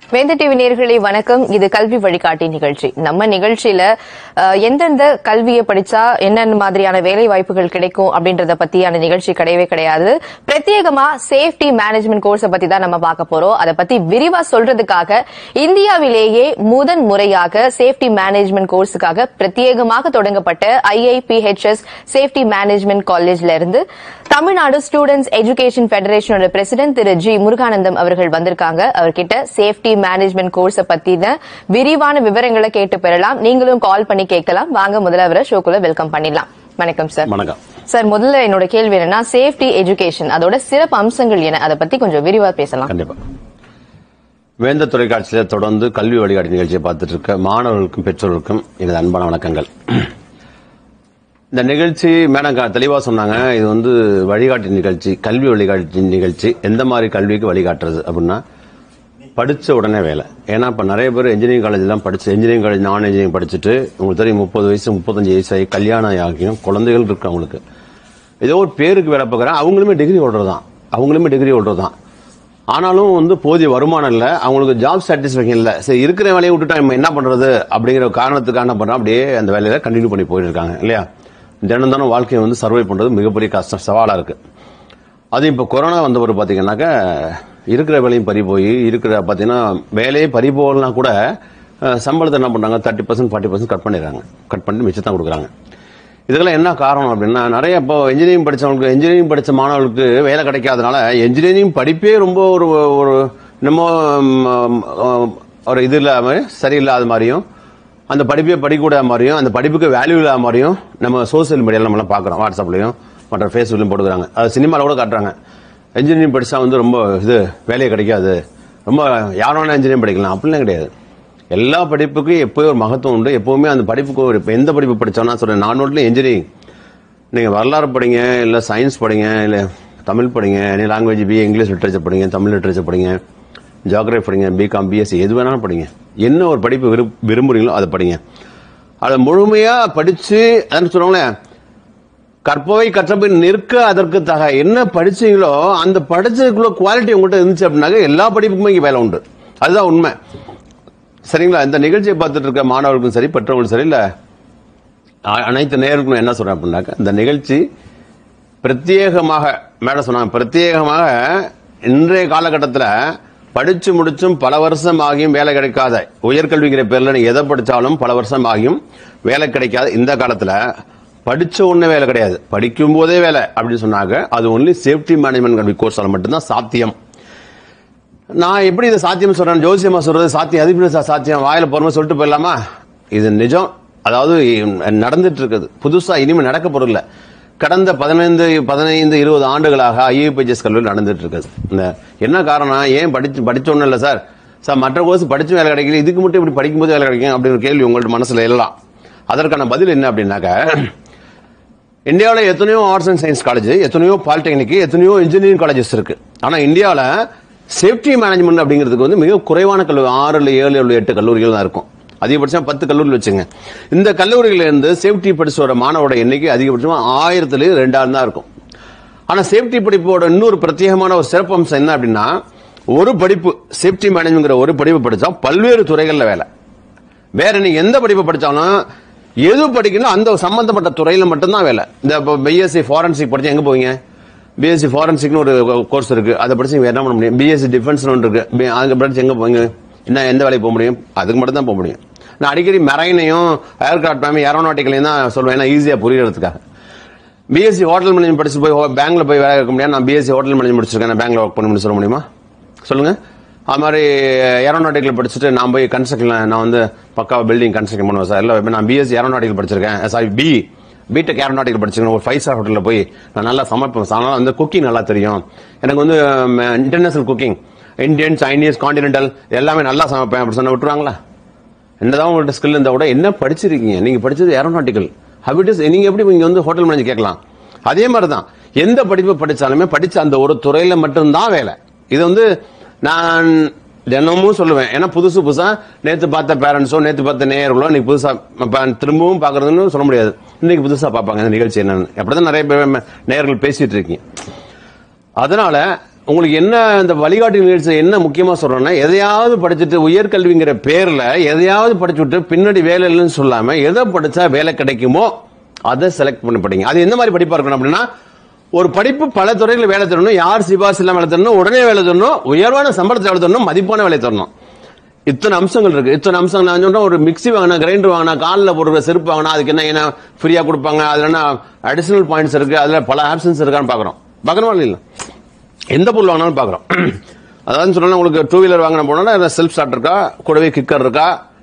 வேந்த TV நேயர்களே வணக்கம் இது கல்வி வழிகாட்டி நிகழ்ச்சி நம்ம நிகழ்ச்சியில அஹ், எந்தெந்த கல்வியை படிச்சா என்னென்ன மாதிரியான வேலை வாய்ப்புகள் கிடைக்கும் அப்படின்றத பத்தியான நிகழ்ச்சி கிடையவே கிடையாது பிரத்யேகமா சேஃப்டி மேனேஜ்மெண்ட் கோர்ஸை பத்தி தான் நம்ம பார்க்க போறோம் அதை பத்தி விரிவா சொல்றதுக்காக இந்தியாவிலேயே முதன் முறையாக சேஃப்டி மேனேஜ்மெண்ட் கோர்ஸுக்காக பிரத்யேகமாக தொடங்கப்பட்ட ஐஐபிஹெச்எஸ் சேஃப்டி மேனேஜ்மெண்ட் காலேஜ்ல இருந்து தமிழ்நாடு ஸ்டூடெண்ட்ஸ் எஜுகேஷன் ஃபெடரேஷனோட பிரசிடென்ட் திரு ஜி முருகானந்தம் அவர்கள் வந்திருக்காங்க அவர்கிட்ட சேஃப்டி மேனேஜ்மெண்ட் கோர்ஸை பத்தின விரிவான விவரங்களை கேட்டு பெறலாம் நீங்களும் கால் பண்ணி கேட்கலாம் வாங்க முதல்ல அவரை ஷோக்குள்ள வெல்கம் பண்ணிடலாம் வணக்கம் சார் வணக்கம் சார் முதல்ல என்னோட கேள்வி என்னன்னா சேஃப்டி எஜுகேஷன் அதோட சிறப்பு அம்சங்கள் என்ன அதை பத்தி கொஞ்சம் விரிவா பேசலாம் கண்டிப்பா வேந்த தொலைக்காட்சியில தொடர்ந்து கல்வி வழிகாட்டி நிகழ்ச்சியை பார்த்துட்டு இருக்க மாணவர்களுக்கும் பெற்றோர்களுக்கும் எனது அன்பான வணக்கங்கள் இந்த நிகழ்ச்சி மேடம் க- தெளிவா சொன்னாங்க இது வந்து வழிகாட்டி நிகழ்ச்சி கல்வி வழிகாட்டி நிகழ்ச்சி எந்த மாதிரி கல்விக்கு வழிகாட்டுறது அப்படின்னா படிச்ச உடனே வேலை ஏன்னா இப்ப நிறைய பேர் இன்ஜினியரிங் காலேஜ் எல்லாம் படிச்சு இன்ஜினியரிங் காலேஜ் நான் இன்ஜினியரிங் படிச்சுட்டு உங்களுக்கு தெரியும் முப்பது வயசு முப்பத்தஞ்சு வயசு ஆகி கல்யாணம் ஆகியும் குழந்தைகள் இருக்கு அவங்களுக்கு ஏதோ ஒரு பேருக்கு வேலை பார்க்குறேன் அவங்களுமே டிகிரி ஹோல்டர் தான் அவங்களுமே டிகிரி ஹோல்டர் தான் ஆனாலும் வந்து போதிய வருமானம் இல்லை அவங்களுக்கு ஜாப் சாட்டிஸ்ஃபேக்ஷன் இல்லை சரி இருக்கிற வேலையை விட்டுட்டா நம்ம என்ன பண்றது அப்படிங்கிற காரணத்துக்காக என்ன பண்றோம் அப்படியே அந்த வேலையில கண்டினியூ பண்ணி போயிட்டு இருக்காங்க இல்லையா தினம் தினம் வாழ்க்கையை வந்து சர்வை பண்றது மிகப்பெரிய கஷ்டம் சவாலா இருக்கு அது இப்போ கொரோனா வந்தவர் பார்த்தீங்கன்னாக்கா இருக்கிற வேலையும் பறி போய் இருக்கிற பார்த்தீங்கன்னா வேலையே பறி போகலனா கூட அஹ், சம்பளத்தை என்ன பண்றாங்க thirty percent forty percent cut பண்ணிடுறாங்க கட் பண்ணி மிச்சத்தான் கொடுக்குறாங்க இதுக்கெல்லாம் என்ன காரணம் அப்படின்னா நிறைய இப்போ இன்ஜினியரிங் படிச்சவங்களுக்கு இன்ஜினியரிங் படிச்ச மாணவர்களுக்கு வேலை கிடைக்காதனால இன்ஜினியரிங் படிப்பே ரொம்ப ஒரு ஒரு நம்ம ம், ம், ஒரு இது இல்லாம சரியில்லாத மாதிரியும் அந்த படிப்பே படிக்கூடாத மாதிரியும் அந்த படிப்புக்கு வேல்யூ இல்லாத மாதிரியும் நம்ம சோசியல் மீடியால நம்மளாம் பார்க்குறோம் வாட்ஸ்அப்லையும் மற்ற ஃபேஸ்புக்லையும் போட்டுக்கிறாங்க அது சினிமாவில் கூட காட்டுறாங்க இன்ஜினியரிங் படிச்சா வந்து ரொம்ப இது வேலையே கிடைக்காது ரொம்ப யாரும் வேணா இன்ஜினியரிங் படிக்கலாம் அப்படிலாம் கிடையாது எல்லா படிப்புக்கும் எப்போயும் ஒரு மகத்துவம் உண்டு எப்பவுமே அந்த படிப்புக்கு ஒரு இப்ப எந்த படிப்பு படிச்சோம்னா சொல்றேன் நான் நோட்ல இன்ஜினியரிங் நீங்க வரலாறு படிங்க இல்ல சயின்ஸ் படிங்க இல்ல தமிழ் படிங்க நீ லாங்குவேஜ் பிஏ இங்கிலீஷ் லிட்டரேச்சர் படிங்க தமிழ் லிட்டரேச்சர் படிங்க ஜியாகிரபி படிங்க பிகாம் பிஎஸ்சி எது வேணாலும் படிங்க என்ன ஒரு படிப்பு விரும்- விரும்புறீங்களோ அதை படிங்க அதை முழுமையா படிச்சு அதான் சொல்லுவாங்களே கற்பவை கற்றபின் நிற்க அதற்கு தக என்ன படிச்சீங்களோ அந்த படிச்சதுக்குள்ள குவாலிட்டி உங்கள்கிட்ட இருந்துச்சு அப்படின்னாக்க எல்லா படிப்புக்குமே இங்க வேலை உண்டு அதுதான் உண்மை சரிங்களா இந்த நிகழ்ச்சியை பார்த்துட்டு இருக்க மாணவர்களுக்கும் சரி பெற்றவங்களுக்கும் சரி இல்ல அ- அனைத்து நேயர்களுக்கும் என்ன சொல்றேன் அப்படின்னாக்க இந்த நிகழ்ச்சி பிரத்யேகமாக மேடம் சொன்னாங்க பிரத்யேகமாக இன்றைய காலகட்டத்தில் படிச்சு முடிச்சும் பல வருஷம் ஆகியும் வேலை கிடைக்காத உயர்கல்விங்கிற பேர்ல நீங்க எதை படிச்சாலும் பல வருஷம் ஆகியும் வேலை கிடைக்காத இந்த காலத்துல படிச்ச உடனே வேலை கிடையாது படிக்கும் போதே வேலை அப்படின்னு சொன்னாங்க அது ஒன்லி சேஃப்டி மேனேஜ்மெண்ட் கல்வி கோர்ஸால மட்டும்தான் சாத்தியம் நான் எப்படி இதை சாத்தியம் சொல்றேன் ஜோசியமா சொல்றது சாத்தியம் அது எப்படி சா- சாத்தியம் வாயில போறோம் சொல்லிட்டு போயிடலாமா இது நிஜம் அதாவது நடந்துட்டு இருக்குது புதுசா இனிமே நடக்க போறது இல்ல கடந்த பதினைந்து பதினைந்து இருபது ஆண்டுகளாக ஐஏபிஎஸ் கல்லூரி நடந்துட்டு இருக்குது இந்த என்ன காரணம் ஏன் படிச்சு படிச்ச ஒண்ணும் இல்ல சார் சார் மற்ற கோர்ஸ் படிச்சு வேலை கிடைக்கல இதுக்கு மட்டும் இப்படி படிக்கும்போது வேலை கிடைக்கும் அப்படிங்கிற கேள்வி உங்கள்ட்ட மனசுல எல்லாம் அதற்கான பதில் என்ன அப்படின்னாக்க இந்தியாவில் எத்தனையோ ஆர்ட்ஸ் அண்ட் சயின்ஸ் காலேஜ் எத்தனையோ பாலிடெக்னிக் எத்தனையோ இன்ஜினியரிங் காலேஜஸ் இருக்கு ஆனா இந்தியாவில் சேஃப்டி மேனேஜ்மெண்ட் அப்படிங்கிறதுக்கு வந்து மிக குறைவான கல்லூரி ஆறு இல்ல ஏழு இல்ல எட்டு கல்லூரிகள் தான் இருக்கும் அதிகபட்சம் பத்து கல்லூரிகள் வச்சுங்க இந்த கல்லூரியில இருந்து சேஃப்டி படிச்சு வர மாணவரோட எண்ணிக்கை அதிகபட்சமா ஆயிரத்துல ரெண்டாயிரம் தான் இருக்கும் ஆனா சேஃப்டி படிப்போட இன்னொரு பிரத்யேகமான ஒரு சிறப்பம்சம் என்ன அப்படின்னா ஒரு படிப்பு சேஃப்டி மேனேஜ்மெங்கிற ஒரு படிப்பு படிச்சா பல்வேறு துறைகள்ல வேலை வேற நீங்க எந்த படிப்பு படிச்சாலும் எது படிக்கணும் அந்த சம்பந்தப்பட்ட துறையில மட்டும்தான் வேலை இந்த பிஎஸ்சி ஃபாரன்சிக் படிச்சா எங்க போவீங்க பிஎஸ்சி ஃபாரன்சிக்னு ஒரு கோர்ஸ் இருக்கு அதை படிச்சு வேற என்ன பண்ண முடியும் பிஎஸ்சி டிஃபென்ஸ் ஒன்று இருக்கு பி- அங்க படிச்சு எங்க போவீங்க என்ன எந்த வேலைக்கு போக முடியும் அதுக்கு மட்டும் தான் போக முடியும் நான் அடிக்கடி மெரைனையும் ஏர்கிராஃப்ட் மேம் ஏரோநாட்டிக்கலையும் தான் சொல்லுவேன் ஏன்னா ஈஸியா புரியறதுக்காக பிஎஸ்சி ஹோட்டல் மேனேஜ்மெண்ட் படிச்சு போய் ஹோ- பேங்க்ல போய் வேலை இருக்க முடியாது நான் பிஎஸ்சி ஹோட்டல் மேனேஜ்மெண்ட் முடிச்சிருக்கேன் நான் பேங்க்ல ஒர்க் பண்ண முடியும் சொல்ல முடியுமா சொல்லுங்க அது மாதிரி ஏரோநாட்டிக்கல் படிச்சுட்டு நான் போய் கன்ஸ்ட்ரக்ஷன் நான் வந்து பக்கா பில்டிங் கன்ஸ்ட்ரக்ஷன் பண்ணுவேன் சார் இல்லை நான் பிஎஸ்சி ஏரோநாட்டிக்கல் படிச்சிருக்கேன் சாரி பி பிடெக் ஏரோநாட்டிக்கல் படிச்சிருக்கேன் ஒரு ஃபைவ் ஸ்டார் ஹோட்டலில் போய் நான் நல்லா சமைப்பேன் அதனால வந்து குக்கிங் நல்லா தெரியும் எனக்கு வந்து international cooking Indian Chinese continental எல்லாமே நல்லா சமைப்பேன் அப்படி சொன்ன விட்டுருவாங்களா என்னதான் உங்கள்ட்ட ஸ்கில் இருந்தா கூட என்ன படிச்சிருக்கீங்க நீங்க படிச்சது ஏரோநாட்டிக்கல் ஹபிட்டஸ் நீங்க எப்படி நீங்க வந்து ஹோட்டல் மேனேஜ் கேட்கலாம் அதே மாதிரி தான் எந்த படிப்பு படிச்சாலுமே படிச்ச அந்த ஒரு துறையில மட்டும்தான் வேலை இது வந்து நான் தினமும் சொல்லுவேன் ஏன்னா புதுசு புதுசா நேத்து பார்த்த பேரண்ட்ஸோ நேத்து பார்த்த நேயர்களோ இன்னைக்கு புதுசா ப- திரும்பவும் பாக்குறதுன்னு சொல்ல முடியாது இன்னைக்கு புதுசா பார்ப்பாங்க இந்த நிகழ்ச்சி என்னன்னு அப்படிதான் நிறைய பேர் நேயர்கள் பேசிட்டு இருக்கீங்க அதனால உங்களுக்கு என்ன இந்த வழிகாட்டு நிகழ்ச்சி என்ன முக்கியமா சொல்றேன்னா எதையாவது படிச்சுட்டு உயர்கல்விங்கிற பேர்ல எதையாவது படிச்சு விட்டு பின்னாடி வேலை இல்லைன்னு சொல்லாம எதை படிச்சா வேலை கிடைக்குமோ அதை செலக்ட் பண்ணி படிங்க அது எந்த மாதிரி படிப்பா இருக்கணும் அப்படின்னா ஒரு படிப்பு பல துறைகளில் வேலை தரணும் யார் சிபாரிசு இல்லாம வேலை தரணும் உடனே வேலை தரணும் உயர்வான சம்பளத்தை வேலை தரணும் மதிப்பான வேலை தரணும் இத்தனை அம்சங்கள் இருக்கு இத்தனை அம்சங்கள் நான் சொல்றேன் ஒரு மிக்ஸி வாங்கினா கிரைண்டர் வாங்கினா காலில் போடுற செருப்பு வாங்கினா அதுக்கு என்ன என்ன ஃப்ரீயா கொடுப்பாங்க அதுல என்ன அடிஷனல் பாயிண்ட்ஸ் இருக்கு அதுல பல ஆப்ஷன்ஸ் இருக்கான்னு பாக்குறோம் பார்க்கணுமா இல்ல எந்த பொருள் வாங்கினாலும் பாக்குறோம் அதாவது சொன்னா உங்களுக்கு டூ வீலர் வாங்கின போனா செல்ஃப் ஸ்டார்ட் இருக்கா கூடவே கிக்கர் இருக்கா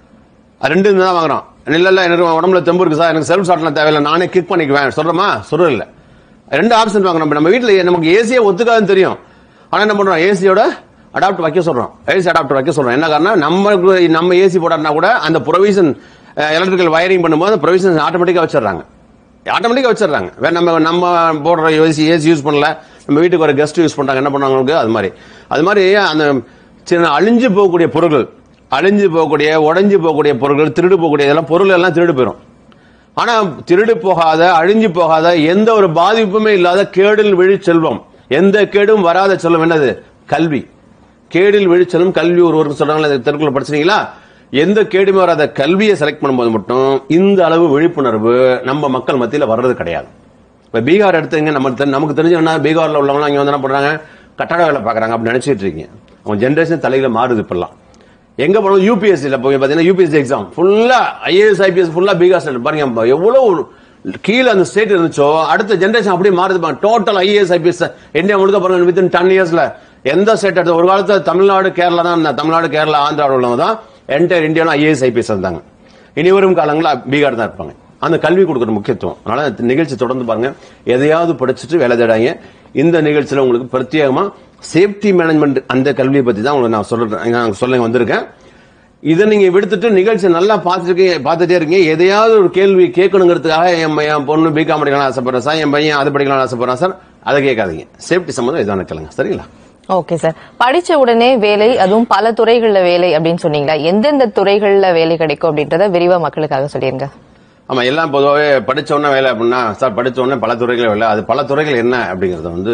அது ரெண்டு இருந்து தான் வாங்குறோம் இல்ல இல்ல எனக்கு உடம்புல தெம்பு இருக்கு சார் எனக்கு செல்ஃப் ஸ்டார்ட்லாம் தேவையில்லை நானே கிக் பண்ணிக்குவேன் சொல்றோமா சொல்றது இல்ல ரெண்டு ஆப்ஷன் வாங்குறோம் இப்ப நம்ம வீட்டுல நமக்கு ஏசியே ஒத்துக்காதுன்னு தெரியும் ஆனா என்ன பண்றோம் ஏசியோட அடாப்ட் வைக்க சொல்றோம் ஏசி அடாப்டர் வைக்க சொல்றோம் என்ன காரணம் நம்ம நம்ம ஏசி போடாட்டினா கூட அந்த ப்ரொவிஷன் எலக்ட்ரிக்கல் வயரிங் பண்ணும்போது ப்ரொவிஷன் ஆட்டோமேட்டிக்கா வச்சிடுறாங்க ஆட்டோமேட்டிக்கா வச்சிடுறாங்க வேற நம்ம நம்ம போடுற ஏசி ஏசி யூஸ் பண்ணல நம்ம வீட்டுக்கு ஒரு கெஸ்ட் யூஸ் பண்றாங்க என்ன பண்ணாங்க அவங்களுக்கு அது மாதிரி அது மாதிரி அந்த சின்ன அழிஞ்சு போகக்கூடிய பொருட்கள் அழிஞ்சு போகக்கூடிய உடைஞ்சு போகக்கூடிய பொருட்கள் திருடு போகக்கூடிய இதெல்லாம் பொருள் எல்லாம் திருடு போயிடும் ஆனா திருடு போகாத அழிஞ்சு போகாத எந்த ஒரு பாதிப்புமே இல்லாத கேடில் விழி செல்வம் எந்த கேடும் வராத செல்வம் என்னது கல்வி கேடில் விழி செல்வம் கல்வி ஒருவருக்கு சொல்றாங்களா தெருக்குள்ள படிச்சீங்களா எந்த கேடுமே வராத கல்வியை செலக்ட் பண்ணும்போது மட்டும் இந்த அளவு விழிப்புணர்வு நம்ம மக்கள் மத்தியில வர்றது கிடையாது இப்ப பீகார் எடுத்துங்க நம்ம தெ- நமக்கு தெரிஞ்ச என்ன பீகார்ல உள்ளவங்க இங்க வந்து என்ன பண்றாங்க கட்டட வேலை பாக்குறாங்க அப்படின்னு நினைச்சிட்டு இருக்கீங்க அவங்க ஜென்ரேஷன் தலையில மாறுது இப்பெல்லாம் எங்க போனோம் யூபிஎஸ்சில போய் பாத்தீங்கன்னா யூபிஎஸ்சி எக்ஸாம் ஃபுல்லா ஐஏஎஸ் ஐபிஎஸ் ஃபுல்லா பீகார் ஸ்டேட் பாருங்க எவ்வளவு கீழே அந்த ஸ்டேட் இருந்துச்சோ அடுத்த ஜென்ரேஷன் அப்படியே மாறுது டோட்டல் ஐஏஎஸ் ஐபிஎஸ் இந்தியா முழுக்க பாருங்க வித்தின் டென் இயர்ஸ்ல எந்த ஸ்டேட் எடுத்து ஒரு காலத்துல தமிழ்நாடு கேரளா தான் இருந்தா. தமிழ்நாடு கேரளா ஆந்திரா உள்ளவங்க தான் என்டையர் இந்தியாவில் ஐஏஎஸ் ஐபிஎஸ் இருந்தாங்க இனி வரும் காலங்களில் பீகார் தான் இருப்பாங்க அந்த கல்வி கொடுக்குற முக்கியத்துவம் அதனால இந்த நிகழ்ச்சி தொடர்ந்து பாருங்க எதையாவது படிச்சுட்டு வேலை தேடாங்க இந்த நிகழ்ச்சியில உங்களுக்கு பிரத்யேகமா சேஃப்டி மேனேஜ்மெண்ட் அந்த கல்வியை பத்தி தான் உங்களுக்கு நான் சொல்றேன் நான் சொல்ல வந்திருக்கேன் இதை நீங்க விடுத்துட்டு நிகழ்ச்சி நல்லா பார்த்துட்டு பார்த்துட்டே இருக்கீங்க எதையாவது ஒரு கேள்வி கேட்கணுங்கிறதுக்காக என் பையன் என் பொண்ணு பிகாம் படிக்கலாம் ஆசைப்படுறேன் சார் என் பையன் அது படிக்கலாம் ஆசைப்படுறான் சார் அதை கேட்காதீங்க சேஃப்டி சம்பந்தம் இதான கேளுங்க சரிங்களா ஓகே சார் படிச்ச உடனே வேலை அதுவும் பல துறைகள்ல வேலை அப்படின்னு சொன்னீங்களா எந்தெந்த துறைகள்ல வேலை கிடைக்கும் அப்படின்றத விரிவா மக்களுக்காக சொல்லிருங்க ஆமா எல்லாம் பொதுவாகவே படிச்ச உடனே வேலை அப்படின்னா சார் படிச்ச உடனே பல துறைகள் வேலை அது பல துறைகள் என்ன அப்படிங்கறது வந்து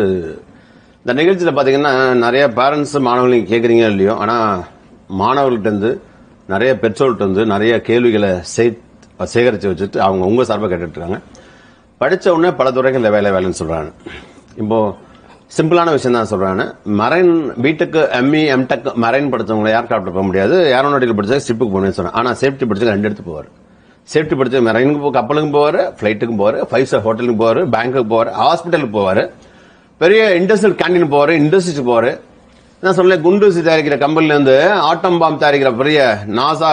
இந்த நிகழ்ச்சியில பாத்தீங்கன்னா நிறைய பேரண்ட்ஸ் மாணவர்கள் நீங்க கேக்குறீங்க இல்லையோ ஆனா மாணவர்கள்ட்ட இருந்து நிறைய பெற்றோர்கிட்ட இருந்து நிறைய கேள்விகளை சே- சேகரிச்சு வச்சுட்டு அவங்க உங்க சார்பா கேட்டுட்டு இருக்காங்க படிச்ச உடனே பல துறைகள்ல வேலை வேலைன்னு சொல்றாங்க இப்போ சிம்பிளான விஷயம் தான் சொல்றாங்க marine B Tech M E M Tech marine படிச்சவங்களை ஏர்கிராஃப்ட் போக முடியாது ஏரோநாட்டிக்கல் படிச்சா ஷிப்புக்கு போகணும்னு சொன்னாங்க ஆனா சேஃப்டி படிச்சவங்க ரெண்டு எடுத்து போவார் சேஃப்டி படிச்ச மெரைனுக்கு போ கப்பலுக்கும் போவாரு ஃபிளைட்டுக்கும் போவாரு ஃபைவ் ஸ்டார் ஹோட்டலுக்கு போவாரு பேங்க்குக்கு போவாரு ஹாஸ்பிட்டலுக்கு போவாரு பெரிய இண்டஸ்ட்ரியல் கேண்டீன் போவாரு இண்டஸ்ட்ரிக்கு போவாரு நான் சொல்ல குண்டூசி தயாரிக்கிற கம்பெனில இருந்து ஆட்டம் பாம் தயாரிக்கிற பெரிய நாசா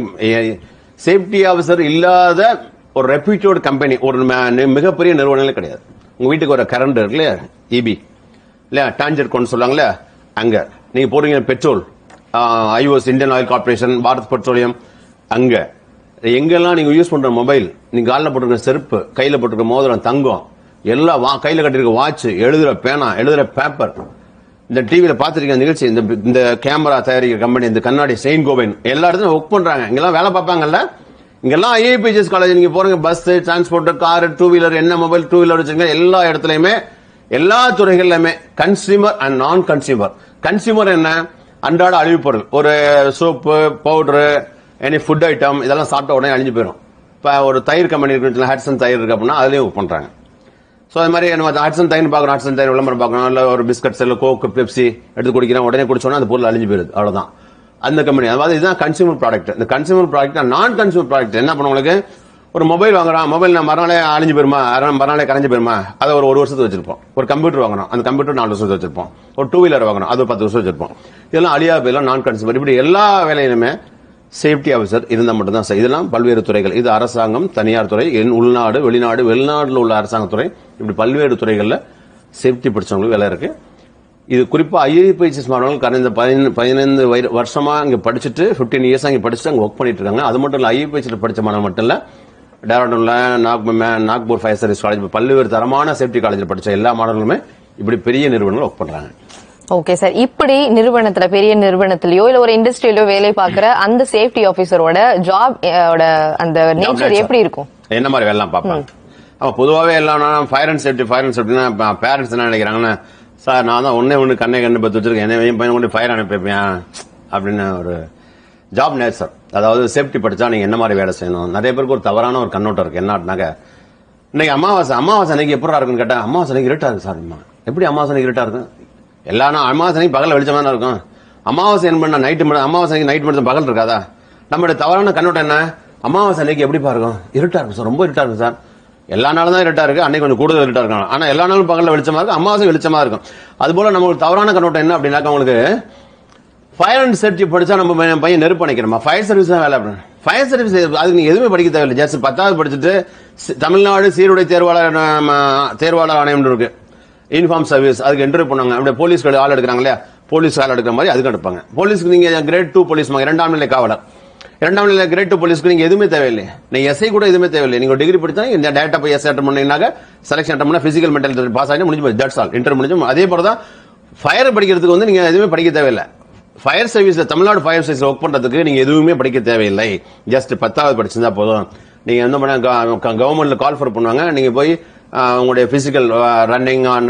சேஃப்டி ஆபீசர் இல்லாத ஒரு ரெப்யூட்டட் கம்பெனி ஒரு ம- மிகப்பெரிய நிறுவனங்களே கிடையாது உங்க வீட்டுக்கு ஒரு கரண்ட் இருக்கு இல்லையா இபி இல்லையா டான்ஜெட் கொண்டு சொல்லுவாங்கல்ல அங்க நீங்க போடுறீங்க petrol I O S Indian oil corporation Bharat petroleum அங்க எங்கெல்லாம் நீங்க யூஸ் பண்ற மொபைல் நீங்க காலில் போட்டிருக்க செருப்பு கையில போட்டிருக்க மோதிரம் தங்கம் எல்லாம் வா கையில கட்டிருக்க வாட்ச் எழுதுற பேனா எழுதுற பேப்பர் இந்த டிவியில பாத்திருக்க நிகழ்ச்சி இந்த இந்த கேமரா தயாரிக்கிற கம்பெனி இந்த கண்ணாடி செயின் கோபைன் எல்லா இடத்துலயும் ஒர்க் பண்றாங்க இங்கெல்லாம் வேலை பார்ப்பாங்கல்ல இங்கெல்லாம் ஐஏபிஜிஎஸ் காலேஜ் நீங்க போறீங்க bus transport car two wheeler என்ன மொபைல் டூ வீலர் வச்சுங்க எல்லா இடத்துலயுமே எல்லா துறைகள்லயுமே கன்சியூமர் அண்ட் நான் கன்சியூமர் கன்சியூமர் என்ன அன்றாட அழிவுப் பொருள் ஒரு soap powder any food item இதெல்லாம் சாப்பிட்ட உடனே அழிஞ்சு போயிடும் இப்போ ஒரு தயிர் கம்பெனி இருக்கு ஹட்சன் தயிர் இருக்கு அப்படின்னா அதுலயும் ஒர்க் பண்றாங்க ஸோ அது மாதிரி நம்ம ஹட்சன் தயிர் பார்க்கணும் ஹட்சன் தயிர் விளம்பரம் பார்க்கணும் இல்லை ஒரு பிஸ்கட்ஸ் இல்லை கோக்கு பெப்சி எடுத்து குடிக்கிறோம் உடனே குடிச்சோன்னா அந்த பொருள் அழிஞ்சு போயிருது அவ்வளவுதான் அந்த கம்பெனி அதாவது இதுதான் கன்சியூமர் ப்ராடக்ட் இந்த கன்சியூமர் ப்ராடக்ட் நான் கன்சியூமர் ப்ராடக்ட் என்ன பண்ண உங்களுக்கு ஒரு மொபைல் வாங்குறான் மொபைல் நான் மறுநாளே அழிஞ்சு போயிருமா அரை- மறுநாளே கரைஞ்சு போயிருமா அதை ஒரு ஒரு வருஷத்துக்கு வச்சிருப்போம் ஒரு கம்ப்யூட்டர் வாங்கணும் அந்த கம்ப்யூட்டர் நாலு வருஷத்துக்கு வச்சிருப்போம் ஒரு டூ வீலர் வாங்கணும் அது ஒரு பத்து வருஷம் வச்சிருப்போம் இதெல்லாம் அழியா போயெல்லாம் நான் கன்சியூமர் இப்படி எல்லா வேலையிலுமே சேஃப்டி ஆஃபீஸர் இருந்தால் மட்டும்தான் சார் இதெல்லாம் பல்வேறு துறைகள் இது அரசாங்கம் தனியார் துறை என் உள்நாடு வெளிநாடு வெளிநாடுல உள்ள அரசாங்க துறை இப்படி பல்வேறு துறைகள்ல சேஃப்டி படிச்சவங்களுக்கு வேலை இருக்கு இது குறிப்பா ஐஏபிஎஸ் மாணவர்கள் கடந்த பதினைந்து பதினைந்து வயது வருஷமா இங்க படிச்சுட்டு 15 இயர்ஸ் இங்க படிச்சுட்டு அங்க ஒர்க் பண்ணிட்டு இருக்காங்க அது மட்டும் இல்ல ஐஏபிஎஸ் படிச்ச மாணவர்கள் மட்டும் இல்ல டேராடூன்ல நாக் நாக்பூர் ஃபயர் சர்வீஸ் காலேஜ் பல்வேறு தரமான சேஃப்டி காலேஜில் படிச்ச எல்லா மாணவர்களுமே இப்படி பெரிய நிறுவனங்கள் ஒர்க் பண்றாங்க ஓகே சார் இப்படி நிறுவனத்துல பெரிய நிறுவனத்திலயோ இல்ல ஒரு இண்டஸ்ட்ரியிலோ வேலை பார்க்குற அந்த சேஃப்டி ஆபீசரோட ஜாப் அந்த நேச்சர் nature. எப்படி இருக்கும் என்ன மாதிரி வேலை பார்ப்பாங்க அவன் பொதுவாகவே எல்லாம் fire and safety fire and சேஃப்டினா பேரண்ட்ஸ் என்ன நினைக்கிறாங்கன்னா சார் நான் தான் ஒன்னே ஒன்று கண்ணை கண்ணு பத்து வச்சிருக்கேன் என்ன என் பையன் கொண்டு ஃபயர் அனுப்பிப்பேன் அப்படின்னு ஒரு ஜாப் நேச்சர் அதாவது சேஃப்டி படிச்சா நீங்க என்ன மாதிரி வேலை செய்யணும் நிறைய பேருக்கு ஒரு தவறான ஒரு கண்ணோட்டம் இருக்கு என்னன்னாக்க இன்னைக்கு அமாவாசை அமாவாசை அன்னைக்கு எப்படா இருக்குன்னு கேட்டா அமாவாசை அன்னைக்கு இருட்டா இருக்கு சார் அம்மா எப்படி அமாவாசை அன்னைக்கு இருட்டா இருக்கும் எல்லா நாள் அமாவாசை அன்னைக்கு பகல் வெளிச்சமா தான் இருக்கும் அமாவாசை என்ன பண்ண நைட்டு மட்டும் அமாவாசை அன்னைக்கு நைட் மட்டும் பகல் இருக்காதா நம்மளுடைய தவறான கண்ணோட்டம் என்ன அமாவாசை அன்னைக்கு எப்படிப்பா இருக்கும் இருட்டா இருக்கும் சார் ரொம்ப இருட்டா இருக்கும் சார் எல்லா நாளும் தான் இருட்டா இருக்கு அன்னைக்கு கொஞ்சம் கூடுதல் இருட்டா இருக்கும் ஆனா எல்லா நாளும் பகல்ல வெளிச்சமா இருக்கும் அமாவாசை வெளிச்சமா இருக்கும் அது போல நம்மளுக்கு தவறான கண்ணோட்டம் என்ன அப்படின்னாக்கா உங்களுக்கு ஃபயர் அண்ட் சேஃப்டி படிச்சா நம்ம பையன் பையன் நெருப்பு அணைக்கிறோமா ஃபயர் சர்வீஸ் தான் வேலை ஃபயர் சர்வீஸ் அதுக்கு நீங்க எதுவுமே படிக்க தேவையில்லை ஜஸ்ட் பத்தாவது படிச்சுட்டு சி- தமிழ்நாடு சீருடை தேர்வாளர் நம்ம, தேர்வாளர் ஆணையம் இருக்கு யூனிஃபார்ம் சர்வீஸ் அதுக்கு என்ட்ரி பண்ணாங்க அப்படியே போலீஸ்கள் ஆள் எடுக்கிறாங்க இல்லையா போலீஸ் ஆள் எடுக்கிற மாதிரி அதுக்கு எடுப்பாங்க போலீஸ்க்கு நீங்க கிரேட் டூ போலீஸ் இரண்டாம் நிலை காவலர் இரண்டாம் நிலை கிரேட் டூ போலீஸ்க்கு நீங்க எதுவுமே தேவையில்லை நீங்க எஸ்ஐ கூட எதுவுமே தேவையில்லை நீங்க டிகிரி படிச்சா இந்த டேட்டா போய் எஸ்ஐ அட்டன் பண்ணீங்கன்னாக்க செலக்ஷன் அட்டன் பண்ணா பிசிக்கல் மென்டல் பாஸ் ஆகி முடிஞ்சு போய் தட்ஸ் ஆல் இன்டர் முடிஞ்சு அதே போல தான் ஃபயர் படிக்கிறதுக்கு வந்து நீங்க எதுவுமே படிக்க தேவையில்லை ஃபயர் சர்வீஸ்ல தமிழ்நாடு ஃபயர் சர்வீஸ் ஒர்க் பண்றதுக்கு நீங்க எதுவுமே படிக்க தேவையில்லை ஜஸ்ட் பத்தாவது படிச்சிருந்தா போதும் நீங்க என்ன பண்ண கவர்மெண்ட்ல கால் ஃபர் பண்ணுவாங்க நீங்க போய் அஹ், உங்களுடைய physical running on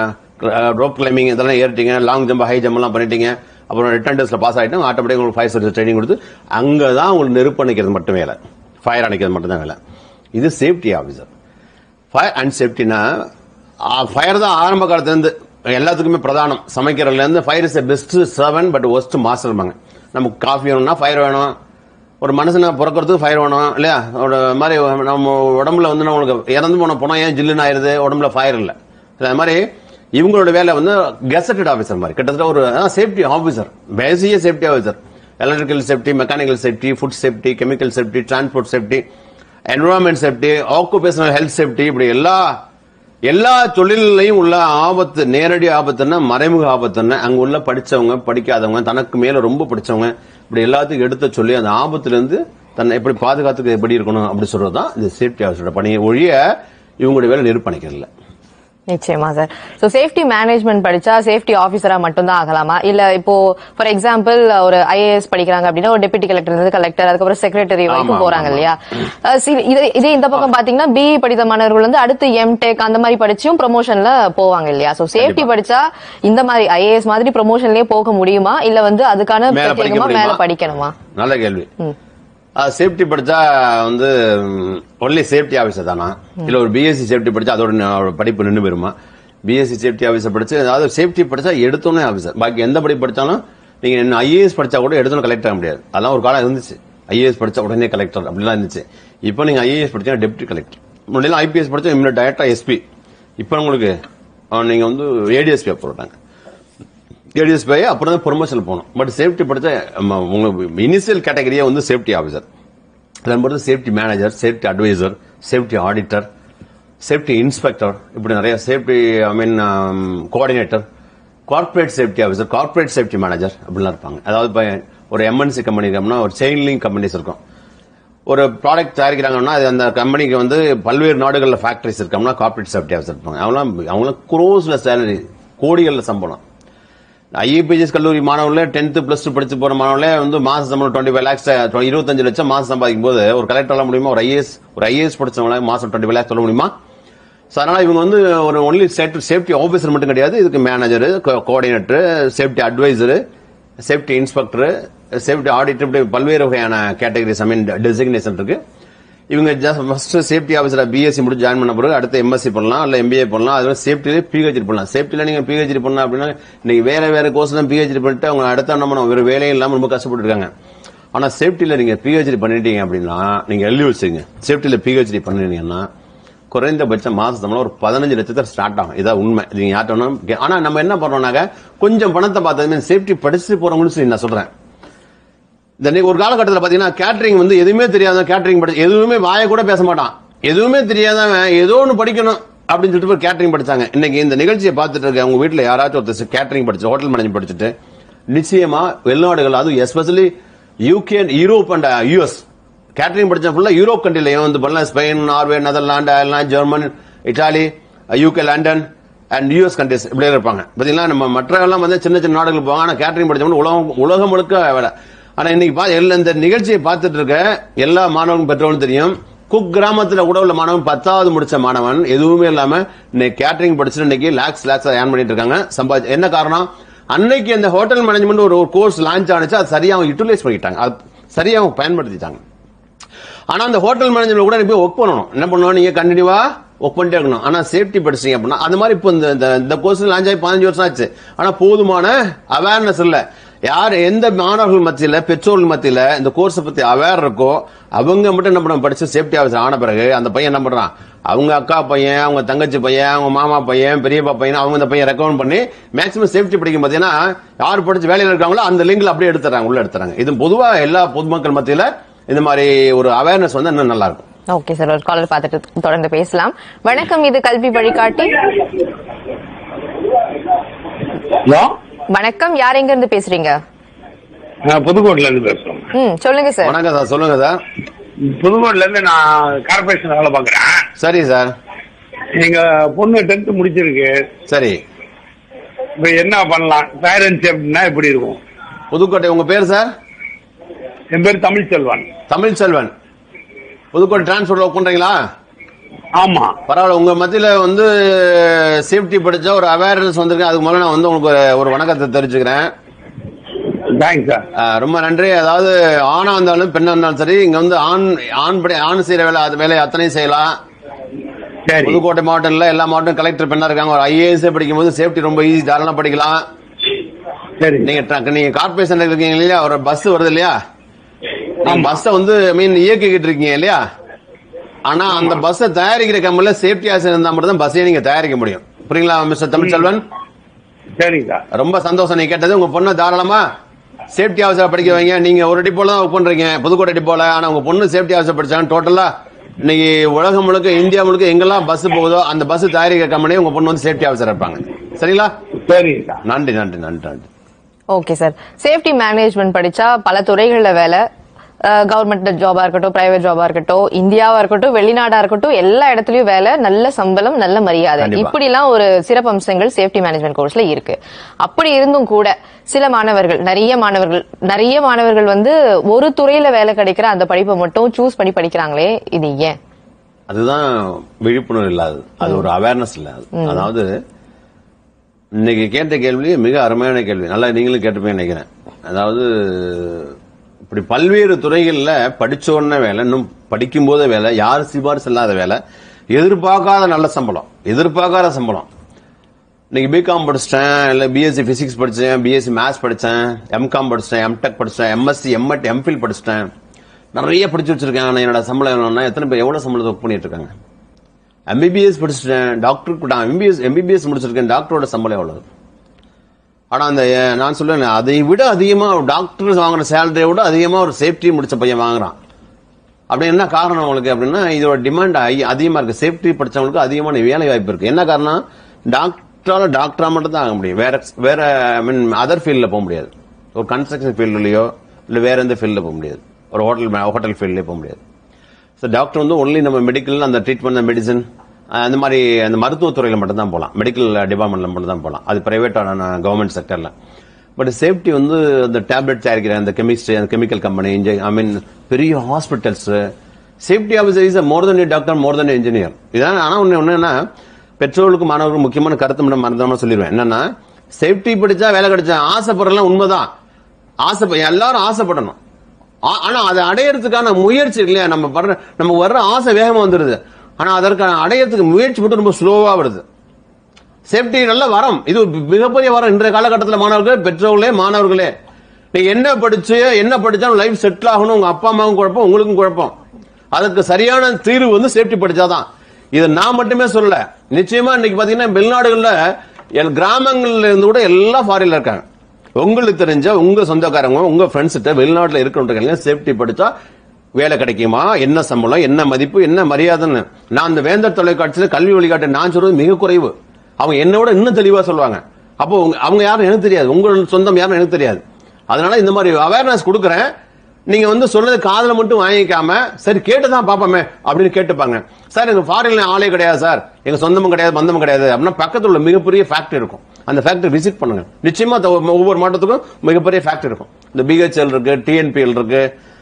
rope climbing இதெல்லாம் ஏறிட்டீங்க லாங் ஜம்ப் ஹை ஜம்ப் எல்லாம் பண்ணிட்டீங்க அப்புறம் ரிட்டன் டெஸ்ட்ல பாஸ் ஆயிட்டு ஆட்டோமேட்டிக் உங்களுக்கு ஃபயர் சர்வீஸ் ட்ரைனிங் கொடுத்து அங்கதான் உங்களுக்கு நெருப்பு அணைக்கிறது மட்டும் வேலை ஃபயர் அணைக்கிறது மட்டும் தான் வேலை இது சேஃப்டி ஆஃபீஸர் ஃபயர் அண்ட் சேஃப்டினா ஃபயர் தான் ஆரம்ப காலத்துல இருந்து எல்லாத்துக்குமே பிரதானம் சமைக்கிறதுல இருந்து fire is best servant but worst மாஸ்டர்பாங்க நமக்கு காஃபி வேணும்னா ஃபயர் வேணும் ஒரு மனுஷனை பிறக்கிறதுக்கு ஃபயர் வேணும் இல்லையா ஒரு மாதிரி நம்ம உடம்புல வந்து நம்மளுக்கு இறந்து போன போனா ஏன் ஜில்லுன்னு ஆயிருது உடம்புல ஃபயர் இல்லை அது மாதிரி இவங்களோட வேலை வந்து கெசட்டட் ஆஃபீஸர் மாதிரி கிட்டத்தட்ட ஒரு சேஃப்டி ஆஃபீஸர் பேசிய safety officer electrical safety mechanical safety food safety chemical safety transport safety environment safety occupational health safety இப்படி எல்லா எல்லா தொழிலையும் உள்ள ஆபத்து நேரடி ஆபத்துன்னா மறைமுக ஆபத்துன்னா அங்க உள்ள படிச்சவங்க படிக்காதவங்க தனக்கு மேல ரொம்ப படிச்சவங்க இப்படி எல்லாத்துக்கும் எடுத்து சொல்லி அந்த ஆபத்துல இருந்து தன்னை எப்படி பாதுகாத்துக்கு எப்படி இருக்கணும் அப்படி சொல்றதுதான் இந்த சேஃப்டி ஆஃபீஸரோட பணியை ஒழிய இவங்களுடைய வேலை நிர்பணிக்கிறதுல நிச்சயமா சார் சோ சேஃப்டி மேனேஜ்மெண்ட் படிச்சா சேஃப்டி ஆபீசரா மட்டும்தான் ஆகலாமா இல்ல இப்போ ஃபார் எக்ஸாம்பிள் ஒரு ஐஏஎஸ் படிக்கிறாங்க அப்படின்னா ஒரு டெபுட்டி கலெக்டர் இருந்து கலெக்டர் அதுக்கப்புறம் செக்ரட்டரி வரைக்கும் ஆமா, போறாங்க ஆமா. இல்லையா அஹ் சி- இதே இதே இந்த பக்கம் பாத்தீங்கன்னா பிஇ படித்த மாணவர்கள் வந்து அடுத்து எம் டெக் அந்த மாதிரி படிச்சும் ப்ரொமோஷன்ல போவாங்க இல்லையா சோ சேஃப்டி கண்டிப்பா. படிச்சா இந்த மாதிரி ஐஏஎஸ் மாதிரி ப்ரொமோஷன்லயே போக முடியுமா இல்ல வந்து அதுக்கான மேல படிக்க பிரத்யேகமா மேல முடியுமா? படிக்கணுமா நல்ல கேள்வி சேஃப்டி படிச்சா வந்து ஒன்லி சேஃப்டி ஆபீசர் தானா இல்ல ஒரு பிஎஸ்சி சேஃப்டி படிச்சா அதோட ந- படிப்பு நின்று போயிருமா பிஎஸ்சி சேஃப்டி ஆபீசர் படிச்சு அதாவது சேஃப்டி படிச்சா எடுத்தோன்னே ஆபீசர் பாக்கி எந்த படிப்பு படிச்சாலும் நீங்க ஐஏஎஸ் படிச்சா கூட எடுத்தோன்னு கலெக்டர் ஆக முடியாது அதெல்லாம் ஒரு காலம் இருந்துச்சு ஐஏஎஸ் படிச்சா உடனே கலெக்டர் அப்படிலாம் இருந்துச்சு இப்போ நீங்க ஐஏஎஸ் படிச்சா டெப்டி கலெக்டர் முன்னாடி ஐபிஎஸ் படிச்சா இம்மிடியா டைரக்டா எஸ்பி இப்போ உங்களுக்கு அஹ், நீங்க வந்து ஏடிஎஸ்பி போட்டாங்க ஏடிஎஸ் பை அப்புறம் தான் ப்ரொமோஷன் போகணும் பட் சேஃப்டி படிச்சா ம, உங்களுக்கு இனிஷியல் கேட்டகரியே வந்து சேஃப்டி ஆஃபீஸர் அதன் பொறுத்து safety manager safety advisor safety auditor safety inspector இப்படி நிறைய safety I mean coordinator corporate safety officer corporate safety manager அப்படிலாம் இருப்பாங்க அதாவது இப்ப ஒரு எம்என்சி கம்பெனி இருக்கோம்னா ஒரு செயின் லிங்க் கம்பெனிஸ் இருக்கும் ஒரு ப்ராடக்ட் தயாரிக்கிறாங்கன்னா அது அந்த கம்பெனிக்கு வந்து பல்வேறு நாடுகளில் ஃபேக்டரிஸ் இருக்கோம்னா கார்ப்பரேட் சேஃப்டி ஆஃபீஸர் இருப்பாங்க அவங்களாம் அவங்களாம் குரோஸ்ல சேலரி கோடிகள்ல சம்பளம் ஐஏபிஎஸ் கல்லூரி மாணவர்களே டென்த் பிளஸ் டூ படிச்சு போற மாணவர்களே வந்து மாச சம்பளம் டுவெண்ட்டி ஃபைவ் லேக்ஸ் இருபத்தஞ்சு லட்சம் மாசம் சம்பாதிக்கும் போது ஒரு கலெக்டர் முடியுமா ஒரு ஐஏஎஸ் ஒரு ஐஏஎஸ் படிச்சவங்கள மாசம் டுவெண்ட்டி ஃபைவ் லேக்ஸ் சொல்ல முடியுமா ஸோ அதனால இவங்க வந்து ஒரு ஒன்லி சேஃப்டி ஆஃபீஸர் மட்டும் கிடையாது இதுக்கு manager coordinator safety advisor safety inspector safety auditor இப்படி பல்வேறு வகையான கேட்டகரிஸ் ஐ மீன் டெசிக்னேஷன் இருக்கு இவங்க just first safety officer BSc முடிச்சு ஜாயின் பண்ண பிறகு அடுத்து எம்எஸ்சி பண்ணலாம் இல்ல எம்பிஏ பண்ணலாம் அது சேஃப்டிலே பிஹெச்டி பண்ணலாம் சேஃப்டில நீங்க பிஹெச்டி பண்ணலாம் அப்படின்னா இன்னைக்கு வேற வேற கோர்ஸ் தான் பிஹெச்டி பண்ணிட்டு அவங்க அடுத்த என்ன பண்ணுவோம் வேற வேலையும் இல்லாம ரொம்ப கஷ்டப்பட்டு இருக்காங்க ஆனா சேஃப்டில நீங்க பிஹெச்டி பண்ணிட்டீங்க அப்படின்னா நீங்க எழுதி வச்சுங்க சேஃப்டில பிஹெச்டி பண்ணிட்டீங்கன்னா குறைந்தபட்சம் மாச சம்பளம் ஒரு பதினஞ்சு லட்சத்தை ஸ்டார்ட் ஆகும் இதான் உண்மை இது நீங்க யார்ட்ட வேணாலும் கே- ஆனா நம்ம என்ன பண்றோம்னாக்க கொஞ்சம் பணத்தை பார்த்ததுமே சேஃப்டி படிச்சுட்டு போறவங்களும் சரி நான் சொல்றேன் இந்த இன்னைக்கு ஒரு காலகட்டத்தில் பாத்தீங்கன்னா கேட்டரிங் வந்து எதுவுமே தெரியாத கேட்டரிங் படி எதுவுமே வாய கூட பேச மாட்டான் எதுவுமே தெரியாதவன் ஏதோ ஒன்று படிக்கணும் அப்படின்னு சொல்லிட்டு போய் கேட்டரிங் படிச்சாங்க இன்னைக்கு இந்த நிகழ்ச்சியை பார்த்துட்டு இருக்க உங்க வீட்டில் யாராச்சும் ஒருத்தர் கேட்டரிங் படிச்சு ஹோட்டல் மேனேஜ்மெண்ட் படிச்சுட்டு நிச்சயமா வெளிநாடுகள் அதுவும் especially UK Europe and US catering படிச்ச ஃபுல்லா யூரோப் கண்ட்ரிலையும் வந்து பண்ணலாம் Spain Norway Netherlands Ireland German Italy UK London and US countries இப்படியே இருப்பாங்க பாத்தீங்களா நம்ம மற்ற எல்லாம் வந்து சின்ன சின்ன நாடுகளுக்கு போவாங்க ஆனா கேட்டரிங் படிச்சவங்க உலகம் உலகம் முழுக்க வேலை ஆனா இன்னைக்கு பா- எல்லா இந்த நிகழ்ச்சியை பார்த்துட்டு இருக்க எல்லா மாணவர்களும் பெற்றோர்களும் தெரியும் குக் கிராமத்துல கூட உள்ள மாணவன் பத்தாவது முடிச்ச மாணவன் எதுவுமே இல்லாம இன்னைக்கு கேட்டரிங் படிச்சுட்டு இன்னைக்கு லேக்ஸ் லேக்ஸ் ஏர்ன் பண்ணிட்டு இருக்காங்க சம்பாதி என்ன காரணம் அன்னைக்கு அந்த ஹோட்டல் மேனேஜ்மெண்ட் ஒரு கோர்ஸ் லான்ச் ஆனிச்சு அது சரியா அவங்க யூட்டிலைஸ் பண்ணிட்டாங்க அது சரியா அவங்க பயன்படுத்திட்டாங்க ஆனா அந்த ஹோட்டல் மேனேஜ்மெண்ட் கூட நீ போய் ஒர்க் பண்ணணும் என்ன பண்ணணும் நீங்க கண்டினியூவா ஒர்க் பண்ணிட்டே இருக்கணும் ஆனா சேஃப்டி படிச்சீங்க அப்படின்னா அது மாதிரி இப்போ இந்த இந்த- இந்த கோர்ஸ் லான்ச் ஆகி பதினஞ்சு வருஷம் ஆச்சு ஆனா போதுமான அவேர்னஸ் இல்ல யார் எந்த மாணவர்கள் மத்தியில பெற்றோர்கள் மத்தியில இந்த கோர்ஸை பத்தி அவேர் இருக்கோ அவங்க மட்டும் என்ன பண்ண படிச்சு சேஃப்டி ஆஃபீஸர் ஆன பிறகு அந்த பையன் என்ன பண்றான் அவங்க அக்கா பையன் அவங்க தங்கச்சி பையன் அவங்க மாமா பையன் பெரியப்பா பையன் அவங்க இந்த பையன் ரெக்கமெண்ட் பண்ணி மேக்ஸிமம் சேஃப்டி படிக்கும் பாத்தீங்கன்னா யார் படிச்சு வேலையில இருக்காங்களோ அந்த லிங்க்ல அப்படியே எடுத்துறாங்க உள்ள எடுத்துறாங்க இது பொதுவா எல்லா பொதுமக்கள் மத்தியில இந்த மாதிரி ஒரு அவேர்னஸ் வந்து இன்னும் நல்லா இருக்கும் ஓகே சார் ஒரு காலர் பார்த்துட்டு தொடர்ந்து பேசலாம் வணக்கம் இது கல்வி வழிகாட்டி ஹலோ வணக்கம் யார் எங்க இருந்து பேசுறீங்க நான் புதுக்கோட்டையில இருந்து பேசுறேன் ம் சொல்லுங்க சார் வணக்கம் சார் சொல்லுங்க சார் புதுக்கோட்டையில இருந்து நான் கார்பரேஷன் வேலை பாக்குறேன் சரி சார் எங்க பொண்ணு டென்த் முடிச்சிருக்கு சரி இப்ப என்ன பண்ணலாம் பேரண்ட்ஸ் எப்படின்னா எப்படி இருக்கும் புதுக்கோட்டை உங்க பேர் சார் என் பேர் தமிழ் செல்வன் தமிழ் செல்வன் புதுக்கோட்டை டிரான்ஸ்போர்ட்ல ஒர்க் பண்றீங்களா ஆமா பரவாயில்ல உங்க மத்தியில வந்து சேஃப்டி படிச்ச ஒரு அவேர்னஸ் வந்திருக்கு அதுக்கு முதல்ல நான் வந்து உங்களுக்கு ஒரு- ஒரு வணக்கத்தை தெரிஞ்சுக்கிறேன் தேங்க்ஸ் சார் ஆஹ் ரொம்ப நன்றி அதாவது ஆணா இருந்தாலும் பெண்ணா இருந்தாலும் சரி இங்க வந்து ஆண் ஆண் படி ஆண் செய்யற வேலை அது வேலையை அத்தனையும் செய்யலாம் சரி புதுக்கோட்டை மாவட்டம்ல எல்லா மாவட்டம் கலெக்டர் பெண்ணா இருக்காங்க ஒரு ஐஏஎஸ் படிக்கும் போது சேஃப்டி ரொம்ப ஈஸி தாராளமா படிக்கலாம் சரி நீங்க ட்ரக்- நீங்க கார்பரேஷன் இருக்கீங்க இல்லையா ஒரு பஸ் வருது இல்லையா நீங்க ஆமா. பஸ்ஸ வந்து மீன் இயக்கிக்கிட்டு இருக்கீங்க இல்லையா ஆனா அந்த பஸ்ஸை தயாரிக்கிற கம்பெனில சேஃப்டி ஆசன் இருந்தா மட்டும் தான் பஸ்ஸையே நீங்க தயாரிக்க முடியும் புரியுங்களா மிஸ்டர் தமிழ்செல்வன் சரிங்க சார் ரொம்ப சந்தோஷம் நீங்க கேட்டது உங்க பொண்ணு தாராளமா சேஃப்டி ஆஃபீஸர் படிக்க வைங்க நீங்க ஒரு டிப்போல தான் ஒர்க் பண்றீங்க புதுக்கோட்டை டிப்போல ஆனா உங்க பொண்ணு சேஃப்டி ஆஃபீஸர் படிச்சாங்க டோட்டலா இன்னைக்கு உலகம் முழுக்க இந்தியா முழுக்க எங்கெல்லாம் பஸ் போகுதோ அந்த பஸ் தயாரிக்கிற கம்பெனி உங்க பொண்ணு வந்து சேஃப்டி ஆஃபீஸர் இருப்பாங்க சரிங்களா சரிங்க சார் நன்றி நன்றி நன்றி நன்றி ஓகே சார் சேஃப்டி மேனேஜ்மெண்ட் படிச்சா பல துறைகள்ல வேலை கவர்மெண்ட் ஜாபா இருக்கட்டும் பிரைவேட் ஜாபா இருக்கட்டும் இந்தியாவா இருக்கட்டும் வெளிநாடா இருக்கட்டும் எல்லா இடத்துலயும் வேலை நல்ல சம்பளம் நல்ல மரியாதை கண்டிப்பா. இப்படி எல்லாம் ஒரு சிறப்பம்சங்கள் சேஃப்டி மேனேஜ்மெண்ட் கோர்ஸ்ல இருக்கு அப்படி இருந்தும் கூட சில மாணவர்கள் நிறைய மாணவர்கள் நிறைய மாணவர்கள் வந்து ஒரு துறையில வேலை கிடைக்கிற அந்த படிப்பை மட்டும் சூஸ் பண்ணி படிக்கிறாங்களே இது ஏன் அதுதான் விழிப்புணர்வு இல்லாதது அது ஒரு அவேர்னஸ் இல்ல அது. அதாவது இன்னைக்கு கேட்ட கேள்வி மிக அருமையான கேள்வி நல்லா நீங்களும் கேட்டுப்பீங்கன்னு நினைக்கிறேன் அதாவது இப்படி பல்வேறு துறைகள்ல படிச்ச உடனே வேலை இன்னும் படிக்கும் போதே வேலை யார் சிபாரிசு இல்லாத வேலை எதிர்பார்க்காத நல்ல சம்பளம் எதிர்பார்க்காத சம்பளம் இன்னைக்கு பிகாம் படிச்சிட்டேன் இல்ல பிஎஸ்சி பிசிக்ஸ் படிச்சேன் பிஎஸ்சி மேத்ஸ் படிச்சேன் எம்காம் படிச்சிட்டேன் எம்டெக் படிச்சிட்டேன் எம்எஸ்சி எம்எட் எம்ஃபில் படிச்சிட்டேன் நிறைய படிச்சு வச்சிருக்கேன் ஆனா என்னோட சம்பளம் எவ்வளவுன்னா எத்தனை பேர் எவ்வளவு சம்பளத்தை ஒர்க் பண்ணிட்டு இருக்காங்க எம்பிபிஎஸ் படிச்சிட்டேன் டாக்டருக்கு நான் எம்பிபிஎஸ் எம்பிபிஎஸ் முடிச்சிருக்கேன் டாக்டரோட சம்பளம் எவ்வளவு ஆனா அந்த அஹ், நான் சொல்லுவேன் அதை விட அதிகமா டாக்டர் வாங்குற சேலரியை விட அதிகமா ஒரு சேஃப்டி முடிச்ச பையன் வாங்குறான் அப்படி என்ன காரணம் உங்களுக்கு அப்படின்னா இதோட டிமாண்ட் அதிகமா இருக்கு சேஃப்டி படிச்சவங்களுக்கு அதிகமான வேலை வாய்ப்பு இருக்கு என்ன காரணம் டாக்டரால டாக்டரா மட்டும் தான் ஆக முடியும் வேற வேற ஐ மீன் அதர் ஃபீல்ட்ல போக முடியாது ஒரு கன்ஸ்ட்ரக்ஷன் ஃபீல்டுலயோ இல்ல வேற எந்த ஃபீல்ட்ல போக முடியாது ஒரு ஹோட்டல் ஹோட்டல் ஃபீல்ட்லயே போக முடியாது ஸோ டாக்டர் வந்து ஒன்லி நம்ம மெடிக்கல் அந்த ட்ரீட்மெண்ட் மெடிசன் அந்த மாதிரி அந்த மருத்துவத்துறையில மட்டும் தான் போகலாம் மெடிக்கல் டிபார்ட்மெண்ட்ல மட்டும் தான் போகலாம் அது பிரைவேட்டான கவர்மெண்ட் செக்டர்ல பட் சேஃப்டி வந்து அந்த டேப்லெட் தயாரிக்கிற அந்த கெமிஸ்ட்ரி அந்த கெமிக்கல் கம்பெனி ஐ மீன் பெரிய hospitals safety officer is more than doctor more than engineer இதான் ஆனா ஒண்ணு என்னன்னா பெற்றோர்களுக்கு மாணவர்களுக்கு முக்கியமான கருத்து மட்டும் மறந்தாம சொல்லிடுவேன் என்னன்னா சேஃப்டி படிச்சா வேலை கிடைச்சா ஆசைப்படுறதுலாம் உண்மைதான் ஆசை எல்லாரும் ஆசைப்படணும் ஆ- ஆனா அதை அடையறதுக்கான முயற்சி இருக்கு இல்லையா நம்ம படுற நம்ம வர்ற ஆசை வேகமா வந்துருது ஆனா அதற்கான அடையறதுக்கு முயற்சி மட்டும் ரொம்ப ஸ்லோவா வருது சேஃப்டி நல்ல வரம் இது ஒரு மிகப்பெரிய வரம் இன்றைய காலகட்டத்தில் மாணவர்கள் பெற்றோர்களே மாணவர்களே நீங்க என்ன படிச்சு என்ன படிச்சாலும் லைஃப் செட்டில் ஆகணும் உங்க அப்பா அம்மாவும் குழப்பம் உங்களுக்கும் குழப்பம் அதுக்கு சரியான தீர்வு வந்து சேஃப்டி படிச்சாதான் இது நான் மட்டுமே சொல்லல நிச்சயமா இன்னைக்கு பாத்தீங்கன்னா வெளிநாடுகள்ல எல் கிராமங்கள்ல இருந்து கூட எல்லாம் ஃபாரின்ல இருக்காங்க உங்களுக்கு தெரிஞ்ச உங்க சொந்தக்காரங்க உங்க ஃப்ரெண்ட்ஸ் கிட்ட வெளிநாட்டுல இருக்கிறவங்க சேஃப்டி படிச்சா வேலை கிடைக்குமா என்ன சம்பளம் என்ன மதிப்பு என்ன மரியாதைன்னு நான் அந்த வேந்தர் தொலைக்காட்சியில கல்வி வழிகாட்டு நான் சொல்றது மிக குறைவு அவங்க என்னோட இன்னும் தெளிவா சொல்லுவாங்க அப்போ உங்க- அவங்க யாரும் எனக்கு தெரியாது உங்கள் சொந்தம் யாரும் எனக்கு தெரியாது அதனால இந்த மாதிரி அவேர்னஸ் கொடுக்குறேன் நீங்க வந்து சொல்றது காதுல மட்டும் வாங்கிக்காம சரி கேட்டுதான் பாப்போமே அப்படின்னு கேட்டுப்பாங்க சார் எங்க ஃபாரின்ல ஆளே கிடையாது சார் எங்க சொந்தமும் கிடையாது பந்தமும் கிடையாது அப்படின்னா பக்கத்துல உள்ள மிகப்பெரிய ஃபேக்டரி இருக்கும் அந்த ஃபேக்டரி விசிட் பண்ணுங்க நிச்சயமா த- ஒவ்வொரு மாவட்டத்துக்கும் மிகப்பெரிய ஃபேக்டரி இருக்கும் இந்த பிஹெச்எல் இருக்கு டிஎன்பிஎல் இருக்கு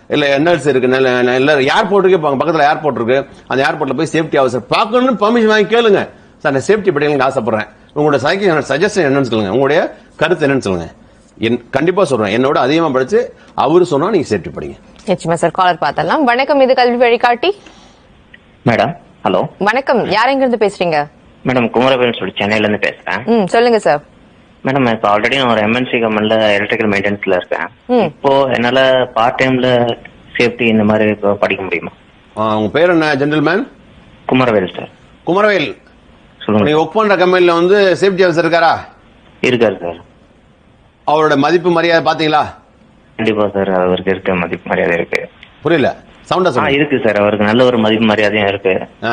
இல்ல என்எல்சி இருக்கு நல்ல இல்ல ஏர்போர்ட்டுக்கே போங்க பக்கத்துல ஏர்போர்ட் இருக்கு அந்த ஏர்போர்ட்ல போய் சேஃப்டி ஆஃபீஸர் பார்க்கணும்னு பர்மிஷன் வாங்கி கேளுங்க சார் நான் சேஃப்டி படிக்கணும்னு ஆசைப்படுறேன் உங்களோட சஜஷன் என்னன்னு சொல்லுங்க உங்களுடைய கருத்து என்னன்னு சொல்லுங்க என் கண்டிப்பா சொல்றேன் என்னோட அதிகமா படிச்சு அவரு சொன்னா நீங்க சேஃப்டி படிங்க நிச்சயமா சார் காலர் பார்த்தலாம் வணக்கம் இது கல்வி வழிகாட்டி மேடம் ஹலோ வணக்கம் யார் எங்க இருந்து பேசுறீங்க மேடம் குமரவேல் சொல்லி சென்னையில இருந்து பேசுறேன் ம் சொல்லுங்க சார் மேடம் இப்போ ஆல்ரெடி நான் ஒரு எம்என்சி கம்பெனில எலக்ட்ரிக்கல் மெயின்டெனன்ஸ்ல இருக்கேன் ம். இப்போ என்னால பார்ட் டைம்ல சேஃப்டி இந்த மாதிரி இப்போ படிக்க முடியுமா ஆ, உங்க பேர் என்ன ஜென்டில்மேன் குமரவேல் சார் குமரவேல் சொல்லுங்க நீங்க ஒர்க் பண்ற கம்பெனில வந்து சேஃப்டி ஆஃபீஸர் இருக்காரா இருக்காரு சார் அவரோட மதிப்பு மரியாதை பாத்தீங்களா கண்டிப்பா சார் அவருக்கு இருக்க மதிப்பு மரியாதை இருக்கு புரியல சவுண்டா ஆ சொல்லுங்க இருக்கு சார் அவருக்கு நல்ல ஒரு மதிப்பு மரியாதையும் இருக்கு ஆ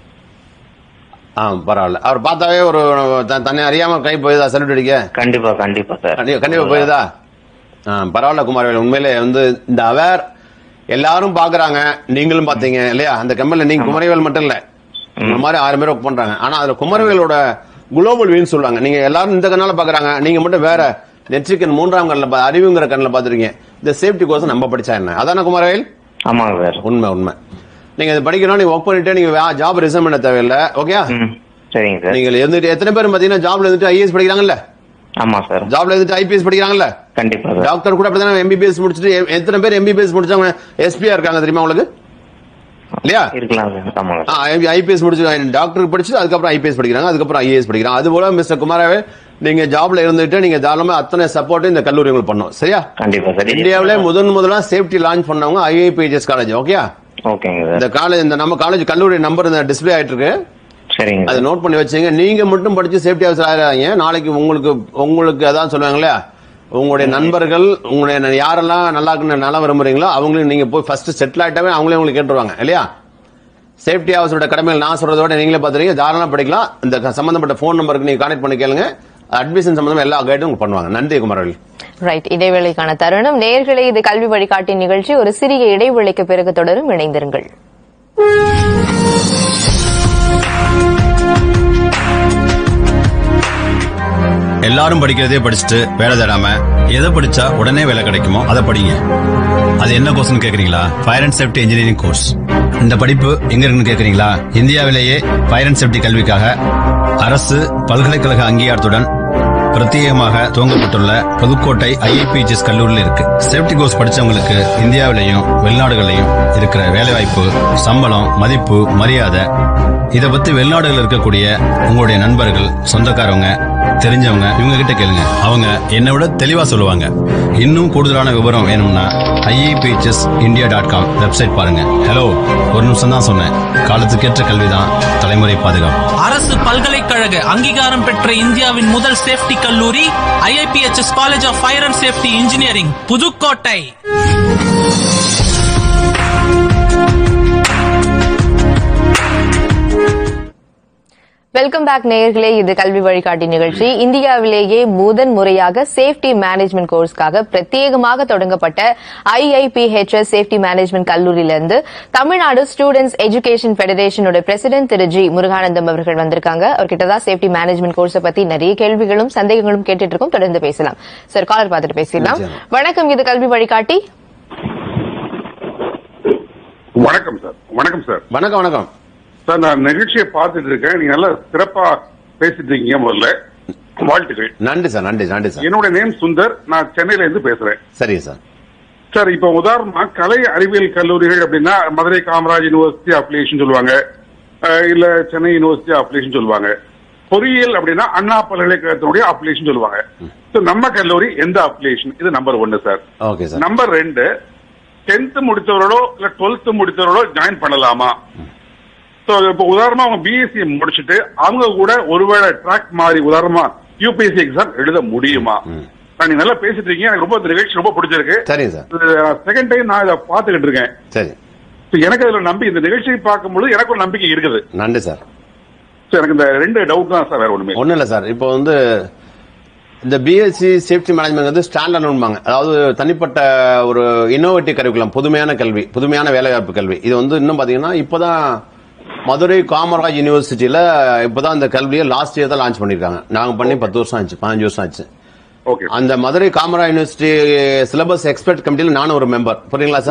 ஆ பரவாயில்ல அவர் பார்த்தாவே ஒரு த- தன்னை அறியாம கை போயிருதா சல்யூட் அடிக்க கண்டிப்பா கண்டிப்பா சார் கண்டிப்பா கண்டிப்பா போயிருதா ஆ பரவாயில்ல குமாரவேல் உண்மையிலே வந்து இந்த அவேர் எல்லாரும் பாக்குறாங்க நீங்களும் பாத்தீங்க இல்லையா அந்த கம்பெனில நீங்க குமரவேல் மட்டும் இல்ல இந்த மாதிரி ஆறு பேர் ஒர்க் பண்றாங்க ஆனா அதுல குமரவேலோட குளோபல் வியூன்னு சொல்லுவாங்க நீங்க எல்லாரும் இந்த கண்ணால பாக்குறாங்க நீங்க மட்டும் வேற நெற்றிக்கன் மூன்றாம் கண்ணில் பா- அறிவுங்கிற கண்ணில் பாத்துருக்கீங்க இந்த சேஃப்டி கோர்ஸ் நம்ம படிச்சா என்ன அதானே குமரவேல் ஆமாங்க சார் உண்மை உண்மை நீங்க இது படிக்கணும் நீங்க ஒர்க் பண்ணிட்டு நீங்க ஜாப் ரிசைன் பண்ண தேவையில்லை ஓகே ம் சரிங்க சார் நீங்க இருந்துட்டு எத்தனை பேர் பாத்தீங்கன்னா ஜாப்ல இருந்துட்டு ஐஏஎஸ் படிக்கிறாங்கல்ல ஆமா சார் ஜாப்ல இருந்துட்டு ஐபிஎஸ் படிக்கிறாங்கல்ல கண்டிப்பா சார் டாக்டர் கூட அப்படிதானே எம்பிபிஎஸ் முடிச்சுட்டு எ- எத்தனை பேர் எம்பிபிஎஸ் முடிச்சவங்க எஸ்பியா இருக்காங்க தெரியுமா உங்களுக்கு இல்லையா இருக்கலாம் சார் ஆமாங்க சார் ஐபிஎஸ் முடிச்சு டாக்டர் படிச்சுட்டு அதுக்கப்புறம் ஐபிஎஸ் படிக்கிறாங்க அதுக்கப்புறம் ஐஏஎஸ் படிக்கிறாங்க அது போல மிஸ்டர் குமாராவே நீங்க ஜாப்ல இருந்துட்டு நீங்க தாராளமா அத்தனை சப்போர்ட் இந்த கல்லூரி உங்களுக்கு பண்ணும் சரியா கண்டிப்பா சார் இந்தியாவிலே முதன் முதலா சேஃப்டி லான்ச் பண்ணவங்க ஐஐபிஎஸ் காலேஜ் ஓகே ஓகேங்க சார் இந்த காலேஜ் இந்த நம்ம காலேஜ் கல்லூரி நம்பர் இந்த டிஸ்பிளே ஆயிட்டு இருக்கு சரிங்க அதை சார் நோட் பண்ணி வச்சுங்க நீங்க மட்டும் படிச்சு சேஃப்டி ஆஃபீஸர் ஆகிறாங்க நாளைக்கு உங்களுக்கு உங்களுக்கு அதான் சொல்லுவாங்களே உங்களுடைய நண்பர்கள் உங்களுடைய ந- யாரெல்லாம் நல்லா இருக்குன்னு நல்லா விரும்புறீங்களோ அவங்களையும் நீங்க போய் ஃபர்ஸ்ட் செட்டில் ஆயிட்டாவே அவங்களே உங்களுக்கு கேட்டுருவாங்க இல்லையா சேஃப்டி ஆஃபீஸரோட கடமைகள் நான் சொல்றத விட நீங்களே பார்த்துறீங்க தாராளமா படிக்கலாம் இந்த க- சம்பந்தப்பட்ட ஃபோன் நம்பருக்கு நீங்க கான்டாக்ட் பண்ணி கேளுங்க அட்மிஷன் சம்பந்தமா எல்லா கைடும் உங்களுக்கு பண்ணுவாங்க நன்றி குமாரவேல் ரைட் இடைவேளைக்கான தருணம் நேயர்களே இது கல்வி வழிகாட்டி நிகழ்ச்சி ஒரு சிறிய இடைவேளைக்கு பிறகு தொடரும் இணைந்திருங்கள் எல்லாரும் படிக்கிறதே படிச்சுட்டு வேலை தேடாம எதை படிச்சா உடனே வேலை கிடைக்குமோ அதை படிங்க அது என்ன கோர்ஸ்னு கேக்குறீங்களா fire and safety engineering course இந்த படிப்பு எங்க இருக்குன்னு கேக்குறீங்களா இந்தியாவிலேயே ஃபயர் அண்ட் சேஃப்டி கல்விக்காக அரசு பல்கலைக்கழக அங்கீகாரத்துடன் பிரத்யேகமாக துவங்கப்பட்டுள்ள புதுக்கோட்டை ஐஐபிஜிஎஸ் கல்லூரியில் இருக்கு சேஃப்டி கோர்ஸ் படிச்சவங்களுக்கு இந்தியாவிலையும் வெளிநாடுகளையும் இருக்கிற வேலைவாய்ப்பு சம்பளம் மதிப்பு மரியாதை இத பத்தி வெளிநாடுகள் இருக்கக்கூடிய உங்களுடைய நண்பர்கள் சொந்தக்காரவங்க தெரிஞ்சவங்க இவங்க கிட்ட கேளுங்க அவங்க என்னை விட தெளிவா சொல்லுவாங்க இன்னும் கூடுதலான விவரம் வேணும்னா IAPHS India dot com website பாருங்க ஹலோ ஒரு நிமிஷம் தான் சொன்னேன் காலத்துக்கேற்ற கல்விதான் தலைமுறை பாதுகாப்பு அரசு பல்கலைக்கழக அங்கீகாரம் பெற்ற இந்தியாவின் முதல் சேஃப்டி கல்லூரி IIPHS college of fire and safety engineering Pudukkottai welcome back நேயர்களே இது கல்வி வழிகாட்டி நிகழ்ச்சி இந்தியாவிலேயே முதன் முறையாக சேஃப்டி மேனேஜ்மெண்ட் கோர்ஸ்க்காக பிரத்யேகமாக தொடங்கப்பட்ட ஐஐபிஹெச்எஸ் சேஃப்டி மேனேஜ்மெண்ட் கல்லூரியிலிருந்து தமிழ்நாடு ஸ்டூடெண்ட்ஸ் எஜுகேஷன் ஃபெடரேஷனோட பிரசிடென்ட் திரு ஜி முருகானந்தம் அவர்கள் வந்திருக்காங்க அவர்கிட்ட தான் சேஃப்டி மேனேஜ்மெண்ட் கோர்ஸை பத்தி நிறைய கேள்விகளும் சந்தேகங்களும் கேட்டுட்டு இருக்கோம் தொடர்ந்து பேசலாம் சார் காலர் பார்த்துட்டு பேசலாம் நிச்சயமா. வணக்கம் இது கல்வி வழிகாட்டி வணக்கம் சார் வணக்கம் சார் வணக்கம் வணக்கம் சார் நான் நிகழ்ச்சியை பார்த்துட்டு இருக்கேன் நீங்க நல்லா சிறப்பா பேசிட்டு இருக்கீங்க முதல்ல வாழ்த்துக்கள் நன்றி சார் நன்றி நன்றி சார் என்னோட நேம் சுந்தர் நான் சென்னையில இருந்து பேசுறேன் சரிங்க சார் சார் இப்ப உதாரணமா கலை அறிவியல் கல்லூரிகள் அப்படின்னா மதுரை காமராஜ் யூனிவர்சிட்டி அப்ளிகேஷன் சொல்லுவாங்க அஹ் இல்ல சென்னை யூனிவர்சிட்டி அப்ளிகேஷன் சொல்லுவாங்க பொறியியல் அப்படின்னா அண்ணா பல்கலைக்கழகத்தினுடைய அப்ளிகேஷன் சொல்லுவாங்க So, நம்ம கல்லூரி எந்த அப்ளிகேஷன் இது நம்பர் ஒன்னு சார் ஓகே சார் நம்பர் ரெண்டு டென்த் முடித்தவர்களோ இல்ல டுவெல்த் முடித்தவர்களோ ஜாயின் பண்ணலாமா சோ இப்போ உதாரணமா அவங்க பிஎஸ்சி முடிச்சுட்டு அவங்க கூட ஒருவேளை ட்ராக் மாதிரி உதாரணமா யூபிஎஸ்சி எக்ஸாம் எழுத முடியுமா நான் நீங்க நல்லா பேசிட்டு இருக்கீங்க எனக்கு ரொம்ப இந்த நிகழ்ச்சி ரொம்ப பிடிச்சிருக்கு சரிங்க சார் செகண்ட் டைம் நான் இதை பார்த்துக்கிட்டு இருக்கேன் சரி So, எனக்கு அதுல நம்பி இந்த நிகழ்ச்சியை பார்க்கும்போது எனக்கு ஒரு நம்பிக்கை இருக்குது நன்றி சார் So, எனக்கு இந்த ரெண்டு டவுட் தான் சார் வேற ஒண்ணுமே ஒன்றும் இல்லை சார் இப்போ வந்து இந்த பிஎஸ்சி சேஃப்டி மேனேஜ்மெண்ட் வந்து ஸ்டாண்டர்ட்னுபாங்க அதாவது தனிப்பட்ட ஒரு இன்னோவேட்டிவ் கரிக்குலம் புதுமையான கல்வி புதுமையான வேலைவாய்ப்பு கல்வி இது வந்து இன்னும் பார்த்தீங்கன்னா இப்போதான் மதுரை காமராஜ் யூனிவர்சிட்டியில இப்போதான் இந்த கல்வியை லாஸ்ட் இயர் தான் லான்ச் பண்ணியிருக்காங்க நாங்க பண்ணி பத்து வருஷம் ஆச்சு பதினஞ்சு வருஷம் ஆச்சு ஓகே அந்த Madurai Kamaraj university syllabus expert கமிட்டியில் நானும் ஒரு மெம்பர் புரியுங்களா sir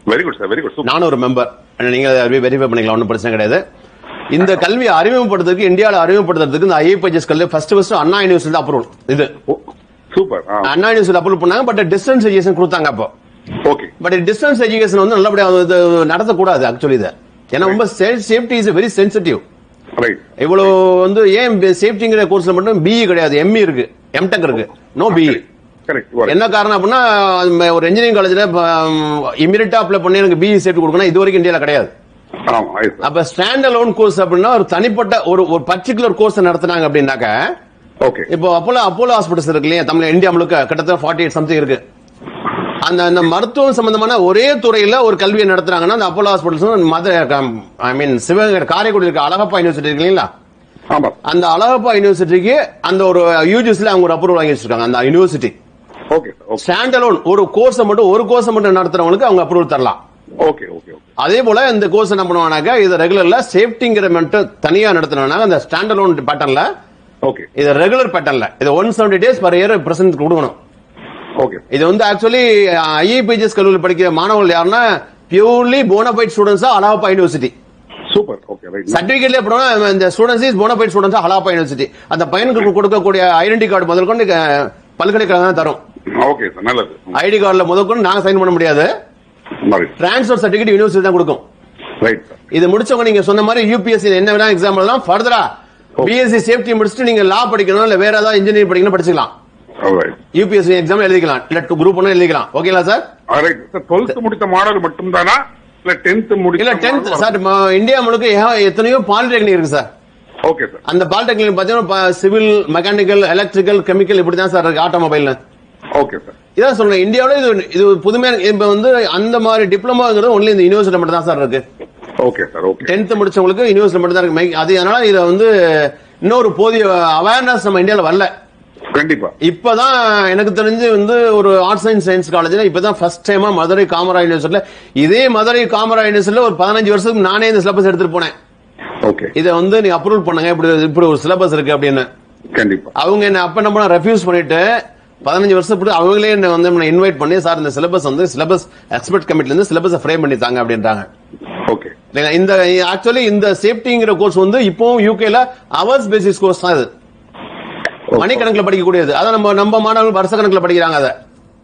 very good sir very good நானும் ஒரு மெம்பர் நீங்க வெரிஃபை பண்ணிக்கலாம் ஒன்றும் பிரச்சனை கிடையாது இந்த கல்வியை அறிமுகப்படுத்துறதுக்கு இந்தியாவில் அறிமுகப்படுத்துறதுக்கு இந்த ஐஏபிஎஸ் கல்வி first first Anna university approval இது சூப்பர் அண்ணா யூனிவர்சிட்டி அப்ரூவல் பண்ணாங்க பட் டிஸ்டன்ஸ் எஜுகேஷன் கொடுத்தாங்க அப்போ ஓகே பட் டிஸ்டன்ஸ் எஜுகேஷன் வந்து நல்லபடியா இது நடத்தக்கூடாது ஆக்சுவலி இது ஏன்னா ரொம்ப safety is very sensitive right இவ்வளவு வந்து ஏன் சேஃப்டிங்கிற கோர்ஸ்ல மட்டும் பிஇ கிடையாது எம்இ இருக்கு எம்டெக் இருக்கு நோ பிஇ கரெக்ட் என்ன காரணம் அப்படின்னா அந்த ஒரு இன்ஜினியரிங் காலேஜ்ல இமீடியட்டா அப்ளை பண்ணி எனக்கு பிஇ சேஃப்டி கொடுக்கணும் இது வரைக்கும் இந்தியால கிடையாது ஆமா ஆயிடுச்சு சார் அப்ப ஸ்டாண்ட் அலோன் கோர்ஸ் அப்படின்னா ஒரு தனிப்பட்ட ஒரு ஒரு பர்டிகுலர் கோர்ஸ் நடத்துனாங்க அப்படின்னாக்க ஓகே இப்போ அப்போலோ அப்போலோ ஹாஸ்பிட்டல்ஸ் இருக்கு இல்லையா தமிழ் இந்தியா முழுக்க கிட்டத்தட்ட ஃபார்ட்டி எயிட் சம்திங் இருக்கு அந்த அந்த மருத்துவம் சம்பந்தமான ஒரே துறையில ஒரு கல்வியை நடத்துறாங்கன்னா அந்த அப்போலோ ஹாஸ்பிட்டல்ஸ் மத ஐ மீன் சிவகங்கை காரைக்குடி இருக்க அழகப்பா யூனிவர்சிட்டி இருக்கு இல்லைங்களா ஆமா அந்த அழகப்பா யூனிவர்சிட்டிக்கு அந்த ஒரு யூஜிஸ்ல அவங்க ஒரு அப்ரூவல் வாங்கி வச்சிருக்காங்க அந்த university okay sir okay stand alone ஒரு கோர்ஸ் மட்டும் ஒரு கோர்ஸ் மட்டும் நடத்துறவங்களுக்கு அவங்க அப்ரூவல் தரலாம் ஓகே ஓகே ஓகே அதே போல இந்த கோர்ஸ் என்ன பண்ணுவானாக்கா இது ரெகுலர்ல சேஃப்டிங்கிற மட்டும் தனியா நடத்தினாங்க அந்த ஸ்டாண்ட் அலோன் பேட்டர்ன்ல ஓகே இது ரெகுலர் பேட்டர்ன்ல இது one seventy days per year present கொடுக்கணும் ஓகே இது வந்து ஆக்சுவலி ஐஏபிஜிஎஸ் கல்லூரியில் படிக்கிற மாணவர்கள் யாருன்னா purely bonafide students Alagappa university super okay right சர்டிபிகேட்ல எப்படின்னா இந்த students is bonafide students Alagappa university அந்த பையனுக்கு கொடுக்கக்கூடிய ஐடென்டி கார்டு முதல் கொண்டு அஹ், பல்கலைக்கழகம் தான் தரும் ஓகே சார் நல்லது ஐடி கார்டுல முதல் கொண்டு நாங்க சைன் பண்ண முடியாது ரைட் டிரான்ஸ்பர் சர்டிபிகேட் யூனிவர்சிட்டி தான் கொடுக்கும் ரைட் சார் இது முடிச்சவங்க நீங்க சொன்ன மாதிரி யூபிஎஸ்சி என்ன வேணா எக்ஸாம் எழுதலாம் ஃபர்தரா பிஎஸ்சி சேஃப்டி முடிச்சுட்டு நீங்க லா படிக்கணும் இல்ல வேற ஏதாவது இன்ஜினியரிங் படிக்கணும் படிச்சுக்கலாம் ரைட் யூபிஎஸ்சி எக்ஸாம் எழுதிக்கலாம் இல்ல குரூப் ஒன்னு எழுதிக்கலாம் ஓகேங்களா சார் ரைட் சார் டுவெல்த் முடித்த மாணவர் மட்டும்தானா இல்ல டென்த் இல்ல முடித்த டென்த் சார் ம- இந்தியா முழுக்க ஏ- எத்தனையோ பாலிடெக்னிக் இருக்கு சார் ஓகே சார் அந்த பாலிடெக்னிக் பாத்தீங்கன்னா சிவில் மெக்கானிக்கல் எலக்ட்ரிக்கல் கெமிக்கல் இப்படி தான் சார் இருக்கு ஆட்டோமொபைல்ல ஓகே சார் இதான் சொல்றேன் இந்தியாவோட இது இது புதுமையான இப்ப வந்து அந்த மாதிரி டிப்ளமாங்கிறது ஒன்லி இந்த யூனிவர்சிட்டி மட்டும் தான் சார் இருக்கு ஓகே சார் ஓகே டென்த் முடிச்சவங்களுக்கு யூனிவர்சிட்டி மட்டும் தான் இருக்கு மை- அது அதனால இத வந்து இன்னொரு போதிய அவேர்னஸ் நம்ம இந்தியால வரல கண்டிப்பா இப்பதான் எனக்கு தெரிஞ்சு வந்து ஒரு ஆர்ட்ஸ் அண்ட் சயின்ஸ் காலேஜ்ல இப்பதான் ஃபர்ஸ்ட் டைமா மதுரை காமரா யூனிவர்சிட்டியில இதே மதுரை காமரா யூனிவர்சிட்டியில ஒரு பதினஞ்சு வருஷத்துக்கு நானே இந்த சிலபஸ் எடுத்துட்டு போனேன் ஓகே இதை வந்து நீங்க அப்ரூவல் பண்ணுங்க இப்படி இப்படி ஒரு சிலபஸ் இருக்கு அப்படின்னு கண்டிப்பா அவங்க என்ன அப்ப நம்ம ரெஃப்யூஸ் பண்ணிட்டு பதினஞ்சு வருஷத்துக்கு அவங்களே என்ன வந்து இன்வைட் பண்ணி சார் இந்த சிலபஸ் வந்து சிலபஸ் எக்ஸ்பர்ட் கமிட்டில இருந்து சிலபஸ் ஃப்ரேம் பண்ணி தாங்க அப்படின்றாங்க ஓகே இல்லைங்களா? இந்த ஆக்சுவலி இந்த சேஃப்டிங்கிற கோர்ஸ் வந்து இப்பவும் யூகேல அவர்ஸ் பேசிஸ் கோர்ஸ் தான் இது மணிக்கணக்கில் படிக்கக்கூடியது அதை நம்ம நம்ம மாணவர்கள் வருஷ கணக்கில் படிக்கிறாங்க அதை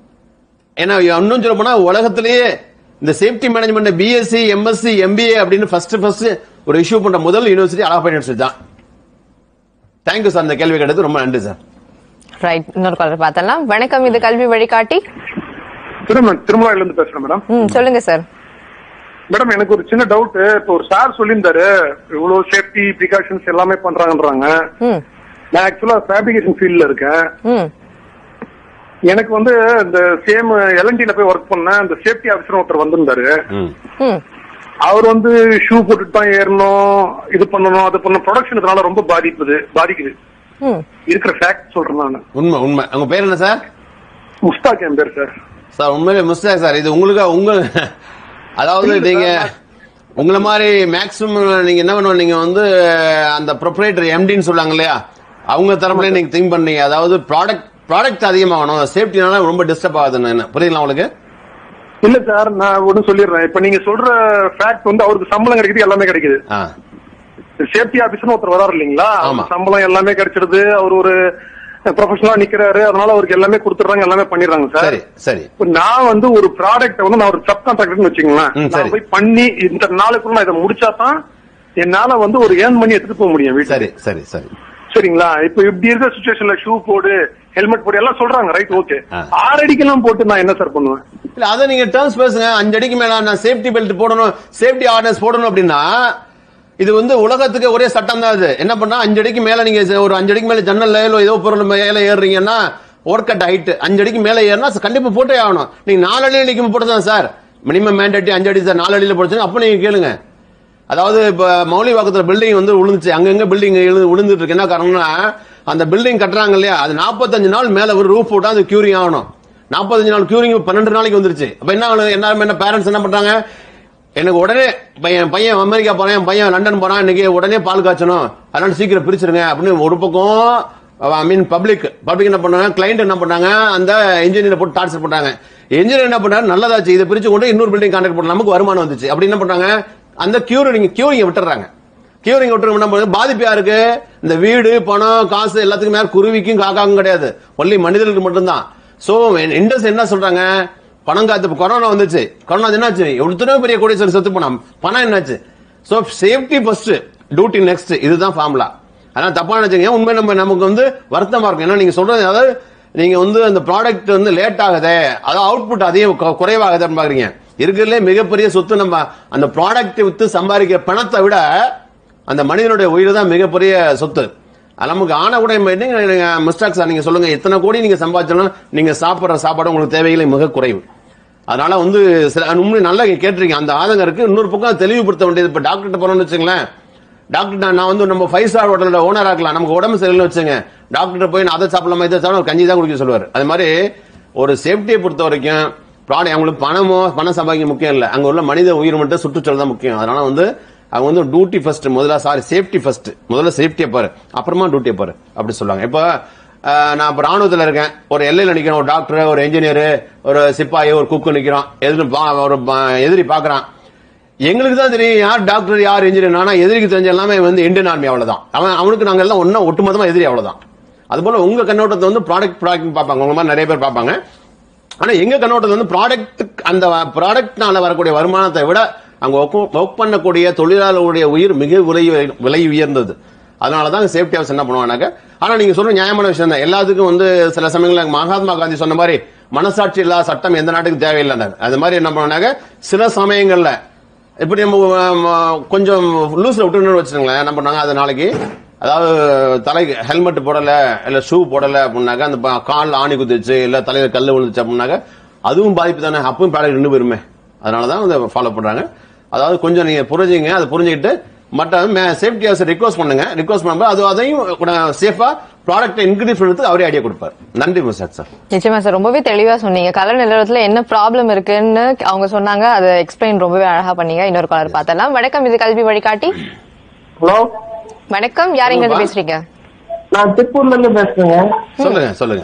ஏன்னா இன்னும் சொல்ல போனா உலகத்திலேயே இந்த safety management BSc MSc MBA அப்படின்னு ஃபர்ஸ்ட் ஃபர்ஸ்ட் ஒரு இஷ்யூ பண்ற முதல் யூனிவர்சிட்டி அலாப்பா யூனிவர்சிட்டி தான் தேங்க்யூ சார் இந்த கேள்வி கேட்டது ரொம்ப நன்றி சார் ரைட் இன்னொரு காலர் பார்த்தலாம் வணக்கம் இது கல்வி வழிகாட்டி திரும்ப திருமலாயில இருந்து பேசுறேன் மேடம் ம் சொல்லுங்க சார் மேடம் எனக்கு ஒரு சின்ன டவுட் இப்போ ஒரு சார் சொல்லியிருந்தாரு இவ்வளவு சேஃப்டி ப்ரிகாஷன்ஸ் எல்லாமே பண்றாங்கன்றாங்க ம் நான் ஆக்சுவலா ஃபேப்ரிகேஷன் ஃபீல்ட்ல இருக்கேன் ம் எனக்கு வந்து இந்த சேம் எல்என்டில போய் ஒர்க் பண்ண இந்த சேஃப்டி ஆஃபீஸர் ஒருத்தர் வந்திருந்தாரு ம் ம் அவர் வந்து ஷூ போட்டுட்டு தான் ஏறணும் இது பண்ணணும் அது பண்ணணும் ப்ரொடக்ஷன் இதனால ரொம்ப பாதிப்புது பாதிக்குது ம் இருக்கிற ஃபேக்ட் சொல்றேன் நான் உண்மை உண்மை உங்க பேர் என்ன சார் முஸ்தாக் என் பேர் சார் சார் உண்மையிலே மிஸ்டேக் சார் இது உங்களுக்கு உங்க அதாவது நீங்க உங்களை மாதிரி மேக்ஸிமம் நீங்க என்ன பண்ணுவோம் நீங்க வந்து அந்த ப்ரொப்ரேட்டர் எம்டின்னு சொல்லுவாங்க இல்லையா அவங்க தரப்புல நீங்க திங்க் பண்ணீங்க அதாவது ப்ராடக்ட் ப்ராடக்ட் அதிகமாகணும் சேஃப்டினால ரொம்ப டிஸ்டர்ப் ஆகுதுன்னு என்ன புரியுங்களா உங்களுக்கு இல்ல சார் நான் ஒண்ணு சொல்லிடுறேன் இப்ப நீங்க சொல்ற ஃபேக்ட் வந்து அவருக்கு சம்பளம் கிடைக்குது எல்லாமே கிடைக்குது ஆ சேஃப்டி ஆபீசர் ஒருத்தர் வராரு இல்லைங்களா ஆமா. அவருக்கு சம்பளம் எல்லாமே கிடைச்சிடுது அவர் ஒரு ப்ரொஃபஷனலா நிக்கிறாரு அதனால அவருக்கு எல்லாமே கொடுத்துறாங்க எல்லாமே பண்ணிடுறாங்க சார் சரி சரி இப்ப நான் வந்து ஒரு ப்ராடக்ட் வந்து நான் ஒரு சப் கான்ட்ராக்டர்னு வச்சுங்களேன் ம், சரி. நான் போய் பண்ணி இந்த நாளுக்குள்ள நான் இதை முடிச்சா தான் என்னால வந்து ஒரு ஏர்ன் பண்ணி எடுத்துட்டு போக முடியும் வீட்டுக்கு சரி சரி சரி சரிங்களா இப்ப இப்படி இருக்க சுச்சுவேஷன்ல ஷூ போடு ஹெல்மெட் போடு எல்லாம் சொல்றாங்க ரைட் ஓகே ஆ. ஆறு அடிக்கெல்லாம் போட்டு நான் என்ன சார் பண்ணுவேன் இல்ல அதை நீங்க டேர்ம்ஸ் பேசுங்க அஞ்சு அடிக்கு மேல நான் சேஃப்டி பெல்ட் போடணும் சேஃப்டி ஆர்டர்ஸ் போடணும் அப்படின்னா இது வந்து உலகத்துக்கு ஒரே சட்டம் தான் இது என்ன பண்ணா அஞ்சு அடிக்கு மேல நீங்க ஒரு அஞ்சு அடிக்கு மேல ஜன்னல் இல்ல ஏதோ பொருள் மேல ஏறுறீங்கன்னா ஒர்க் அட் ஹைட் அஞ்சு அடிக்கு மேல ஏறினா கண்டிப்பா போட்டே ஆகணும் நீங்க நாலு அடி நிக்கும் போட்டுதான் சார் மினிமம் மேண்டேட்டி அஞ்சு அடி சார் நாலு அடியில போடுச்சு அப்ப நீங்க கேளுங்க அதாவது இப்ப மௌலிவாக்கத்துல பில்டிங் வந்து விழுந்துச்சு அங்கங்க பில்டிங் விழுந்துட்டு இருக்கு என்ன காரணம்னா அந்த பில்டிங் கட்டுறாங்க இல்லையா அது 45 நாள் மேல ஒரு ரூஃப் போட்டா அது கியூரிங் ஆகணும் 45 நாள் கியூரிங் பன்னெண்டு நாளைக்கு வந்துருச்சு அப்ப என்ன ஆகுது? என்ன என்ன பேரண்ட்ஸ் என்ன பண்றாங்க எனக்கு உடனே பையன் பையன் அமெரிக்கா போறேன் என் பையன் லண்டன் போறான் இன்னைக்கு உடனே பால் காய்ச்சணும் அதனால சீக்கிரம் பிரிச்சிருங்க அப்படின்னு ஒரு பக்கம் ஐ மீன் பப்ளிக் பப்ளிக் என்ன பண்ணாங்க கிளைண்ட் என்ன பண்ணாங்க அந்த இன்ஜினியர் போட்டு டார்ச்சர் பண்ணாங்க இன்ஜினியர் என்ன பண்ணாரு நல்லதாச்சு இதை பிரிச்சு கொண்டு இன்னொரு பில்டிங் கான்ட்ராக்ட் பண்ண நமக்கு வருமானம் வந்துச்சு அப்படி என்ன பண்றாங்க அந்த கியூரிங் கியூரிங் விட்டுறாங்க கியூரிங் விட்டு என்ன பண்ணுறது பாதிப்பு யாருக்கு இந்த வீடு பணம் காசு எல்லாத்துக்கும் மேல குருவிக்கும் காக்காக்கும் கிடையாது ஒன்லி மனிதர்களுக்கு மட்டும்தான் சோ இண்டஸ் என்ன சொல்றாங்க பணம் காத்து கொரோனா வந்துச்சு கொரோனா என்னாச்சு எத்தனையோ பெரிய கோடீஸ்வரர் செத்து போனான் பணம் என்னாச்சு so safety first duty next இதுதான் ஃபார்முலா அதனால தப்பா நினைச்சீங்க உண்மை நம்ம நமக்கு வந்து வருத்தமா இருக்கும் ஏன்னா நீங்க சொல்றது அதாவது நீங்க வந்து அந்த ப்ராடக்ட் வந்து லேட் ஆகுதே அதாவது அவுட்புட் அதிகம் கு- குறைவாகுதுன்னு பாக்குறீங்க இருக்கிறதுலே மிகப்பெரிய சொத்து நம்ம அந்த ப்ராடக்ட் வித்து சம்பாதிக்கிற பணத்தை விட அந்த மனிதனுடைய உயிர் தான் மிகப்பெரிய சொத்து அது நமக்கு ஆன கூட மிஸ்டாக்ஸ் நீங்க சொல்லுங்க எத்தனை கோடி நீங்க சம்பாதிச்சாலும் நீங்க சாப்பிடுற சாப்பாடு உங்களுக்கு தேவைகளை மிக குறைவு அதனால வந்து சில உண்மை நல்லா கேட்டிருக்கீங்க அந்த ஆதங்கம் இருக்கு இன்னொரு பக்கம் அதை தெளிவுபடுத்த வேண்டியது இப்ப டாக்டர்கிட்ட போறோம்னு வச்சுங்களேன் டாக்டர் நான் நான் வந்து நம்ம ஃபைவ் ஸ்டார் ஹோட்டலோட ஓனர் ஆக்கலாம் நமக்கு உடம்பு சரியில்லை வச்சுங்க டாக்டர் போய் நான் அதை சாப்பிடலாமா இதை சாப்பிடலாம் கஞ்சி தான் குடிக்க சொல்லுவார் அது மாதிரி ஒரு சேஃப்டியை பொறுத்த வரைக்கும் ப்ராடக்ட் அவங்களுக்கு பணமோ பணம் சம்பாதிக்க முக்கியம் இல்லை அங்க உள்ள மனித உயிர் மட்டும் சுற்றுச்சூழல் தான் முக்கியம் அதனால வந்து அவங்க வந்து டியூட்டி ஃபர்ஸ்ட் முதல்ல சாரி சேஃப்டி ஃபர்ஸ்ட் முதல்ல சேஃப்டியை பாரு அப்புறமா டியூட்டியை பாரு அப்படி சொல்லுவாங்க இப்போ அஹ், நான் இப்போ ராணுவத்தில் இருக்கேன் ஒரு எல்லையில் நிற்கிறேன் ஒரு டாக்டர் ஒரு இன்ஜினியர் ஒரு சிப்பாயி ஒரு குக்கு நிற்கிறான் எதிரி பா- ஒரு பா- எதிரி பார்க்கறான் எங்களுக்கு தான் தெரியும் யார் டாக்டர் யார் இன்ஜினியர் ஆனா எதிரிக்கு தெரிஞ்ச எல்லாமே வந்து இந்தியன் ஆர்மி அவ்வளவுதான் அவன் அவனுக்கு நாங்க எல்லாம் ஒன்னா ஒட்டுமொத்தமா எதிரி அவ்வளவுதான் அதுபோல உங்க கண்ணோட்டத்தை வந்து ப்ராடக்ட் ப்ராடக்ட் பார்ப்பாங்க உங்க மாதிரி நிறைய பேர் பார்ப்பாங்க ஆனா எங்க கண்ணோட்டத்தில் வந்து ப்ராடக்ட் அந்த ப்ராடக்ட்னால வரக்கூடிய வருமானத்தை விட அங்க ஒர்க் பண்ணக்கூடிய தொழிலாளர்களுடைய உயிர் மிக விலை விலை உயர்ந்தது அதனாலதான் சேஃப்டி ஹவுஸ் என்ன பண்ணுவாங்க ஆனா நீங்க சொல்ற நியாயமான விஷயம் தான் எல்லாத்துக்கும் வந்து சில சமயங்களில் மகாத்மா காந்தி சொன்ன மாதிரி மனசாட்சி இல்லாத சட்டம் எந்த நாட்டுக்கு தேவையில்லைன்னாரு அது மாதிரி என்ன பண்ணுவாங்க சில சமயங்கள்ல இப்படி நம்ம ஆம், கொஞ்சம் லூஸ்ல விட்டுன்னு வச்சுருங்களேன் என்ன பண்ணாங்க அது நாளைக்கு அதாவது தலைக்கு ஹெல்மெட் போடல இல்ல ஷூ போடல அப்படின்னாக்க அந்த ப- கால் ஆணி குத்துச்சு இல்ல தலையில கல்லு விழுந்துச்சு அப்படின்னாக்க அதுவும் பாதிப்பு தானே அப்பவும் பேடல் நின்று போயிருமே அதனாலதான் அதை ஃபாலோ பண்றாங்க அதாவது கொஞ்சம் நீங்க புரிஞ்சுங்க அதை புரிஞ்சுக்கிட்டு மற்ற சேஃப்டி ஹவுஸ் ரிக்வஸ்ட் பண்ணுங்க ரிக்வஸ்ட் பண்ணும்போது அது அதையும் சேஃபா ப்ராடக்ட் இன்க்ரீஸ் பண்ணுறதுக்கு அவரே ஐடியா கொடுப்பார் நன்றி மிஸ்டர் சார் நிச்சயமா சார் ரொம்பவே தெளிவா சொன்னீங்க கலர் நிலவரத்துல என்ன ப்ராப்ளம் இருக்குன்னு அவங்க சொன்னாங்க அதை எக்ஸ்பிளைன் ரொம்பவே அழகா பண்ணீங்க இன்னொரு காலர் பார்த்தலாம் வணக்கம் இது கல்வி வழிகாட்டி ஹலோ வணக்கம் யார் எங்க இருந்து பேசுறீங்க நான் திருப்பூர்ல இருந்து பேசுறேங்க சொல்லுங்க சொல்லுங்க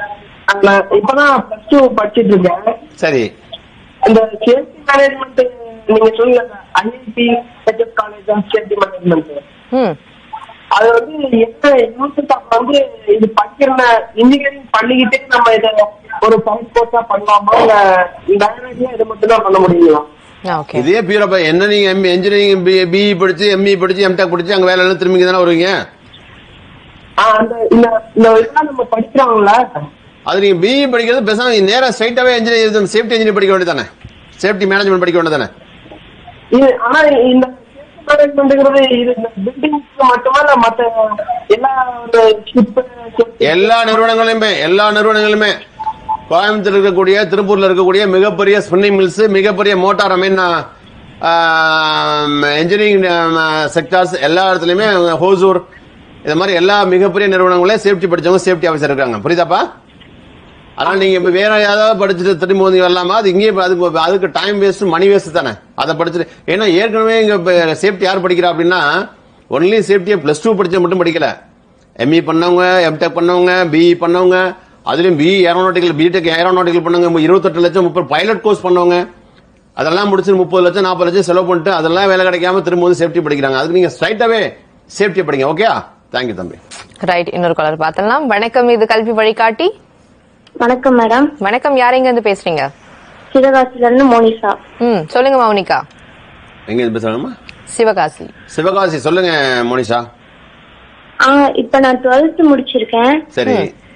நான் இப்பதான் பிளஸ் டூ படிச்சிட்டு இருக்கேன் சரி இந்த சேஃப்டி மேனேஜ்மெண்ட் நீங்க சொன்னீங்க IIT HS college of safety management ம் அது வந்து என்ன யூனிட் அப்ப வந்து இது படிக்கிற இன்ஜினியரிங் பண்ணிக்கிட்டே நம்ம இதை ஒரு சயின்ஸ் கோர்ஸா பண்ணலாமா இல்ல டைரக்டா இதை மட்டும் தான் பண்ண முடியுங்களா ஓகே இதே பியூரா என்ன நீங்க எம் இன்ஜினியரிங் பிஇ படிச்சு எம்இ படிச்சு எம்டெக் படிச்சு அங்க வேலை எல்லாம் திரும்பி தானே வருவீங்க ஆஹ் அந்த இந்த இந்த இதெல்லாம் நம்ம படிக்கிறாங்களா அது நீங்க பிஇ படிக்கிறது பேசாம நேரா ஸ்ட்ரைட்டாவே இன்ஜினியர் சேஃப்டி இன்ஜினியர் படிக்க வேண்டியதானே சேஃப்டி மேனேஜ்மெண்ட் படிக்க வேண்டியதானே இது ஆனா இந்த சேஃப்டி மேனேஜ்மெண்ட்ங்கிறது இது இந்த பில்டிங்ஸ்க்கு மட்டுமா இல்ல மத்த எல்லா இந்த ஷிப் எல்லா நிறுவனங்களுமே எல்லா நிறுவனங்களுமே கோயம்புத்தூர் இருக்கக்கூடிய திருப்பூர்ல இருக்கக்கூடிய மிகப்பெரிய ஸ்பின்னிங் மில்ஸ் மிகப்பெரிய motor I mean engineering sectors எல்லா இடத்துலயுமே ஹோசூர் இந்த மாதிரி எல்லா மிகப்பெரிய நிறுவனங்களே சேஃப்டி படிச்சவங்க சேஃப்டி ஆஃபீஸர் இருக்காங்க புரியுதாப்பா அதனால நீங்க இப்ப வேற ஏதாவது படிச்சுட்டு திரும்பி வந்து வரலாமா அது இங்கேயே இப்ப அதுக்கு அதுக்கு டைம் வேஸ்ட் மணி வேஸ்ட் தானே அதை படிச்சுட்டு ஏன்னா ஏற்கனவே இங்க சேஃப்டி யார் படிக்கிறா அப்படின்னா ஒன்லி சேஃப்டியை பிளஸ் டூ படிச்ச மட்டும் படிக்கல எம்இ பண்ணவங்க எம்டெக் பண்ணவங்க பிஇ பண்ணவங்க அதுலயும் பிஇ ஏரோநாட்டிக்கல் பிடெக் ஏரோநாட்டிக்கல் பண்ணவங்க இருபத்தெட்டு லட்சம் முப்பது பைலட் கோர்ஸ் பண்ணவங்க அதெல்லாம் முடிச்சு முப்பது லட்சம் நாற்பது லட்சம் செலவு பண்ணிட்டு அதெல்லாம் வேலை கிடைக்காம திரும்ப வந்து சேஃப்டி படிக்கிறாங்க அதுக்கு நீங்க ஸ்ட்ரைட்டாவே சேஃப்டி படிங்க ஓகே தேங்க்யூ தம்பி ரைட் இன்னொரு காலர் பார்த்தலாம் வணக்கம் இது கல்வி வழிகாட்டி வணக்கம் மேடம் வணக்கம் யார் எங்க இருந்து பேசுறீங்க சிவகாசில இருந்து மோனிஷா ம் சொல்லுங்க மௌனிகா எங்க இருந்து பேசுறாங்கம்மா சிவகாசி சிவகாசி சொல்லுங்க மோனிஷா ஆ இப்ப நான் டுவெல்த் முடிச்சிருக்கேன் சரி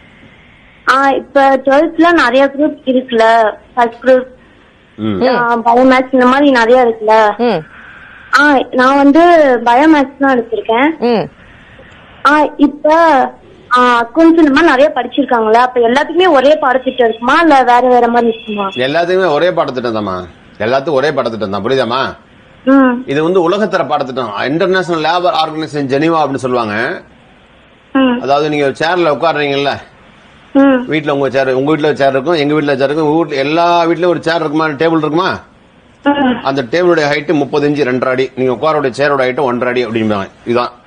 ஆ இப்ப டுவெல்த்ல நிறைய குரூப் இருக்குல்ல ஃபர்ஸ்ட் குரூப் ம் பயோமேக்ஸ் இந்த மாதிரி நிறைய இருக்குல்ல ம் ஆ நான் வந்து பயோமேக்ஸ் தான் எடுத்திருக்கேன் ம் ஆ இப்ப அக்கௌண்ட்ஸ் இந்த மாதிரி நிறைய படிச்சிருக்காங்களா அப்ப எல்லாத்துக்குமே ஒரே பாடத்திட்டம் இருக்குமா இல்ல வேற வேற மாதிரி இருக்குமா எல்லாத்துக்குமே ஒரே பாடத்திட்டம் தாம்மா எல்லாத்துக்கும் ஒரே பாடத்திட்டம் தான் புரியுதாம்மா ம் இது வந்து உலகத்தர பாடத்திட்டம் இன்டர்நேஷனல் லேபர் ஆர்கனைசேஷன் ஜெனீவா அப்படின்னு சொல்லுவாங்க ம் அதாவது நீங்க சேர்ல உட்காடுறீங்கல்ல ம் வீட்ல உங்க சேர் உங்க வீட்ல சேர் இருக்கும் எங்க வீட்ல சேர் இருக்கும் உங்க வீட்ல எல்லா வீட்லயும் ஒரு சேர் இருக்குமா டேபிள் இருக்குமா ம் அந்த டேபிளுடைய ஹைட் முப்பது இன்ச்சு ரெண்டரை அடி நீங்க உட்காரோட சேரோட ஹைட் ஒன்றரை அடி அப்படிம்பாங்க இதுதான்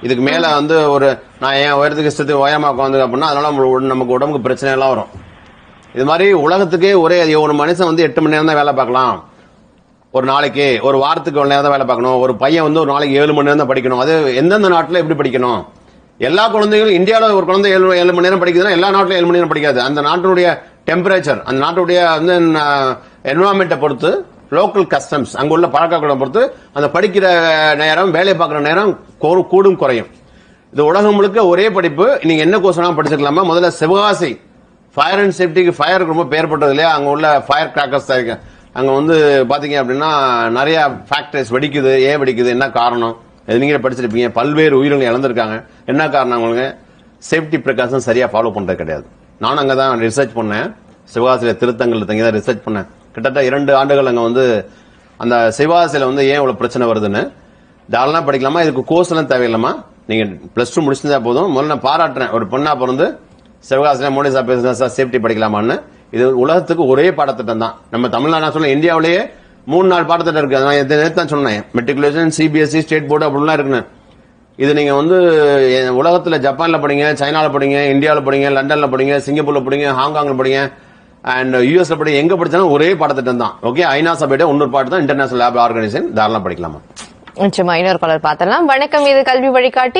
இதுக்கு மேல வந்து ஒரு நான் என் உயரத்துக்கு இஷ்டத்துக்கு உயரமா உட்காந்து அப்படின்னா அதனால நம்ம உட- நமக்கு உடம்புக்கு பிரச்சனை எல்லாம் வரும் இது மாதிரி உலகத்துக்கே ஒரே ஒரு மனுஷன் வந்து எட்டு மணி நேரம் தான் வேலை பார்க்கலாம் ஒரு நாளைக்கு ஒரு வாரத்துக்கு ஒரு நேரம் தான் வேலை பார்க்கணும் ஒரு பையன் வந்து ஒரு நாளைக்கு ஏழு மணி நேரம் தான் படிக்கணும் அது எந்தெந்த நாட்டில் எப்படி படிக்கணும் எல்லா குழந்தைகளும் இந்தியாவில் ஒரு குழந்தை ஏழு ஏழு மணி நேரம் படிக்குதுன்னா எல்லா நாட்டிலும் ஏழு மணி நேரம் படிக்காது அந்த நாட்டினுடைய டெம்பரேச்சர் அந்த நாட்டுடைய வந்து என்வரான்மெண்ட்டை பொறுத்து லோக்கல் கஸ்டம்ஸ் அங்க உள்ள பழக்கங்களை பொறுத்து அந்த படிக்கிற நேரம் வேலை பார்க்குற நேரம் கூ- கூடும் குறையும் இது உலகம் முழுக்க ஒரே படிப்பு நீங்க என்ன கோர்ஸ் படிச்சுக்கலாமா முதல்ல சிவகாசி ஃபயர் அண்ட் சேஃப்டிக்கு ஃபயருக்கு ரொம்ப பேர் பட்டது இல்லையா அங்க உள்ள ஃபயர் கிராக்கர்ஸ் தான் இருக்கு அங்க வந்து பாத்தீங்க அப்படின்னா நிறைய ஃபேக்டரிஸ் வெடிக்குது ஏன் வெடிக்குது என்ன காரணம் இது நீங்களே படிச்சிருப்பீங்க பல்வேறு உயிரினங்கள் இழந்திருக்காங்க என்ன காரணம் உங்களுக்கு சேஃப்டி ப்ரிகாஷன் சரியா ஃபாலோ பண்றது கிடையாது நானும் அங்க தான் ரிசர்ச் பண்ணேன் சிவகாசியில திருத்தங்கல்ல தங்கி தான் ரிசர்ச் பண்ணேன் கிட்டத்தட்ட இரண்டு ஆண்டுகள் அங்க வந்து அந்த சிவகாசியில வந்து ஏன் இவ்வளவு பிரச்சனை வருதுன்னு தாராளமா படிக்கலாமா இதுக்கு கோர்ஸ் எல்லாம் தேவையில்லாமா நீங்க பிளஸ் டூ முடிச்சிருந்தா போதும் முதல்ல நான் பாராட்டுறேன் ஒரு பொண்ணா பிறந்து சிவகாசில மோடி சார் பேசுனா சார் சேஃப்டி படிக்கலாமான்னு இது உலகத்துக்கு ஒரே பாடத்திட்டம் தான் நம்ம தமிழ்நாடு நான் சொல்ல இந்தியாவிலேயே மூணு நாலு பாடத்திட்டம் இருக்கு நான் நேத்து நேத்து தான் சொன்னேன் மெட்ரிகுலேஷன் சிபிஎஸ்சி ஸ்டேட் போர்டு அப்படிலாம் இருக்குன்னு இது நீங்க வந்து எ- உலகத்துல ஜப்பான்ல படிங்க சைனால படிங்க இந்தியாவில படிங்க லண்டன்ல படிங்க சிங்கப்பூர்ல படிங்க ஹாங்காங்ல படிங்க அண்ட் யூஎஸ்ல படிங்க எங்க படிச்சாலும் ஒரே பாடத்திட்டம் தான் ஓகே ஐநா சபையிட இன்னொரு பாட்டு தான் இன்டர்நேஷனல் லேப் ஆர்கனைசேஷன் தாராளம் படிக்கலாமா நிச்சயமா இன்னொரு காலர் பார்த்தலாம் வணக்கம் இது கல்வி வழிகாட்டி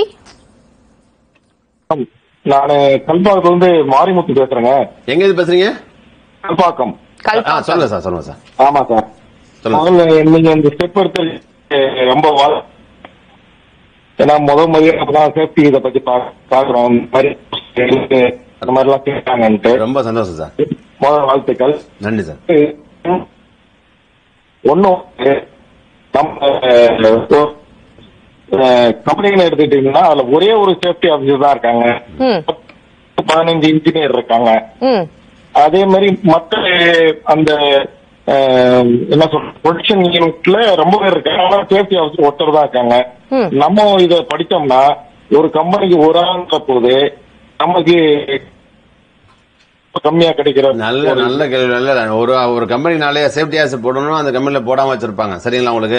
நானு கல்பாக்கத்துல இருந்து மாரிமுத்து பேசுறேங்க எங்க இது பேசுறீங்க கல்பாக்கம் கல் ஆ, சொல்லுங்க சார் சொல்லுங்க சார் ஆமா சார் சொல்லுங்க. முதல்ல நீங்க இந்த ஸ்டெப் எடுத்து அஹ், ரொம்ப வாழ் ஏன்னா முத முதல்ல அப்பதான் சேஃப்டி இதை பத்தி பா- பாக்குறோம் இந்த மாதிரி இருக்கு, அந்த மாதிரி எல்லாம் கேட்டாங்கன்ட்டு ரொம்ப சந்தோஷம் சார் முதல் வாழ்த்துக்கள் நன்றி சார் ஒன்னும் நம்ம கம்பெனிகளை எடுத்துக்கிட்டீங்கன்னா அதுல ஒரே ஒரு சேஃப்டி ஆபீசர் தான் இருக்காங்க ம் பதினஞ்சு இன்ஜினியர் இருக்காங்க ம் அதே மாதிரி மற்ற அந்த அஹ், என்ன சொல்ற ப்ரொடக்ஷன் யூனிட்ல ரொம்ப பேர் இருக்காங்க ஆனா சேஃப்டி ஆஃபீஸர் ஒருத்தர் தான் இருக்காங்க ம். நம்ம இத படிச்சோம்னா ஒரு கம்பெனிக்கு ஒரு ஆளுன்ற போது நமக்கு கம்மியா கிடைக்கிற நல்ல நல்ல கேள்வி நல்ல ஒரு ஒரு கம்பெனினாலே சேஃப்டி ஆஸ் போடணும் அந்த கம்பெனில போடாம வச்சிருப்பாங்க சரிங்களா உங்களுக்கு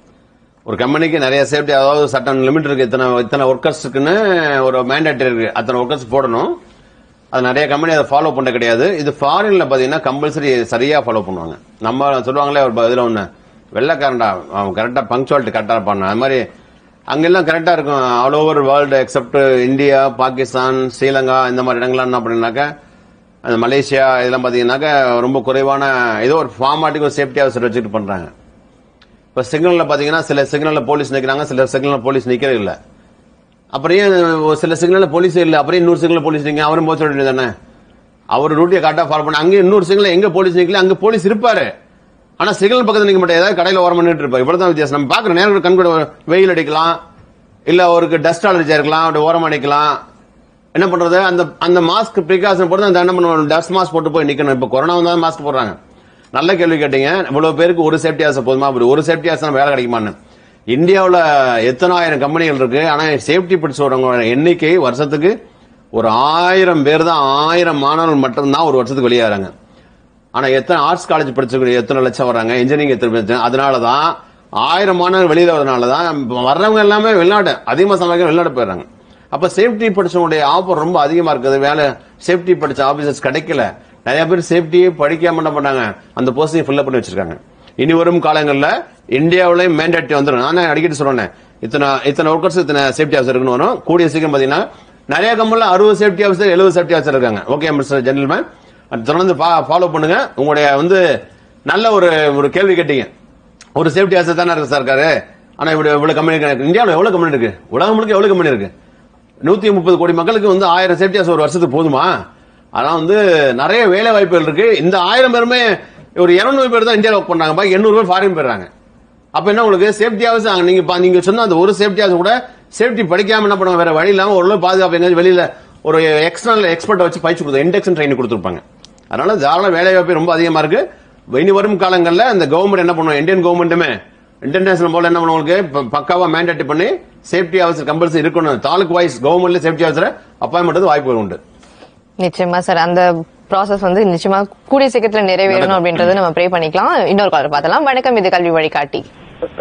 ஒரு கம்பெனிக்கு நிறைய சேஃப்டி அதாவது சட்டம் லிமிட் இருக்கு இத்தனை இத்தனை ஒர்க்கர்ஸுக்குன்னு ஒரு மேண்டேட்டரி இருக்கு அத்தனை ஒர்க்கர்ஸ் போடணும் அது நிறைய கம்பெனி அதை ஃபாலோ பண்ண கிடையாது இது ஃபாரின்ல பாத்தீங்கன்னா கம்பல்சரி சரியா ஃபாலோ பண்ணுவாங்க நம்ம சொல்லுவாங்களே ஒரு இதுல ஒண்ணு வெள்ளைக்காரன்டா அவன் கரெக்டா பங்க்சுவாலிட்டி கரெக்டா பண்ண அது மாதிரி அங்கெல்லாம் கரெக்டா இருக்கும் all over world except India Pakistan Sri Lanka இந்த மாதிரி இடங்கள்லாம் என்ன பண்ணாக்க அந்த மலேசியா இதெல்லாம் பாத்தீங்கன்னாக்க ரொம்ப குறைவான ஏதோ ஒரு ஃபார்மாட்டிக் ஒரு சேஃப்டி ஆஃபீஸர் வச்சுட்டு பண்றாங்க இப்ப சிக்னல்ல பாத்தீங்கன்னா சில சிக்னல்ல போலீஸ் நிக்கிறாங்க சில சிக்னல்ல போலீஸ் நிக்கிறது இல்ல அப்புறம் ஏன் ஒரு சில சிக்னல்ல போலீஸ் இல்ல அப்புறம் இன்னொரு சிக்னல் போலீஸ் நிக்க அவரும் போக சொல்லிட்டு தானே அவர் ரூட்டியை கரெக்டா ஃபாலோ பண்ண அங்க இன்னொரு சிக்னல் எங்க போலீஸ் நிக்கல அங்க போலீஸ் இருப்பாரு ஆனா சிக்னல் பக்கத்துல நிக்க மாட்டேன் ஏதாவது கடையில ஓரம் பண்ணிட்டு இருப்பாரு இவ்வளவுதான் வித்தியாசம் நம்ம பாக்குற நேரம் கண் கூட வெயில் அடிக்கலாம் இல்ல அவருக்கு டஸ்ட் அலர்ஜி இருக்கலாம் அப்படி ஓரம் அடிக்கலாம் என்ன பண்றது அந்த அந்த மாஸ்க் ப்ரிகாஷன் போட்டு அந்த என்ன பண்ணுவோம் டஸ்ட் மாஸ்க் போட்டு போய் நிக்கணும் இப்ப கொரோனா வந்தா மாஸ்க் போடுறாங்க நல்ல கேள்வி கேட்டீங்க இவ்வளவு பேருக்கு ஒரு சேஃப்டி ஆசை போதுமா அப்படி ஒரு சேஃப்டி ஆசை வேலை கிடைக்குமான்னு இந்தியாவுல எத்தனாயிரம் கம்பெனிகள் இருக்கு ஆனா சேஃப்டி படிச்சு வரவங்க எண்ணிக்கை வருஷத்துக்கு ஒரு ஆயிரம் பேர் தான் ஆயிரம் மாணவர்கள் மட்டும்தான் ஒரு வருஷத்துக்கு வெளியேறாங்க ஆனா எத்தனை ஆர்ட்ஸ் காலேஜ் படிச்சிருக்க எத்தனை லட்சம் வராங்க இன்ஜினியரிங் எத்தனை லட்சம் அதனாலதான் ஆயிரம் மாணவர்கள் வெளியில வரதுனாலதான் வர்றவங்க எல்லாமே வெளிநாடு அதிகமா சமைக்க வெளிநாடு போயிடுறாங்க அப்ப சேஃப்டி படிச்சவங்களுடைய ஆஃபர் ரொம்ப அதிகமா இருக்குது வேலை சேஃப்டி படிச்ச ஆபீசர்ஸ் கிடைக்கல நிறைய பேர் சேஃப்டியே படிக்காம என்ன பண்ணாங்க அந்த போஸ்டிங் ஃபில்அப் பண்ணி வச்சிருக்காங்க இனி வரும் காலங்கள்ல இந்தியாவிலையும் மேண்டேட் வந்துடும் நானே அடிக்கடி சொல்றேன் இத்தனை இத்தனை ஒர்க்கர்ஸ் இத்தனை சேஃப்டி ஆஃபீஸர் இருக்குன்னு வரும் கூடிய சீக்கிரம் பாத்தீங்கன்னா நிறைய கம்பெனில அறுபது சேஃப்டி ஆஃபீஸர் எழுபது சேஃப்டி ஆஃபீஸர் இருக்காங்க ஓகே மிஸ்டர் ஜென்டில்மேன் தொடர்ந்து ஃபாலோ பண்ணுங்க உங்களுடைய வந்து நல்ல ஒரு ஒரு கேள்வி கேட்டீங்க ஒரு சேஃப்டி ஆஃபீஸர் தானே இருக்கு சார் இருக்காரு ஆனா இப்படி இவ்வளவு கம்பெனி இருக்கு இந்தியாவில் எவ்வளவு கம்பெனி இருக்கு உலகம் முழுக்க எவ்வளவு கம்பெனி இருக்கு நூத்தி முப்பது கோடி மக்களுக்கு வந்து ஆயிரம் சேஃப்டி ஆஃபீஸர் ஒரு வருஷத்துக்கு போதுமா ஆனா வந்து நிறைய வேலை வாய்ப்புகள் இருக்கு இந்த ஆயிரம் பேருமே ஒரு இருநூறு பேர் தான் இந்தியாவில் ஒர்க் பண்றாங்க பாக்கி எண்ணூறு பேர் ஃபாரின் போயிடுறாங்க அப்ப என்ன உங்களுக்கு சேஃப்டி ஆஃபீஸர் நீங்க பா- நீங்க சொன்ன அந்த ஒரு சேஃப்டி ஆஃபீஸர் கூட சேஃப்டி படிக்காம என்ன பண்ணுவாங்க வேற வழி இல்லாம ஓரளவு பாதுகாப்பு எங்க வெளியில ஒரு எக்ஸ்டர்னல் எக்ஸ்பர்ட் வச்சு பயிற்சி கொடுத்து இண்டெக்ஷன் ட்ரைனிங் கொடுத்துருப்பாங்க அதனால தாராள வேலை வாய்ப்பு ரொம்ப அதிகமா இருக்கு இனி வரும் காலங்கள்ல இந்த கவர்மெண்ட் என்ன பண்ணுவோம் இந்தியன் கவர்மெண்ட்டுமே இன்டர்நேஷனல் போல என்ன பண்ணுவாங்க ப- பக்காவா மேண்டேட் பண்ணி சேஃப்டி ஆஃபீஸர் கம்பல்சரி இருக்கணும் தாலுக் வைஸ் கவர்மெண்ட்ல சேஃப்டி ஆஃபீஸர் அப்பாயின்மெண்ட் வாய்ப்புகள் உண்டு நிச்சயமா சார் அந்த ப்ராசஸ் வந்து நிச்சயமா கூடிய சீக்கிரத்துல நிறைவேறணும் அப்படின்றது நம்ம ப்ரே பண்ணிக்கலாம் இன்னொரு காலர் பார்த்தலாம் வணக்கம் இது கல்வி வழிகாட்டி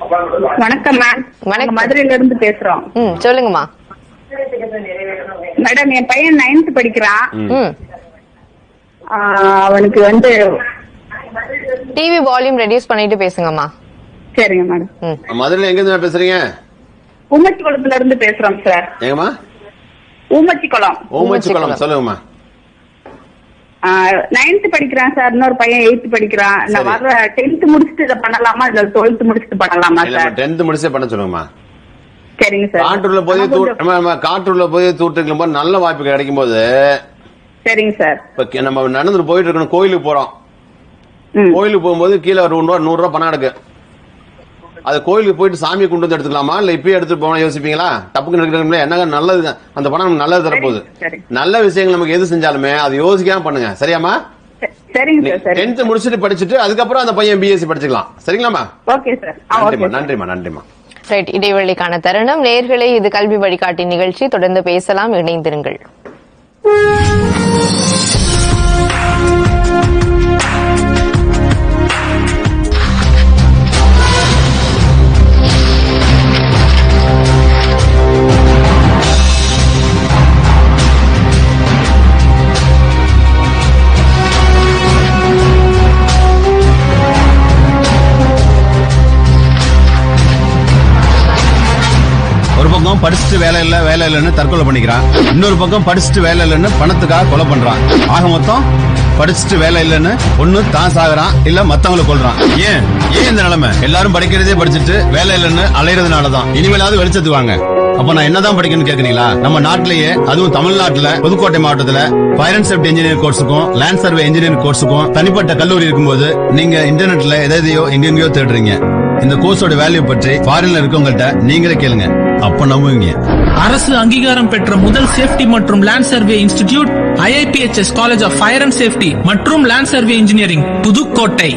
வணக்கம் மேம் வணக்கம். மதுரையில இருந்து பேசுறோம் ம் சொல்லுங்கம்மா மேடம் என் பையன் நைன்த் படிக்கிறான் ம் ஆ, அவனுக்கு வந்து டிவி வால்யூம் ரெடியூஸ் பண்ணிட்டு பேசுங்கம்மா சரிங்க மேடம் ம் மதுரையில எங்க இருந்து பேசுறீங்க ஊமச்சி குளத்துல இருந்து பேசுறோம் சார் எங்கம்மா ஊமச்சி குளம் ஓமச்சு குளம் சொல்லுங்கம்மா நைன்த் படிக்கிறான் சார் இன்னொரு பையன் எயித்து படிக்கிறான் நான் சரி. வர்ற டென்த் முடிச்சுட்டு இதை பண்ணலாமா இல்ல டுவெல்த் முடிச்சுட்டு பண்ணலாமா இல்ல சார் டென்த் முடிச்சே பண்ண சொல்லுங்கம்மா சரிங்க சார் காற்றூர்ல போய் ஆமா, தூர் கொஞ்சம்- நம்ம- நம்ம காற்றூர்ல போய் தூட்டுக்கும் போது நல்ல வாய்ப்பு கிடைக்கும் போது சரிங்க சார் இப்ப கி- நம்ம நடந்துட்டு போயிட்டு இருக்கணும் கோயிலுக்கு போறோம் ம். கோயிலுக்கு போகும்போது கீழே ஒரு நூறு ரூபா நூறு ரூபா பணம் எடுக்கு அது கோயிலுக்கு போயிட்டு சாமியை கொண்டு வந்து எடுத்துக்கலாமா இல்ல இப்பயே எடுத்துட்டு போனா யோசிப்பீங்களா தப்புக்கு எடுக்கிறோம்ல என்னங்க நல்லது அந்த பணம் நமக்கு நல்லது தரப்போகுது சரி. நல்ல விஷயங்கள் நமக்கு எது செஞ்சாலுமே அது யோசிக்காம பண்ணுங்க சரியாமா சரி, சரிங்க சார் சரி டென்த் முடிச்சுட்டு படிச்சுட்டு அதுக்கப்புறம் அந்த பையன் பிஎஸ்சி படிச்சுக்கலாம் சரிங்களாமா ஓகே சார் ஆ ஓகே நன்றிமா சார் நன்றிமா நன்றிமா ரைட் இடைவெளிக்கான தருணம் நேர்களே இது கல்வி வழிகாட்டி நிகழ்ச்சி தொடர்ந்து பேசலாம் இணைந்திருங்கள் ஒரு பக்கம் படிச்சுட்டு வேலை இல்ல வேலை இல்லைன்னு தற்கொலை பண்ணிக்கிறான் இன்னொரு பக்கம் படிச்சுட்டு வேலை இல்லைன்னு பணத்துக்காக கொலை பண்றான் ஆக மொத்தம் படிச்சுட்டு வேலை இல்லைன்னு ஒண்ணு தான் சாகுறான் இல்ல மத்தவங்களை கொல்றான் ஏன் ஏன் இந்த நிலைமை எல்லாரும் படிக்கிறதே படிச்சுட்டு வேலை இல்லைன்னு அலையறதுனாலதான் இனிமேலாவது வெளிச்சத்துக்கு வாங்க அப்ப நான் என்னதான் படிக்கணும்னு கேக்குறீங்களா நம்ம நாட்டிலேயே அதுவும் தமிழ்நாட்டுல புதுக்கோட்டை மாவட்டத்துல ஃபயர் அண்ட் சேஃப்டி இன்ஜினியர் கோர்ஸுக்கும் லேண்ட் சர்வே இன்ஜினியரிங் கோர்ஸுக்கும் தனிப்பட்ட கல்லூரி இருக்கும்போது நீங்க இன்டர்நெட்ல எதையோ எங்கெங்கயோ தேடுறீங்க இந்த கோர்ஸோட வேல்யூ பற்றி ஃபாரின்ல இருக்கவங்கள்ட்ட நீங்களே கேளுங்க அப்ப நம்புவீங்க அரசு அங்கீகாரம் பெற்ற முதல் சேஃப்டி மற்றும் land survey institute IIPHS college of fire and safety மற்றும் land survey engineering Pudukkottai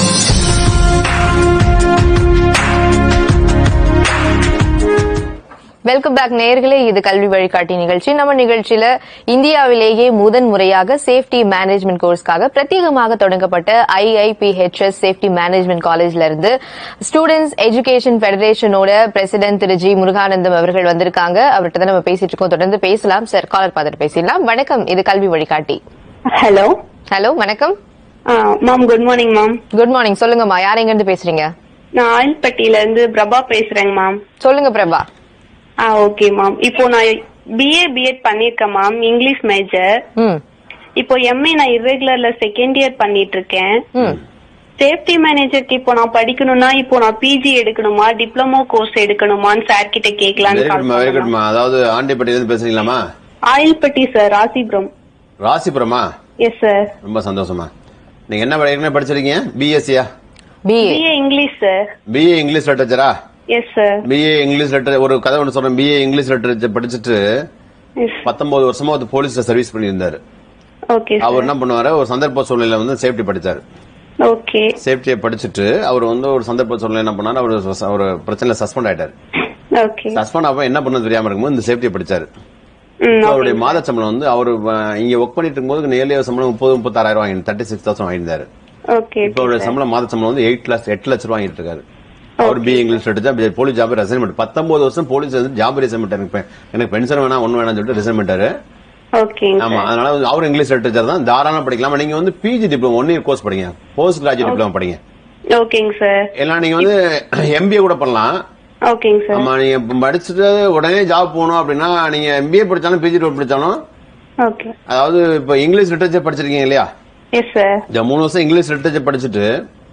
welcome back நேர்களே இது கல்வி வழிகாட்டி நிகழ்ச்சி நம்ம நிகழ்ச்சியில இந்தியாவிலேயே முதன் முறையாக சேஃப்டி மேனேஜ்மெண்ட் கோர்ஸ்க்காக பிரத்யேகமாக தொடங்கப்பட்ட ஐஐபிஹெச்எஸ் சேஃப்டி மேனேஜ்மெண்ட் காலேஜ்ல இருந்து ஸ்டூடெண்ட்ஸ் எஜுகேஷன் ஃபெடரேஷனோட பிரசிடென்ட் திரு ஜி முருகானந்தம் அவர்கள் வந்திருக்காங்க அவர்கிட்ட தான் நம்ம பேசிட்டு இருக்கோம் தொடர்ந்து பேசலாம் சார் காலர் பார்த்துட்டு பேசிடலாம் வணக்கம் இது கல்வி வழிகாட்டி ஹலோ ஹலோ வணக்கம் ma'am good morning ma'am good morning சொல்லுங்கம்மா யார் எங்க இருந்து பேசுறீங்க நான் ஆயில்பட்டியில இருந்து பிரபா பேசுறேங்க மேம் சொல்லுங்க பிரபா ஆ ஓகே மேம் இப்போ நான் பிஏ பிஎட் பண்ணிருக்கேன் மேம் இங்கிலீஷ் மேஜர் ம் இப்போ எம்ஏ நான் irregularல செகண்ட் இயர் பண்ணிட்டு இருக்கேன் ம் சேஃப்டி மேனேஜருக்கு இப்போ நான் படிக்கணும்னா இப்போ நான் பிஜி எடுக்கணுமா டிப்ளமோ கோர்ஸ் எடுக்கணுமான்னு சார் கிட்ட வெரி கேட்கலான்னு குட்மா வெரி குட்மா அதாவது ஆண்டிப்பட்டியில இருந்து பேசுறீங்களாமா ஆயில்பட்டி சார் ராசிபுரம் ராசிபுரமா எஸ் சார் ரொம்ப சந்தோஷமா நீங்க என்ன படி- என்ன படிச்சிருக்கீங்க பிஎஸ்சியா BA BA English sir BA English லிட்டரேச்சரா எஸ் சார் பிஏ இங்கிலீஷ் லிட்டர் ஒரு கதை ஒன்று சொல்றேன் பிஏ இங்கிலீஷ் லிட்டரேச்சர் படிச்சுட்டு எஸ் பத்தொன்பது வருஷமா வந்து போலீஸ்ல சர்வீஸ் பண்ணியிருந்தாரு ஓகே அவர் என்ன பண்ணுவாரு ஒரு சந்தர்ப்ப சூழ்நிலையில வந்து சேஃப்டி படிச்சாரு ஓகே சேஃப்டியை படிச்சுட்டு அவர் வந்து ஒரு சந்தர்ப்ப சூழ்நிலை என்ன பண்ணாரு அவர் ஒரு பிரச்சனையில சஸ்பெண்ட் ஆயிட்டாரு ஓகே சஸ்பெண்ட் ஆக என்ன பண்ணது தெரியாம இருக்கும்போது இந்த சேஃப்டியை படிச்சாரு ம் இப்ப அவருடைய மாத சம்பளம் வந்து அவர் இங்க ஒர்க் பண்ணிட்டு இருக்கும்போது நேர்லி சம்பளம் முப்பது முப்பத்தாறாயிரம் வாங்கி தேர்ட்டி சிக்ஸ் தௌசண்ட் வாங்கியிருந்தாரு ஓகே இப்ப அவருடைய சம்பளம் மாத சம்பளம் வந்து எயிட் லாக்ஸ் எட்டு லட்சம் ரூபாய் வாங்கிட்டு இருக்காரு அவர் பி இங்கிலீஷ் எடுத்தா போலீஸ் ஜாப் ரெசைன்மெண்ட் பத்தொன்பது வருஷம் போலீஸ் வந்து ஜாப் ரெசைன்மெண்ட் எனக்கு பெ- எனக்கு பென்ஷன் வேணா ஒண்ணு வேணாம்னு சொல்லிட்டு ரிசைன் பண்ணிட்டாரு ஓகேங்க ஆமா சார் அதனால வந்து அவர் இங்கிலீஷ் லிட்டரேச்சர் தான் தாராளமா படிக்கலாம் நீங்க வந்து PG diploma one year course படிங்க போஸ்ட் கிராஜுவேட் டிப்ளமோ படிங்க ஓகேங்க சார் எல்லாம் நீங்க வந்து எம்பிஏ கூட பண்ணலாம் ஓகேங்க சார் ஆமா நீங்க இப்ப படிச்சுட்டு உடனே ஜாப் போகணும் அப்படின்னா நீங்க எம்பிஏ படிச்சாலும் பிஜி படிச்சாலும் ஓகே அதாவது இப்ப இங்கிலீஷ் லிட்டரேச்சர் படிச்சிருக்கீங்க இல்லையா எஸ் சார் இந்த மூணு வருஷம் இங்கிலீஷ் லிட்டரேச்சர் படிச்சுட்டு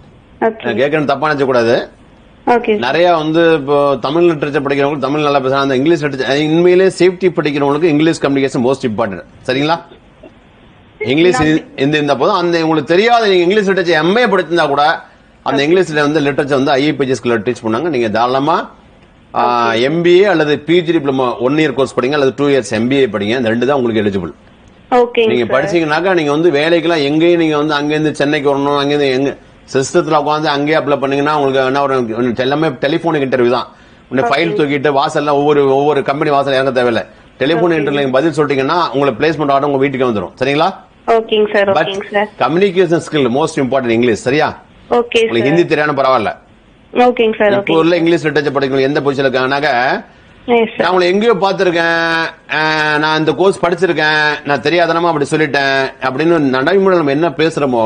ஓகே நான் கேட்கறது தப்பா நினைச்ச கூடாது ஓகே நிறைய வந்து இப்போ தமிழ் லிட்டரேச்சர் படிக்கிறவங்க தமிழ் நல்லா பேசுறாங்க அந்த இங்கிலீஷ் லிட்டரேச்சர் உண்மையிலே சேஃப்டி படிக்கிறவங்களுக்கு இங்கிலீஷ் கம்யூனிகேஷன் மோஸ்ட் இம்பார்ட்டன்ட் சரிங்களா இங்கிலீஷ் இந்த இந்த போதும் அந்த உங்களுக்கு தெரியாத நீங்க இங்கிலீஷ் லிட்டரேச்சர் எம்ஏ படிச்சிருந்தா கூட அந்த இங்கிலீஷ்ல வந்து லிட்டரேச்சர் வந்து ஐஏபிஜிஎஸ்குள்ள டீச் பண்ணாங்க நீங்க தாராளமா எம்பிஏ அல்லது PG diploma one year course படிங்க அல்லது டூ இயர்ஸ் எம்பிஏ படிங்க இந்த ரெண்டு தான் உங்களுக்கு எலிஜிபிள் ஓகேங்க நீங்க சார் படிச்சீங்கன்னாக்கா நீங்க வந்து வேலைக்கெல்லாம் எங்கேயும் நீங்க வந்து அங்கேருந்து சென்னைக்கு வரணும் அங்கேருந்து எங்க சிஸ்டத்துல உட்காந்து அங்கேயே அப்ளை பண்ணீங்கன்னா உங்களுக்கு என்ன ஒரு எல்லாமே டெலிபோனிக் இன்டர்வியூ தான் உன்னை ஃபைல் தூக்கிட்டு வாசல்ல ஒவ்வொரு ஒவ்வொரு கம்பெனி வாசல் இறங்க தேவையில்ல டெலிபோன் இன்டர்வியூ நீங்க பதில் சொல்லிட்டீங்கன்னா உங்களுக்கு பிளேஸ்மெண்ட் ஆர்டர் உங்க வீட்டுக்கு வந்துடும் சரிங்களா ஓகேங்க சார் பட் ஓகேங்க sir communication skill most important English சரியா ஓகே உங்களுக்கு சார் ஹிந்தி தெரியாம பரவாயில்ல ஓகேங்க சார் இப்போ உள்ள இங்கிலீஷ் லிட்டரேச்சர் படிக்கணும் எந்த பொசிஷன்ல இருக்காங்கனாக்க நான் உங்களை எங்கேயோ பார்த்திருக்கேன் அஹ், நான் இந்த கோர்ஸ் படிச்சிருக்கேன் நான் தெரியாதனமா அப்படி சொல்லிட்டேன் அப்படின்னு நடைமுறை நம்ம என்ன பேசுறோமோ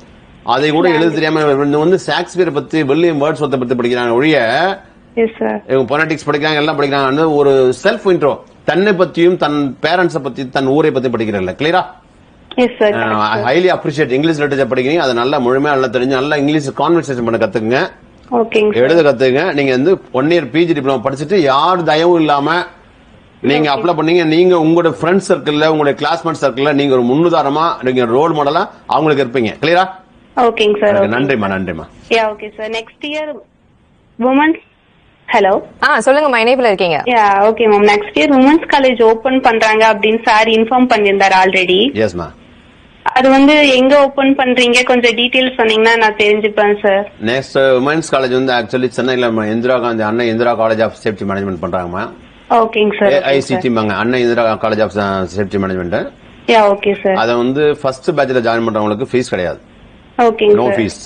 அதை கூட எழுத தெரியாம இவங்க வந்து ஷேக்ஸ்பியர் பத்தி வில்லியம் வேர்ட்ஸ் பத்தி படிக்கிறாங்க ஒழிய எஸ் சார் இவங்க பொலிட்டிக்ஸ் படிக்கிறாங்க எல்லாம் படிக்கிறாங்க ஒரு செல்ஃப் இன்ட்ரோ தன்னை பத்தியும் தன் பேரண்ட்ஸை பத்தி தன் ஊரை பத்தி படிக்கிறதில்ல கிளியரா yes sir highly appreciate English literature படிக்கிறீங்க அதை நல்லா முழுமையா நல்லா தெரிஞ்சு நல்லா இங்கிலீஷ் கான்வர்சேஷன் பண்ண கத்துக்குங்க ஓகேங்க எழுத கத்துங்க நீங்க வந்து ஒன் இயர் பிஜி டிப்ளமோ படிச்சுட்டு யார் தயவும் இல்லாம நீங்க அப்ளை பண்ணீங்க நீங்க உங்களோட ஃப்ரெண்ட்ஸ் சர்க்கிள்ல உங்களுடைய கிளாஸ்மேட் சர்க்கிள்ல நீங்க ஒரு முன்னுதாரணமா நீங்க ரோல் மாடலா அவங்களுக்கு இருப்பீங்க கிளியரா ஓகேங்க சார் நன்றிமா நன்றிமா yeah okay sir next year women's hello ah சொல்லுங்கம்மா இணைப்புல இருக்கீங்க yeah okay ma'am next year women's college open பண்றாங்க அப்படின்னு சார் இன்ஃபார்ம் பண்ணியிருந்தாரு ஆல்ரெடி எஸ்மா அது வந்து எங்க ஓபன் பண்றீங்க கொஞ்சம் டீடைல்ஸ் சொன்னீங்கன்னா நான் தெரிஞ்சுப்பேன் சார் நெக்ஸ்ட் உமன்ஸ் காலேஜ் வந்து ஆக்சுவலி சென்னையில நம்ம Indira Gandhi Anna Indira college of safety management பண்றாங்கம்மா ஓகேங்க சார் ஐசிடி மாங்க Anna Indira college of safety management yeah okay sir அதை வந்து ஃபர்ஸ்ட் பேட்ச்ல ஜாயின் பண்றவங்களுக்கு ஃபீஸ் கிடையாது ஓகேங்க நோ சார் ஃபீஸ்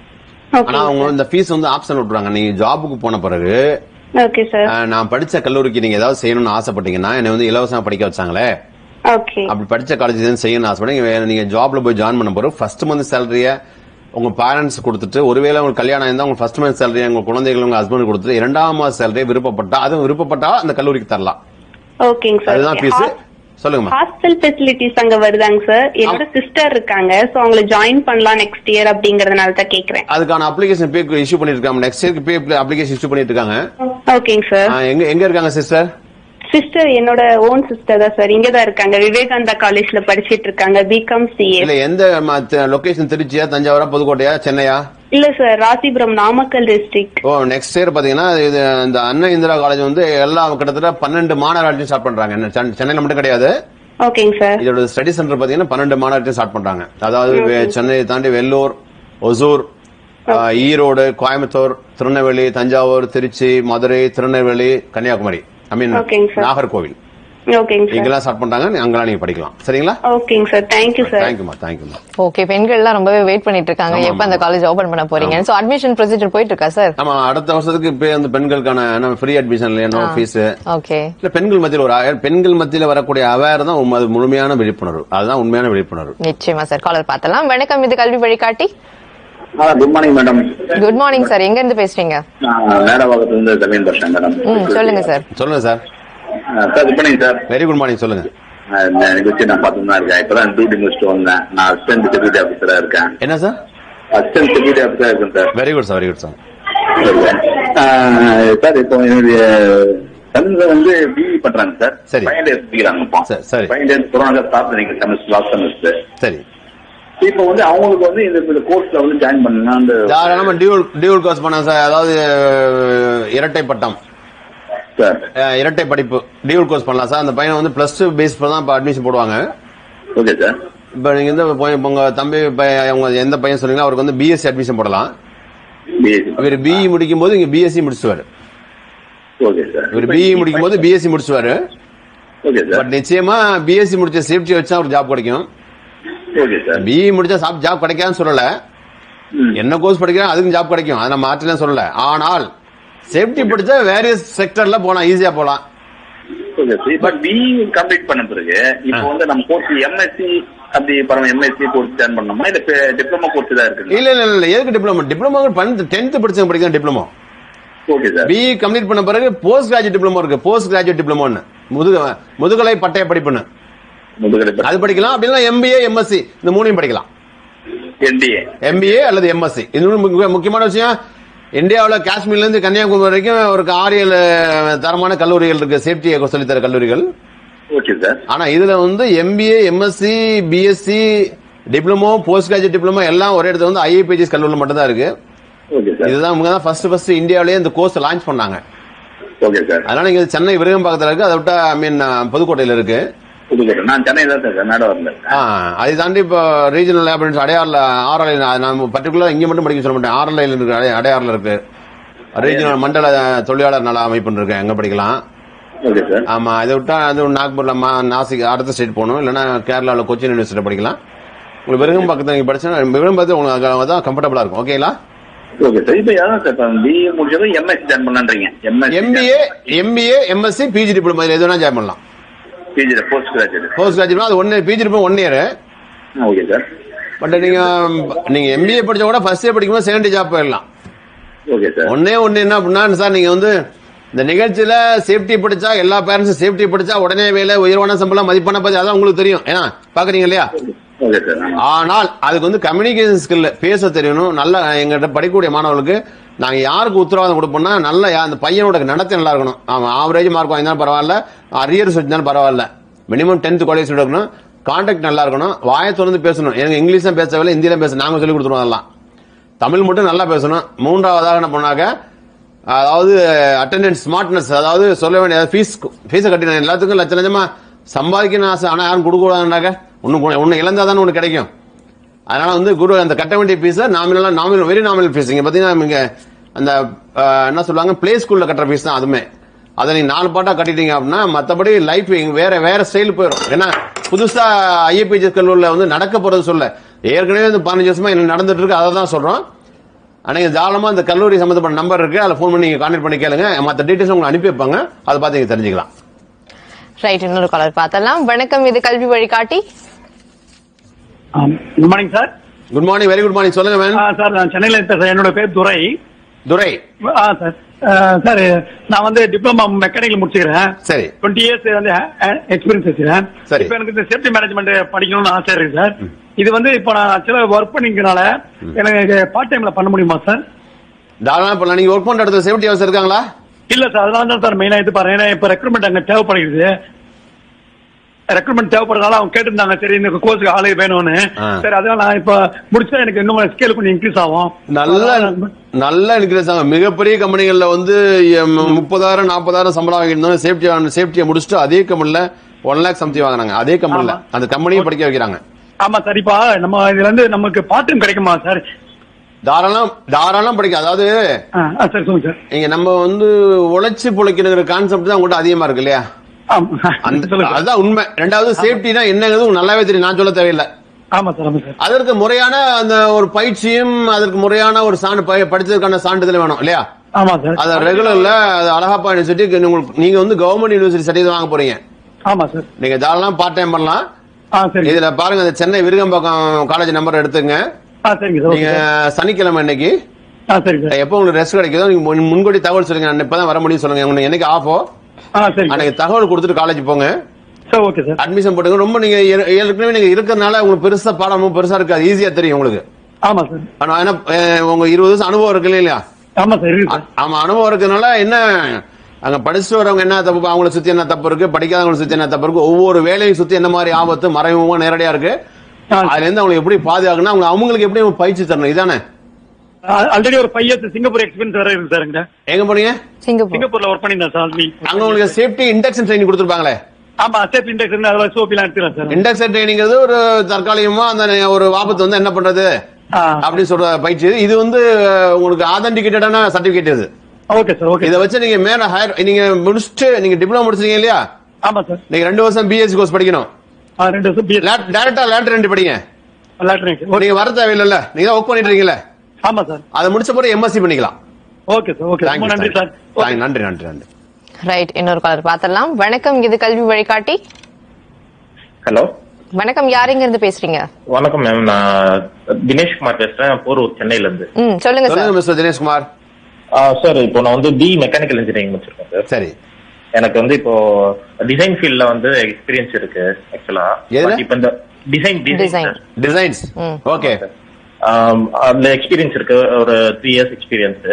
ஆனா அவங்க இந்த ஃபீஸ் வந்து ஆப்ஷன் விட்டுறாங்க நீங்க ஜாபுக்கு போன பிறகு ஓகே சார் அஹ், நான் படிச்ச கல்லூரிக்கு நீங்க ஏதாவது செய்யணும்னு ஆசைப்பட்டீங்கன்னா என்னை வந்து இலவசமா படிக்க வச்சாங்களே ஓகே அப்படி படிச்ச காலேஜ் செய்யணும்னு ஆசைப்பட்டீங்க நீங்க ஜாப்ல போய் ஜாயின் பண்ண பிறகு ஃபர்ஸ்ட் மந்த் சேலரிய உங்க பேரண்ட்ஸ் கொடுத்துட்டு ஒருவேளை உங்களுக்கு கல்யாணம் இருந்தா உங்க ஃபர்ஸ்ட் மந்த் சேலரி உங்க குழந்தைகள் உங்க ஹஸ்பண்ட் கொடுத்துட்டு இரண்டாம் மாத சேலரி விருப்பப்பட்டா அதுவும் விருப்பப்பட்டா அந்த கல்லூரிக்கு தரலாம் ஓகேங்க அதுதான் சார் ஃபீஸ் சொல்லுங்கம்மா ஹாஸ்டல் ஃபெசிலிட்டிஸ் அங்க வருதாங்க சார் என்னோட சிஸ்டர் இருக்காங்க சோ அவங்கள ஜாயின் பண்ணலாம் நெக்ஸ்ட் இயர் அப்படிங்கறதுனால தான் கேக்குறேன் அதுக்கான அப்ளிகேஷன் பே இஷ்யூ பண்ணிட்டு இருக்காங்க நெக்ஸ்ட் இயர்க்கு பே அப்ளிகேஷன் இஷ்யூ பண்ணிட்டு இருக்காங்க ஓகேங்க சார் ஆஹ், எங்க எங்க இருக்காங்க சிஸ்டர் சிஸ்டர் என்னோட ஓன் சிஸ்டர் தான் சார் இங்க தான் இருக்காங்க விவேகானந்தா காலேஜ்ல படிச்சிட்டு இருக்காங்க பிகாம் சிஏ இல்ல எந்த லொகேஷன் திருச்சியா தஞ்சாவூரா புதுக்கோட்டையா சென்னையா இல்ல sir Rasipuram Namakkal district oh next year பாத்தீங்கன்னா இது இந்த அண்ணா இந்திரா காலேஜ் வந்து எல்லா கிட்டத்தட்ட பன்னெண்டு மாநகராட்சியும் ஸ்டார்ட் பண்றாங்க என்ன, சென்னை- சென்னையில மட்டும் கிடையாது ஓகேங்க சார் இதோட ஸ்டடி சென்டர் பாத்தீங்கன்னா பன்னெண்டு மாநகராட்சியும் ஸ்டார்ட் பண்றாங்க அதாவது வே- சென்னையை தாண்டி வெள்ளூர் ஒசூர் ஆஹ், ஈரோடு கோயம்புத்தூர் திருநெல்வேலி தஞ்சாவூர் திருச்சி மதுரை திருநெல்வேலி கன்னியாகுமரி ஐ மீன் ஓகேங்க சார். நாகர்கோவில் ஓகேங்க சார் இங்கெல்லாம் ஸ்டார்ட் பண்றாங்க அங்கெல்லாம் நீங்க படிக்கலாம் சரிங்களா ஓகேங்க சார் தேங்க்யூ சார் தேங்க்யூமா தேங்க்யூமா ஓகே பெண்கள்லாம் ரொம்பவே வெயிட் பண்ணிட்டு இருக்காங்க ஆமா, எப்ப அந்த ஆமா. காலேஜ் ஓபன் பண்ண போறீங்க சோ அட்மிஷன் ப்ரொசீஜர் போயிட்டு இருக்கா சார் ஆமா அடுத்த வருஷத்துக்கு இப்ப அந்த பெண்களுக்கான ஃப்ரீ அட்மிஷன் இல்லையா நோ ஃபீஸ் ஓகே இல்ல பெண்கள் மத்தியில் ஒரு அவேர்- பெண்கள் மத்தியில வரக்கூடிய அவேர் தான் உண்மை- அது முழுமையான விழிப்புணர்வு அதுதான் உண்மையான விழிப்புணர்வு நிச்சயமா சார் காலர் பார்த்தலாம் வணக்கம் இது கல்வி வழிகாட்டி good morning madam good morning sir எங்க இருந்து பேசுறீங்க மேடவாக்கத்துல இருந்து தவீன் பேசுறேன் மேடம் ம் சொல்லுங்க சார் சொல்லுங்க sir sir good morning sir very good morning சொல்லுங்க இந்த நிகழ்ச்சி நான் பார்த்துட்டு தான் இருக்கேன் இப்பதான் டியூட்டி முடிச்சுட்டு வந்தேன் நான் அசிஸ்டன்ட் செக்யூரிட்டி ஆஃபீஸரா இருக்கேன் என்ன சார் அசிஸ்டன்ட் செக்யூரிட்டி ஆஃபீஸரா இருக்கேன் sir very good sir very good sir ah sir இப்போ என்னுடைய சன்ல வந்து பிஇ பண்றாங்க சார் சரி. ஃபைனல் இயர்ஸ் படிக்கிறாங்க இப்போ சரி. ஃபைனல் இயர்ஸ் கொரோனா ஸ்டார்ட் பண்ணிங்க செமஸ்டர் லாஸ்ட் செமஸ்டர் சரி இப்போ வந்து அவங்களுக்கு வந்து இந்த இந்த கோர்ஸ்ல வந்து ஜாயின் பண்ணுங்க அந்த தாராளமா டியூல் டியூல் கோர்ஸ் பண்ண சார் அதாவது அஹ், இரட்டை பட்டம் சார் அஹ், இரட்டை படிப்பு டியூல் கோர்ஸ் பண்ணலாம் சார் அந்த பையனை வந்து பிளஸ் டூ பேஸ் தான் இப்போ அட்மிஷன் போடுவாங்க ஓகே சார் இப்போ நீங்க இந்த பையன் இப்ப உங்க தம்பி பையன் அவங்க எந்த பையன் சொன்னீங்களோ அவருக்கு வந்து பிஎஸ்சி அட்மிஷன் போடலாம் இவர் பிஇ முடிக்கும் போது இங்க பிஎஸ்சி முடிச்சுவாரு ஓகே சார் இவர் பிஇ முடிக்கும் போது பிஎஸ்சி முடிச்சுவாரு ஓகே சார் பட் நிச்சயமா பிஎஸ்சி முடிச்ச சேஃப்டி வச்சா ஒரு ஜாப் கிடைக்கும் ஓகே சார் பிஇ முடிச்சா ஜாப் கிடைக்காதுன்னு சொல்லல என்ன கோர்ஸ் படிக்கிறோம் அதுக்கும் ஜாப் கிடைக்கும் அதை நான் மாற்றலாம் சொல்லல ஆனால் சேஃப்டி படிச்சா வேரியஸ் செக்டர்ல போலாம் ஈஸியா போலாம் ஓகே சார் இப்போ பிஇ கம்ப்ளீட் பண்ண பிறகு இப்போ வந்து நம்ம கோர்ஸ் எம்எஸ்சி அப்படி பரவ எம்எஸ்சி கோர்ஸ் ஜாயின் பண்ணோமா இல்ல டிப்ளமோ கோர்ஸ் தான் இருக்கு இல்ல இல்ல இல்ல எதுக்கு டிப்ளமோ டிப்ளமோ பண்ணி டென்த் படிச்சவங்க படிக்கலாம் diploma okay sir BE complete பண்ண பிறகு போஸ்ட் கிராஜுவேட் டிப்ளமோ இருக்கு போஸ்ட் கிராஜுவேட் டிப்ளமோன்னு முதுக முதுகலை பட்டய படிப்புன்னு முதுகலை அது படிக்கலாம் அப்படின்னா எம்பிஏ எம்எஸ்சி இந்த மூணையும் படிக்கலாம் என்டிஏ எம்பிஏ அல்லது எம்எஸ்சி இது ஒரு முக்கிய- முக்கியமான விஷயம் இந்தியாவில் காஷ்மீர்ல இருந்து கன்னியாகுமரி வரைக்கும் ஒரு ஆறு ஏழு தரமான கல்லூரிகள் இருக்கு சேஃப்டி சொல்லித்தர கல்லூரிகள் ஓகே சார் ஆனா இதுல வந்து MBA MSc BSc diploma post graduate diploma எல்லாம் ஒரே இடத்துல வந்து ஐஏபிஜிஎஸ் கல்லூரியில் மட்டும் தான் இருக்கு ஓகே சார் இதுதான் இவங்க தான் ஃபர்ஸ்ட் ஃபர்ஸ்ட் இந்தியாவிலேயே இந்த கோர்ஸ் லான்ச் பண்ணாங்க ஓகே சார் அதனால இங்க சென்னை விருகம்பாக்கத்துல இருக்கு அதை விட்டா ஐ மீன் புதுக்கோட்டையில இருக்கு புதுக்கோட்டை நான் சென்னை தான் சார் மேடவாரில் இருக்கேன் ஆ, அதை தாண்டி இப்போ ரீஜனல் லேபரேட்டரி அடையாறுல ஆர்எல் நான் பர்டிகுலர் இங்க மட்டும் படிக்க சொல்ல மாட்டேன் ஆர்எல் இருக்கு அடைய- அடையாறுல இருக்கு ரீஜனல் மண்டல தொழிலாளர் நல அமைப்புன்னு இருக்கு அங்க படிக்கலாம் ஓகே சார் ஆமா இதை விட்டா அது நாக்பூர்ல மா- நாசிக் அடுத்த ஸ்டேட் போகணும் இல்லைன்னா கேரளாவில் கொச்சின் யூனிவர்சிட்டி படிக்கலாம் உங்களுக்கு விருகம் பக்கத்தில் நீங்க படிச்சா விருகம் பார்த்து உங்களுக்கு அங்க தான் கம்ஃபர்டபுளா இருக்கும் ஓகேங்களா ஓகே சார் இப்போ அதான் சார் இப்போ பிஇ முடிச்சதும் எம்எஸ்சி ஜாயின் பண்ணலான்றீங்க MSc MBA MBA MSc PG diploma எது வேணா ஜாயின் பண்ணலாம் PG post graduate post graduate அது ஒன்னு PG diploma one year okay sir but நீங்க நீங்க எம்பிஏ படிச்சா கூட ஃபர்ஸ்ட் இயர் படிக்கும்போது செகண்ட் ஜாப் போயிடலாம் ஓகே சார் ஒன்னே ஒண்ணு என்ன அப்படின்னா சார் நீங்க வந்து இந்த நிகழ்ச்சியில சேஃப்டி படிச்சா எல்லா பேரண்ட்ஸும் சேஃப்டி படிச்சா உடனே வேலை உயர்வான சம்பளம் மதிப்பான பத்தி அதான் உங்களுக்கு தெரியும் ஏன்னா பாக்குறீங்க இல்லையா ஓகே சார் ஆனால் அதுக்கு வந்து கம்யூனிகேஷன் ஸ்கில் பேச தெரியணும் நல்ல எங்கிட்ட படிக்கக்கூடிய மாணவர்களுக்கு நாங்க யாருக்கு உத்தரவாதம் கொடுப்போம்னா நல்ல யா- அந்த பையனோட நடத்தை நல்லா இருக்கணும் அவன் ஆவரேஜ் மார்க் வாங்கினாலும் பரவாயில்ல அரியர்ஸ் வச்சிருந்தாலும் பரவாயில்ல மினிமம் டென்த் காலேஜ் இருக்கணும் கான்டாக்ட் நல்லா இருக்கணும் வாயை திறந்து பேசணும் எனக்கு இங்கிலீஷ் தான் பேசவில்லை ஹிந்தியில பேச நாங்க சொல்லி கொடுத்துருவோம் அதெல்லாம் தமிழ் மட்டும் நல்லா பேசணும் மூன்றாவதாக என்ன பண்ணாக்க அதாவது அட்டெண்டன்ஸ் ஸ்மார்ட்னஸ் அதாவது சொல்ல வேண்டிய ஃபீஸ் ஃபீஸை கட்டின எல்லாத்துக்கும் லட்ச லட்சமா சம்பாதிக்கணும் ஆசை ஆனால் யாரும் கொடுக்க கூடாதுனாக்க ஒன்று ஒன்று இழந்தா தானே ஒன்று கிடைக்கும் அதனால வந்து குரு அந்த கட்ட வேண்டிய ஃபீஸை நாமினலா நாமினல் வெரி நாமினல் ஃபீஸ் இங்க பாத்தீங்கன்னா இங்க அந்த அஹ், என்ன சொல்லுவாங்க பிளே ஸ்கூல்ல கட்டுற ஃபீஸ் தான் அதுமே அதை நீங்க நாலு பாட்டா கட்டிட்டீங்க அப்படின்னா மத்தபடி லைஃப் வேற வேற ஸ்டைல் போயிடும் ஏன்னா புதுசா ஐஏபிஜி கல்லூரில வந்து நடக்க போறது சொல்ல ஏற்கனவே இந்த பதினஞ்சு வருஷமா என்ன நடந்துட்டு இருக்கு அதை தான் சொல்றோம் ஆனா நீங்க தாராளமா இந்த கல்லூரி சம்பந்தப்பட்ட நம்பர் இருக்கு அதில் ஃபோன் பண்ணி கான்டாக்ட் பண்ணி கேளுங்க மத்த டீடைல்ஸ் உங்களுக்கு அனுப்பி வைப்பாங்க அதை பார்த்து நீங்க தெரிஞ்சுக்கலாம் ரைட் இன்னொரு காலர் பார்த்தலாம் வணக்கம் இது கல்வி வழிகாட்டி good morning sir good morning very good morning சொல்லுங்க மேம் சார் நான் சென்னையில இருக்கேன் சார் என்னோட பேர் துரை துரை ஆ சார் சார் நான் வந்து டிப்ளமா மெக்கானிக்கல் முடிச்சுக்கிறேன் சரி டுவெண்ட்டி இயர்ஸ் வந்து எக்ஸ்பீரியன்ஸ் வச்சுக்கிறேன் சரி. இப்போ எனக்கு இந்த சேஃப்டி மேனேஜ்மெண்ட் படிக்கணும்னு ஆசை இருக்கு சார் இது வந்து இப்போ நான் ஆக்சுவலாக ஒர்க் பண்ணிக்கிறனால எனக்கு பார்ட் டைம்ல பண்ண முடியுமா சார் தாராளமா பண்ணலாம் நீங்க ஒர்க் பண்ற இடத்துல சேஃப்டி ஹவுஸ் இருக்காங்களா இல்ல சார் அதனால தான் சார் மெயினா இது பாருங்க ஏன்னா இப்போ ரெக்ரூட்மெண்ட் அங்க தேவைப்படுகிறது ரெக்ரூட்மெண்ட் தேவைப்படுறதால அவங்க கேட்டிருந்தாங்க சரி இந்த கோர்ஸுக்கு ஆளு வேணும்னு ஆ. சரி அதனால நான் இப்போ முடிச்சா எனக்கு இன்னும் ஸ்கேல் கொஞ்சம் இன்க்ரீஸ் ஆகும் நல்ல நல்ல இன்க்ரீஸ் ஆகும் மிகப்பெரிய கம்பெனிகள்ல வந்து எம், முப்பதாயிரம் நாற்பதாயிரம் சம்பளம் வாங்கியிருந்தோம் சேஃப்டி சேஃப்டியை முடிச்சுட்டு அதே கம்பெனில ஒன் லேக் சம்திங் வாங்குறாங்க அதே கம்பெனில அந்த கம்பெனியும் படிக்க வைக்கிறாங்க ஆமா சார் இப்போ நம்ம இதுல இருந்து நமக்கு பார்ட் டைம் கிடைக்குமா சார் தாராளம் தாராளம் படிக்க அதாவது சார் சொல்லுங்க சார் இங்க நம்ம வந்து உழைச்சு பிழைக்கிற கான்செப்ட் தான் உங்கள்கிட்ட அதிகமா இருக்கு இல்லையா அந்த அதுதான் உண்மை ரெண்டாவது சேஃப்டினா என்னங்கிறது உங்களுக்கு நல்லாவே தெரியும் நான் சொல்ல தேவையில்லை ஆமா சார் ஆமா சார் அதற்கு முறையான அந்த ஒரு பயிற்சியும் அதற்கு முறையான ஒரு சான்று ப- படிச்சதுக்கான சான்றிதழ் வேணும் இல்லையா ஆமா சார் அது ரெகுலர்ல அது அழகாப்பா யூனிவர்சிட்டி உங்களுக்கு நீங்க வந்து கவர்மெண்ட் யூனிவர்சிட்டி சர்டிஃபிகேட் வாங்க போறீங்க ஆமா சார் நீங்க தாராளம் பார்ட் டைம் பண்ணலாம் ஆ சரி இதுல பாருங்க இந்த சென்னை விருகம்பாக்கம் காலேஜ் நம்பர் எடுத்துங்க ஆ சரிங்க சார் நீங்க சனிக்கிழமை இன்னைக்கு ஆ சரி சார் எப்போ உங்களுக்கு ரெஸ்ட் கிடைக்குதோ நீங்க முன்- முன்கூட்டி தகவல் சொல்லுங்க நான் இப்பதான் வர முடியும் சொல்லுங்க உங்களுக்கு என்னைக்கு ஆஃபோ ஆ சரி அன்னைக்கு தகவல் கொடுத்துட்டு காலேஜ் போங்க சார் ஓகே சார் அட்மிஷன் போட்டுங்க ரொம்ப நீங்க ஏ- ஏற்கனவே நீங்க இருக்கிறதுனால உங்களுக்கு பெருசா பாடமும் பெருசா இருக்காது ஈஸியா தெரியும் உங்களுக்கு ஆமா சார் ஆனா என்ன அஹ், உங்க இருபது வருஷம் அனுபவம் இருக்கு இல்லையா ஆமா சார் இருக்கு சார் ஆமா அனுபவம் இருக்கனால என்ன அங்க படிச்சுட்டு வரவங்க என்ன தப்பு அவங்கள சுத்தி என்ன தப்பு இருக்கு படிக்காதவங்களை சுத்தி என்ன தப்பு இருக்கு ஒவ்வொரு வேலையை சுத்தி என்ன மாதிரி ஆபத்து மறைமுகமா நேரடியா இருக்கு அதுல இருந்து அவங்களுக்கு எப்படி பாதுகாக்கணும் அவங்க அவங்களுக்கு எப்படி பயிற்சி தரணும் இதானே ஆல்ரெடி ஒரு ஃபைவ் இயர்ஸ் சிங்கப்பூர் எக்ஸ்பீரியன்ஸ் வேற இருக்கு சார் எங்கிட்ட எங்க போனீங்க சிங்கப்பூர் சிங்கப்பூர்ல ஒர்க் பண்ணிருந்தேன் சார் ஆல்ரெடி அங்க உங்களுக்கு சேஃப்டி இண்டக்ஷன் ட்ரைனிங் கொடுத்துருப்பாங்களே ஆமா சேஃப் இண்டெக்ஸ் அதெல்லாம் சோப்பிலாம் எடுத்துக்கலாம் சார் இண்டக்ஷன் ட்ரைனிங்கிறது ஒரு தற்காலிகமா அந்த ஒரு ஆபத்து வந்து என்ன பண்றது அப்படின்னு சொல்ற பயிற்சி இது. இது வந்து உங்களுக்கு ஆதென்டிகேட்டடான சர்டிபிகேட் இது ஓகே சார் ஓகே இதை வச்சு நீங்க மேல ஹையர் நீங்க முடிச்சுட்டு நீங்க டிப்ளமோ முடிச்சிருக்கீங்க இல்லையா ஆமா சார் நீங்க ரெண்டு வருஷம் பிஎஸ்சி கோர்ஸ் படிக்கணும் ஆ ரெண்டு வருஷம் பிஎஸ் டேரக்டா லேட்டர் ரெண்டு படிங்க லேட்டர் நீங்க வர தேவையில்லைல்ல நீங்க ஒர்க் பண்ணிட்டு இருக்கீங்களா ஆமா சார் அதை முடிச்ச பிறகு எம்எஸ்சி பண்ணிக்கலாம் ஓகே சார் ஓகே Thank ரொம்ப you, நன்றி thank sir you. Thank you. நன்றி நன்றி நன்றி ரைட் இன்னொரு காலர் பார்த்தலாம் வணக்கம் இது கல்வி வழிகாட்டி ஹலோ வணக்கம் யாருங்க இருந்து பேசுறீங்க வணக்கம் மேம் நான் தினேஷ் குமார் பேசுறேன் போரூர் சென்னையில இருந்து ம் சொல்லுங்க சார் சொல்லுங்க மிஸ்டர் தினேஷ்குமார் சார் இப்போ நான் வந்து பி மெக்கானிக்கல் இன்ஜினியரிங் முடிச்சிருக்கேன் சார் சரி எனக்கு வந்து இப்போ டிசைன் ஃபீல்ட்ல வந்து எக்ஸ்பீரியன்ஸ் இருக்கு ஆக்சுவலா எதுல? இப்போ இந்த டிசைன் Design. டிசைன்ஸ் ஓகே அதுல எக்ஸ்பீரியன்ஸ் இருக்கு ஒரு த்ரீ இயர்ஸ் எக்ஸ்பீரியன்ஸ்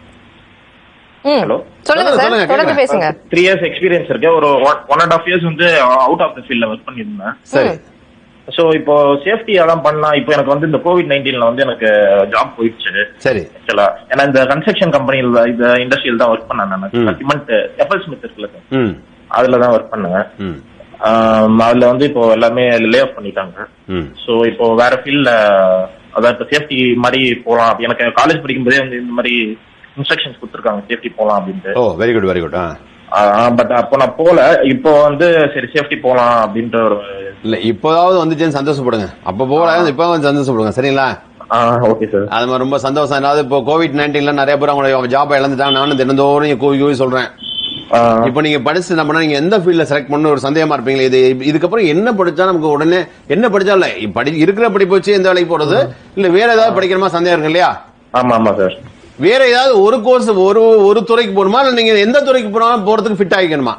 ம் ஹலோ சொல்லுங்க சார் தொடர்ந்து பேசுங்க த்ரீ இயர்ஸ் எக்ஸ்பீரியன்ஸ் இருக்கு ஒரு ஒன் அண்ட் ஆஃப் இயர்ஸ் வந்து அவுட் ஆஃப் த ஃபீல்ட்ல ஒர்க் பண்ணியிருந்தேன் சரி சோ இப்போ சேஃப்டி அதான் பண்ணலாம் இப்போ எனக்கு வந்து இந்த கோவிட் நைன்டீன்ல வந்து எனக்கு ஜாப் போயிடுச்சு சரி ஆக்சுவலா ஏன்னா இந்த கன்ஸ்ட்ரக்ஷன் கம்பெனில இந்த இண்டஸ்ட்ரியில் தான் ஒர்க் பண்ணேன் நான் சிமெண்ட் எஃப்எல் ஸ்மித் இருக்குல்ல சார் ம் அதுல தான் ஒர்க் பண்ணுங்க ம் அதுல வந்து இப்போ எல்லாமே லே ஆஃப் பண்ணிட்டாங்க ம் சோ இப்போ வேற ஃபீல்ட்ல அதான் இப்போ சேஃப்டி மாதிரி போலாம் எனக்கு காலேஜ் படிக்கும்போதே வந்து இந்த மாதிரி இன்ஸ்ட்ரக்ஷன்ஸ் கொடுத்துருக்காங்க சேஃப்டி போலாம் அப்படின்ட்டு oh very good very good ah but அப்போ நான் போல இப்போ வந்து சரி சேஃப்டி போலாம் அப்படின்ற ஒரு இல்ல இப்போதாவது வந்துச்சுன்னு சந்தோஷப்படுங்க அப்ப போல இப்ப வந்து சந்தோஷப்படுங்க சரிங்களா ஆ ஓகே சார் அது மாதிரி ரொம்ப சந்தோஷம் அதாவது இப்போ கோவிட் நைன்டீன்ல நிறைய பேர் அவங்க ஜாப் இழந்துட்டாங்க நானும் தினந்தோறும் இங்க கூவி கூவி சொல்றேன் இப்போ நீங்க படிச்சு என்ன பண்ணா நீங்க எந்த ஃபீல்ட்ல செலக்ட் பண்ண ஒரு சந்தேகமா இருப்பீங்களா இது இதுக்கப்புறம் என்ன படிச்சா நமக்கு உடனே என்ன படிச்சா இல்ல படி இருக்கிற படிப்பு வச்சு எந்த வேலைக்கு போறது இல்ல வேற ஏதாவது படிக்கிறமா சந்தேகம் இருக்கு இல்லையா ஆமா ஆமா சார் வேற ஏதாவது ஒரு கோர்ஸ் ஒரு ஒரு துறைக்கு போகணுமா இல்ல நீங்க எந்த துறைக்கு போனாலும் போறதுக்கு ஃபிட் ஆகிக்கணுமா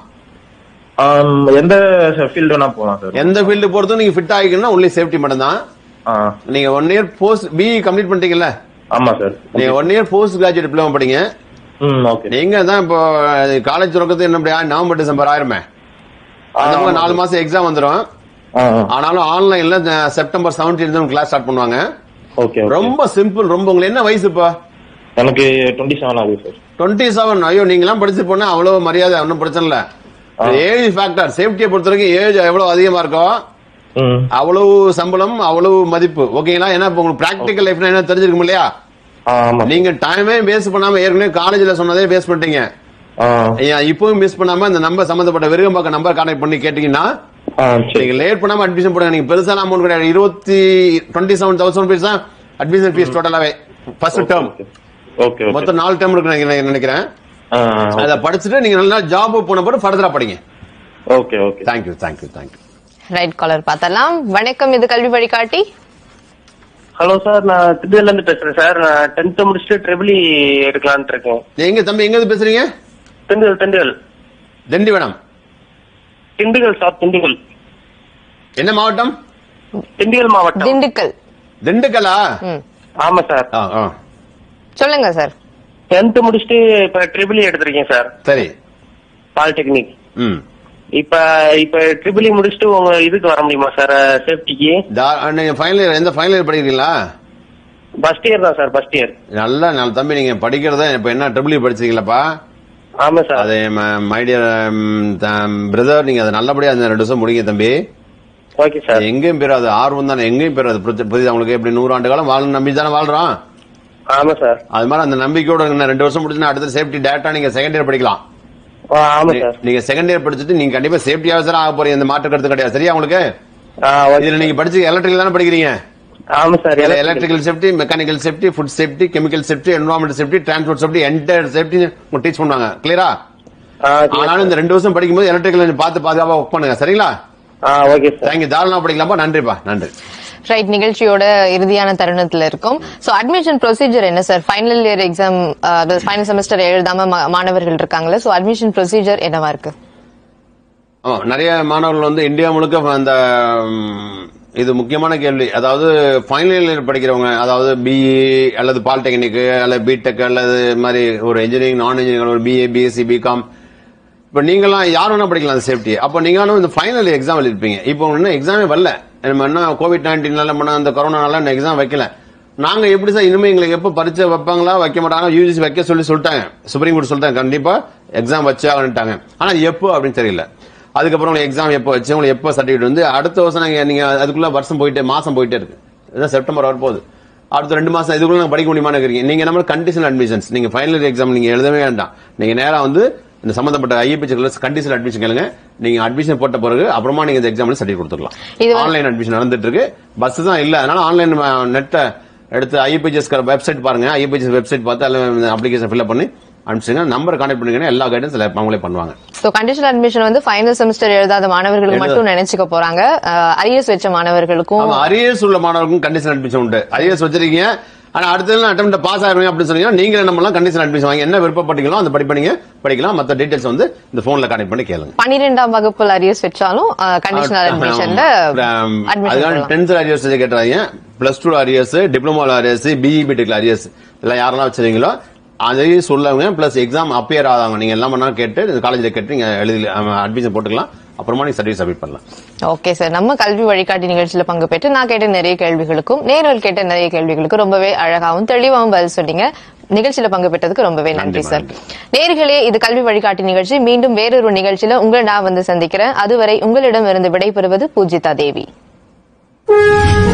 ஆம், எந்த ஃபீல்டு வேணா போகலாம் சார் எந்த ஃபீல்டு போறதும் நீங்க ஃபிட் ஆகிக்கணும்னா ஒன்லி சேஃப்டி மட்டும் தான் நீங்க one year post BE complete பண்ணிட்டீங்கல்ல ஆமா சார் நீங்க one year post graduate diploma படிங்க நீங்க தான் இப்போ காலேஜ் தொடக்கத்து என்ன இப்படி நவம்பர் டிசம்பர் ஆயிருமே அந்த பக்கம் நாலு மாசம் எக்ஸாம் வந்துரும் ஆனாலும் ஆன்லைன்ல செப்டம்பர் செவன்டீன் கிளாஸ் ஸ்டார்ட் பண்ணுவாங்க ஓகே ரொம்ப சிம்பிள் ரொம்ப உங்களுக்கு என்ன வயசு இப்போ எனக்கு டுவெண்ட்டி செவன் ஆகுது சார் டுவெண்ட்டி செவன் ஐயோ நீங்களாம் படிச்சு போனா அவ்வளவு மரியாதை ஒன்றும் பிரச்சனை இல்ல ஏஜ் ஃபேக்டர் சேஃப்டியை பொறுத்த வரைக்கும் ஏஜ் எவ்வளவு அதிகமா இருக்கோ அவ்வளவு சம்பளம் அவ்வளவு மதிப்பு ஓகேங்களா ஏன்னா இப்போ உங்களுக்கு பிராக்டிக்கல் லைஃப்னா என்ன தெரிஞ்சிருக்கும் இல்லையா நீங்க டைமே வேஸ்ட் பண்ணாம ஏற்கனவே காலேஜ்ல சொன்னதே வேஸ்ட் பண்ணிட்டீங்க ஏன் இப்பவும் மிஸ் பண்ணாம இந்த நம்பர் சம்பந்தப்பட்ட விருகம்பாக்க நம்பர் கான்டாக்ட் பண்ணி கேட்டீங்கன்னா நீங்க லேட் பண்ணாம அட்மிஷன் போடுங்க நீங்க பெருசான அமௌண்ட் கிடையாது இருபத்தி டுவெண்ட்டி செவன் தௌசண்ட் ருபீஸ் தான் அட்மிஷன் ஃபீஸ் டோட்டலாவே ஃபர்ஸ்ட் டேர்ம் ஓகே மொத்தம் நாலு டேர்ம் இருக்கு நினைக்கிறேன் நினைக்கிறேன் அதை படிச்சுட்டு நீங்க நல்லா ஜாப் போன பிறகு ஃபர்தரா படிங்க okay okay thank you thank you thank you right caller பார்த்தலாம் வணக்கம் இது கல்வி வழிகாட்டி ஹலோ சார் நான் திருநெல்வேலில இருந்து பேசுறேன் சார் நான் டென்த் முடிச்சுட்டு ட்ரிபிள் எடுக்கலாம்னு இருக்கேன் எங்க தம்பி எங்க இருந்து பேசுறீங்க திண்டுக்கல் திண்டுக்கல் திண்டிவனம் திண்டுக்கல் சார் திண்டுக்கல் என்ன மாவட்டம் திண்டுக்கல் மாவட்டம் திண்டுக்கல் திண்டுக்கலா ஆமா சார் சொல்லுங்க சார் டென்த் முடிச்சுட்டு இப்ப ட்ரிபிள் எடுத்திருக்கேன் சார் சரி பாலிடெக்னிக் ம் இப்ப இப்ப ட்ரிபிள் முடிச்சுட்டு உங்க இதுக்கு வர முடியுமா சார் சேஃப்டிக்கு நீங்க ஃபைனல் இயர் எந்த ஃபைனல் இயர் படிக்கிறீங்களா ஃபர்ஸ்ட் இயர் தான் சார் ஃபர்ஸ்ட் இயர் நல்லா நல்ல தம்பி நீங்க படிக்கிறத இப்ப என்ன ட்ரிபிள் படிச்சீங்களாப்பா ஆமா சார் அது மை டியர் பிரதர் நீங்க அதை நல்லபடியா அந்த ரெண்டு வருஷம் முடிங்க தம்பி ஓகே சார் எங்கேயும் பெறாது ஆர்வம் தானே எங்கேயும் பெறாது புரியுது- புரியுதா உங்களுக்கு எப்படி நூறு ஆண்டு காலம் வாழணும் நம்பி தானே வாழ்றோம் ஆமா சார் அது மாதிரி அந்த நம்பிக்கையோட இருங்க. ரெண்டு வருஷம் முடிச்சுன்னா அடுத்த சேஃப்டி டேட்டா நீங்க செகண்ட் இயர் படிக்கலாம் ஆமா நீ- சார் நீங்க செகண்ட் இயர் படிச்சுட்டு நீங்க கண்டிப்பா சேஃப்டி ஆஃபீஸர் ஆக போறீங்க இந்த மாற்று கருத்து கிடையாது சரியா உங்களுக்கு இதுல நீங்க படிச்சு எலக்ட்ரிக்கல் தானே படிக்கிறீங்க ஆமா sir electrical safety mechanical safety food safety chemical safety environment safety transport safety entire safety உங்களுக்கு டீச் பண்ணுவாங்க கிளியரா ஆனாலும் இந்த ரெண்டு வருஷம் படிக்கும்போது எலக்ட்ரிக்கல் பார்த்து பாதுகாப்பா ஒர்க் பண்ணுங்க சரிங்களா ஓகே தேங்க்யூ தாராளமா படிக்கலாம்ப்பா நன்றிப்பா நன்றி ரைட் நிகழ்ச்சியோட இறுதியான தருணத்துல இருக்கும் சோ அட்மிஷன் ப்ரொசீஜர் என்ன sir final year exam final semester எழுதாம மா- மாணவர்கள் இருக்காங்களே சோ அட்மிஷன் ப்ரொசீஜர் என்னவா இருக்கு ஆமா நிறைய மாணவர்கள் வந்து இந்தியா முழுக்க அந்த ம், இது முக்கியமான கேள்வி அதாவது ஃபைனல் இயர் படிக்கிறவங்க அதாவது பிஇ அல்லது பாலிடெக்னிக் அல்லது பிடெக் அல்லது இது மாதிரி ஒரு இன்ஜினியரிங் நான் இன்ஜினியரிங் ஒரு பிஏ பிஎஸ்சி பிகாம் இப்ப நீங்களாம் யார் வேணா படிக்கலாம் அந்த சேஃப்டி அப்ப நீங்களும் இந்த ஃபைனல் எக்ஸாம் எழுதிருப்பீங்க இப்போ இன்னும் எக்ஸாமே வரல நம்ம என்ன கோவிட் நைன்டீன்னால பண்ண அந்த கொரோனால இந்த எக்ஸாம் வைக்கல நாங்க எப்படி சார் இனிமே எங்களுக்கு எப்ப பரீட்சை வைப்பாங்களா வைக்க மாட்டாங்க யூஜிசி வைக்க சொல்லி சொல்லிட்டாங்க சுப்ரீம் கோர்ட் சொல்லிட்டாங்க கண்டிப்பா எக்ஸாம் வச்சே ஆகணுட்டாங்க ஆனா எப்போ அப்படின்னு தெரியல அதுக்கப்புறம் உங்களுக்கு எக்ஸாம் எப்போ வச்சு உங்களுக்கு எப்போ சர்டிஃபிகேட் வந்து அடுத்த வருஷம் நாங்க நீங்க அதுக்குள்ள வருஷம் போயிட்டே மாசம் போயிட்டே இருக்கு இதான் செப்டம்பர் வரப்போகுது அடுத்த ரெண்டு மாசம் இதுக்குள்ள நாங்க படிக்க முடியுமான்னு இருக்கீங்க நீங்க நம்ம கண்டிஷனல் அட்மிஷன்ஸ் நீங்க ஃபைனல் எக்ஸாம் நீங்க எழுதவே வேண்டாம் நீங்க நேரா வந்து இந்த சம்பந்தப்பட்ட ஐபிஎச் கண்டிஷனல் அட்மிஷன் கேளுங்க நீங்க அட்மிஷன் போட்ட பிறகு அப்புறமா நீங்க இந்த எக்ஸாம்ல சர்டிஃபிகேட் இது கொடுத்துக்கலாம் வந்து- ஆன்லைன் அட்மிஷன் நடந்துட்டு இருக்கு பஸ் தான் இல்ல அதனால ஆன்லைன் நெட்டை எடுத்து ஐபிஎஸ் வெப்சைட் பாருங்க ஐபிஎஸ் வெப்சைட் பார்த்து அப்ளிகேஷன் ஃபில்அப் பண்ணி அனுப்பிச்சுங்க நம்பர் கான்டாக்ட் பண்ணிங்கன்னா எல்லா கைடன்ஸ் அவங்களே பண்ணுவாங்க சோ கண்டிஷனல் அட்மிஷன் வந்து ஃபைனல் செமஸ்டர் எழுதாத மாணவர்களுக்கு மட்டும் நினைச்சுக்க போறாங்க அரியர்ஸ் வச்ச மாணவர்களுக்கும் ஆமா அரியர்ஸ் உள்ள மாணவருக்கும் கண்டிஷன் அட்மிஷன் உண்டு அரியர்ஸ் வச்சிருக்கீங்க ஆனா அடுத்த அட்டம் பாஸ் ஆயிருவீங்க அப்படின்னு சொன்னீங்கன்னா நீங்க என்ன பண்ணலாம் கண்டிஷன் அட்மிஷன் வாங்கி என்ன விருப்பப்பட்டீங்களோ அந்த படிப்பு நீங்க படிக்கலாம் மத்த டீடைல்ஸ் வந்து இந்த போன்ல கனெக்ட் பண்ணி கேளுங்க பன்னிரெண்டாம் வகுப்புல அரியர்ஸ் வச்சாலும் கண்டிஷனல் அட்மிஷன்ல அதுக்கான அட்மிஷன் டென்த் அரியர்ஸ் கேட்டுறாங்க plus two arrears diploma arrears BE பிடெக்ல அரியர்ஸ் இதெல்லாம் யாரெல்லாம் வச்சிருக்கீங்களோ அதையும் சொல்லுங்க பிளஸ் எக்ஸாம் அப்பியர் ஆகாங்க நீங்க எல்லாம் பண்ணா கேட்டு காலேஜ்ல கேட்டு நீங்க எழுதி அட்மிஷன் போட்டுக்கலாம் அப்புறமா நீங்க சர்டிஃபிகேட் சப்மிட் பண்ணலாம் ஓகே சார் நம்ம கல்வி வழிகாட்டி நிகழ்ச்சியில பங்கு பெற்று நான் கேட்ட நிறைய கேள்விகளுக்கும் நேரில் கேட்ட நிறைய கேள்விகளுக்கும் ரொம்பவே அழகாவும் தெளிவாகவும் பதில் சொன்னீங்க நிகழ்ச்சியில பங்கு பெற்றதுக்கு ரொம்பவே நன்றி சார் நேர்களே இது கல்வி வழிகாட்டி நிகழ்ச்சி மீண்டும் வேறொரு நிகழ்ச்சியில உங்களை நான் வந்து சந்திக்கிறேன் அதுவரை உங்களிடம் இருந்து விடைபெறுவது பூஜிதா தேவி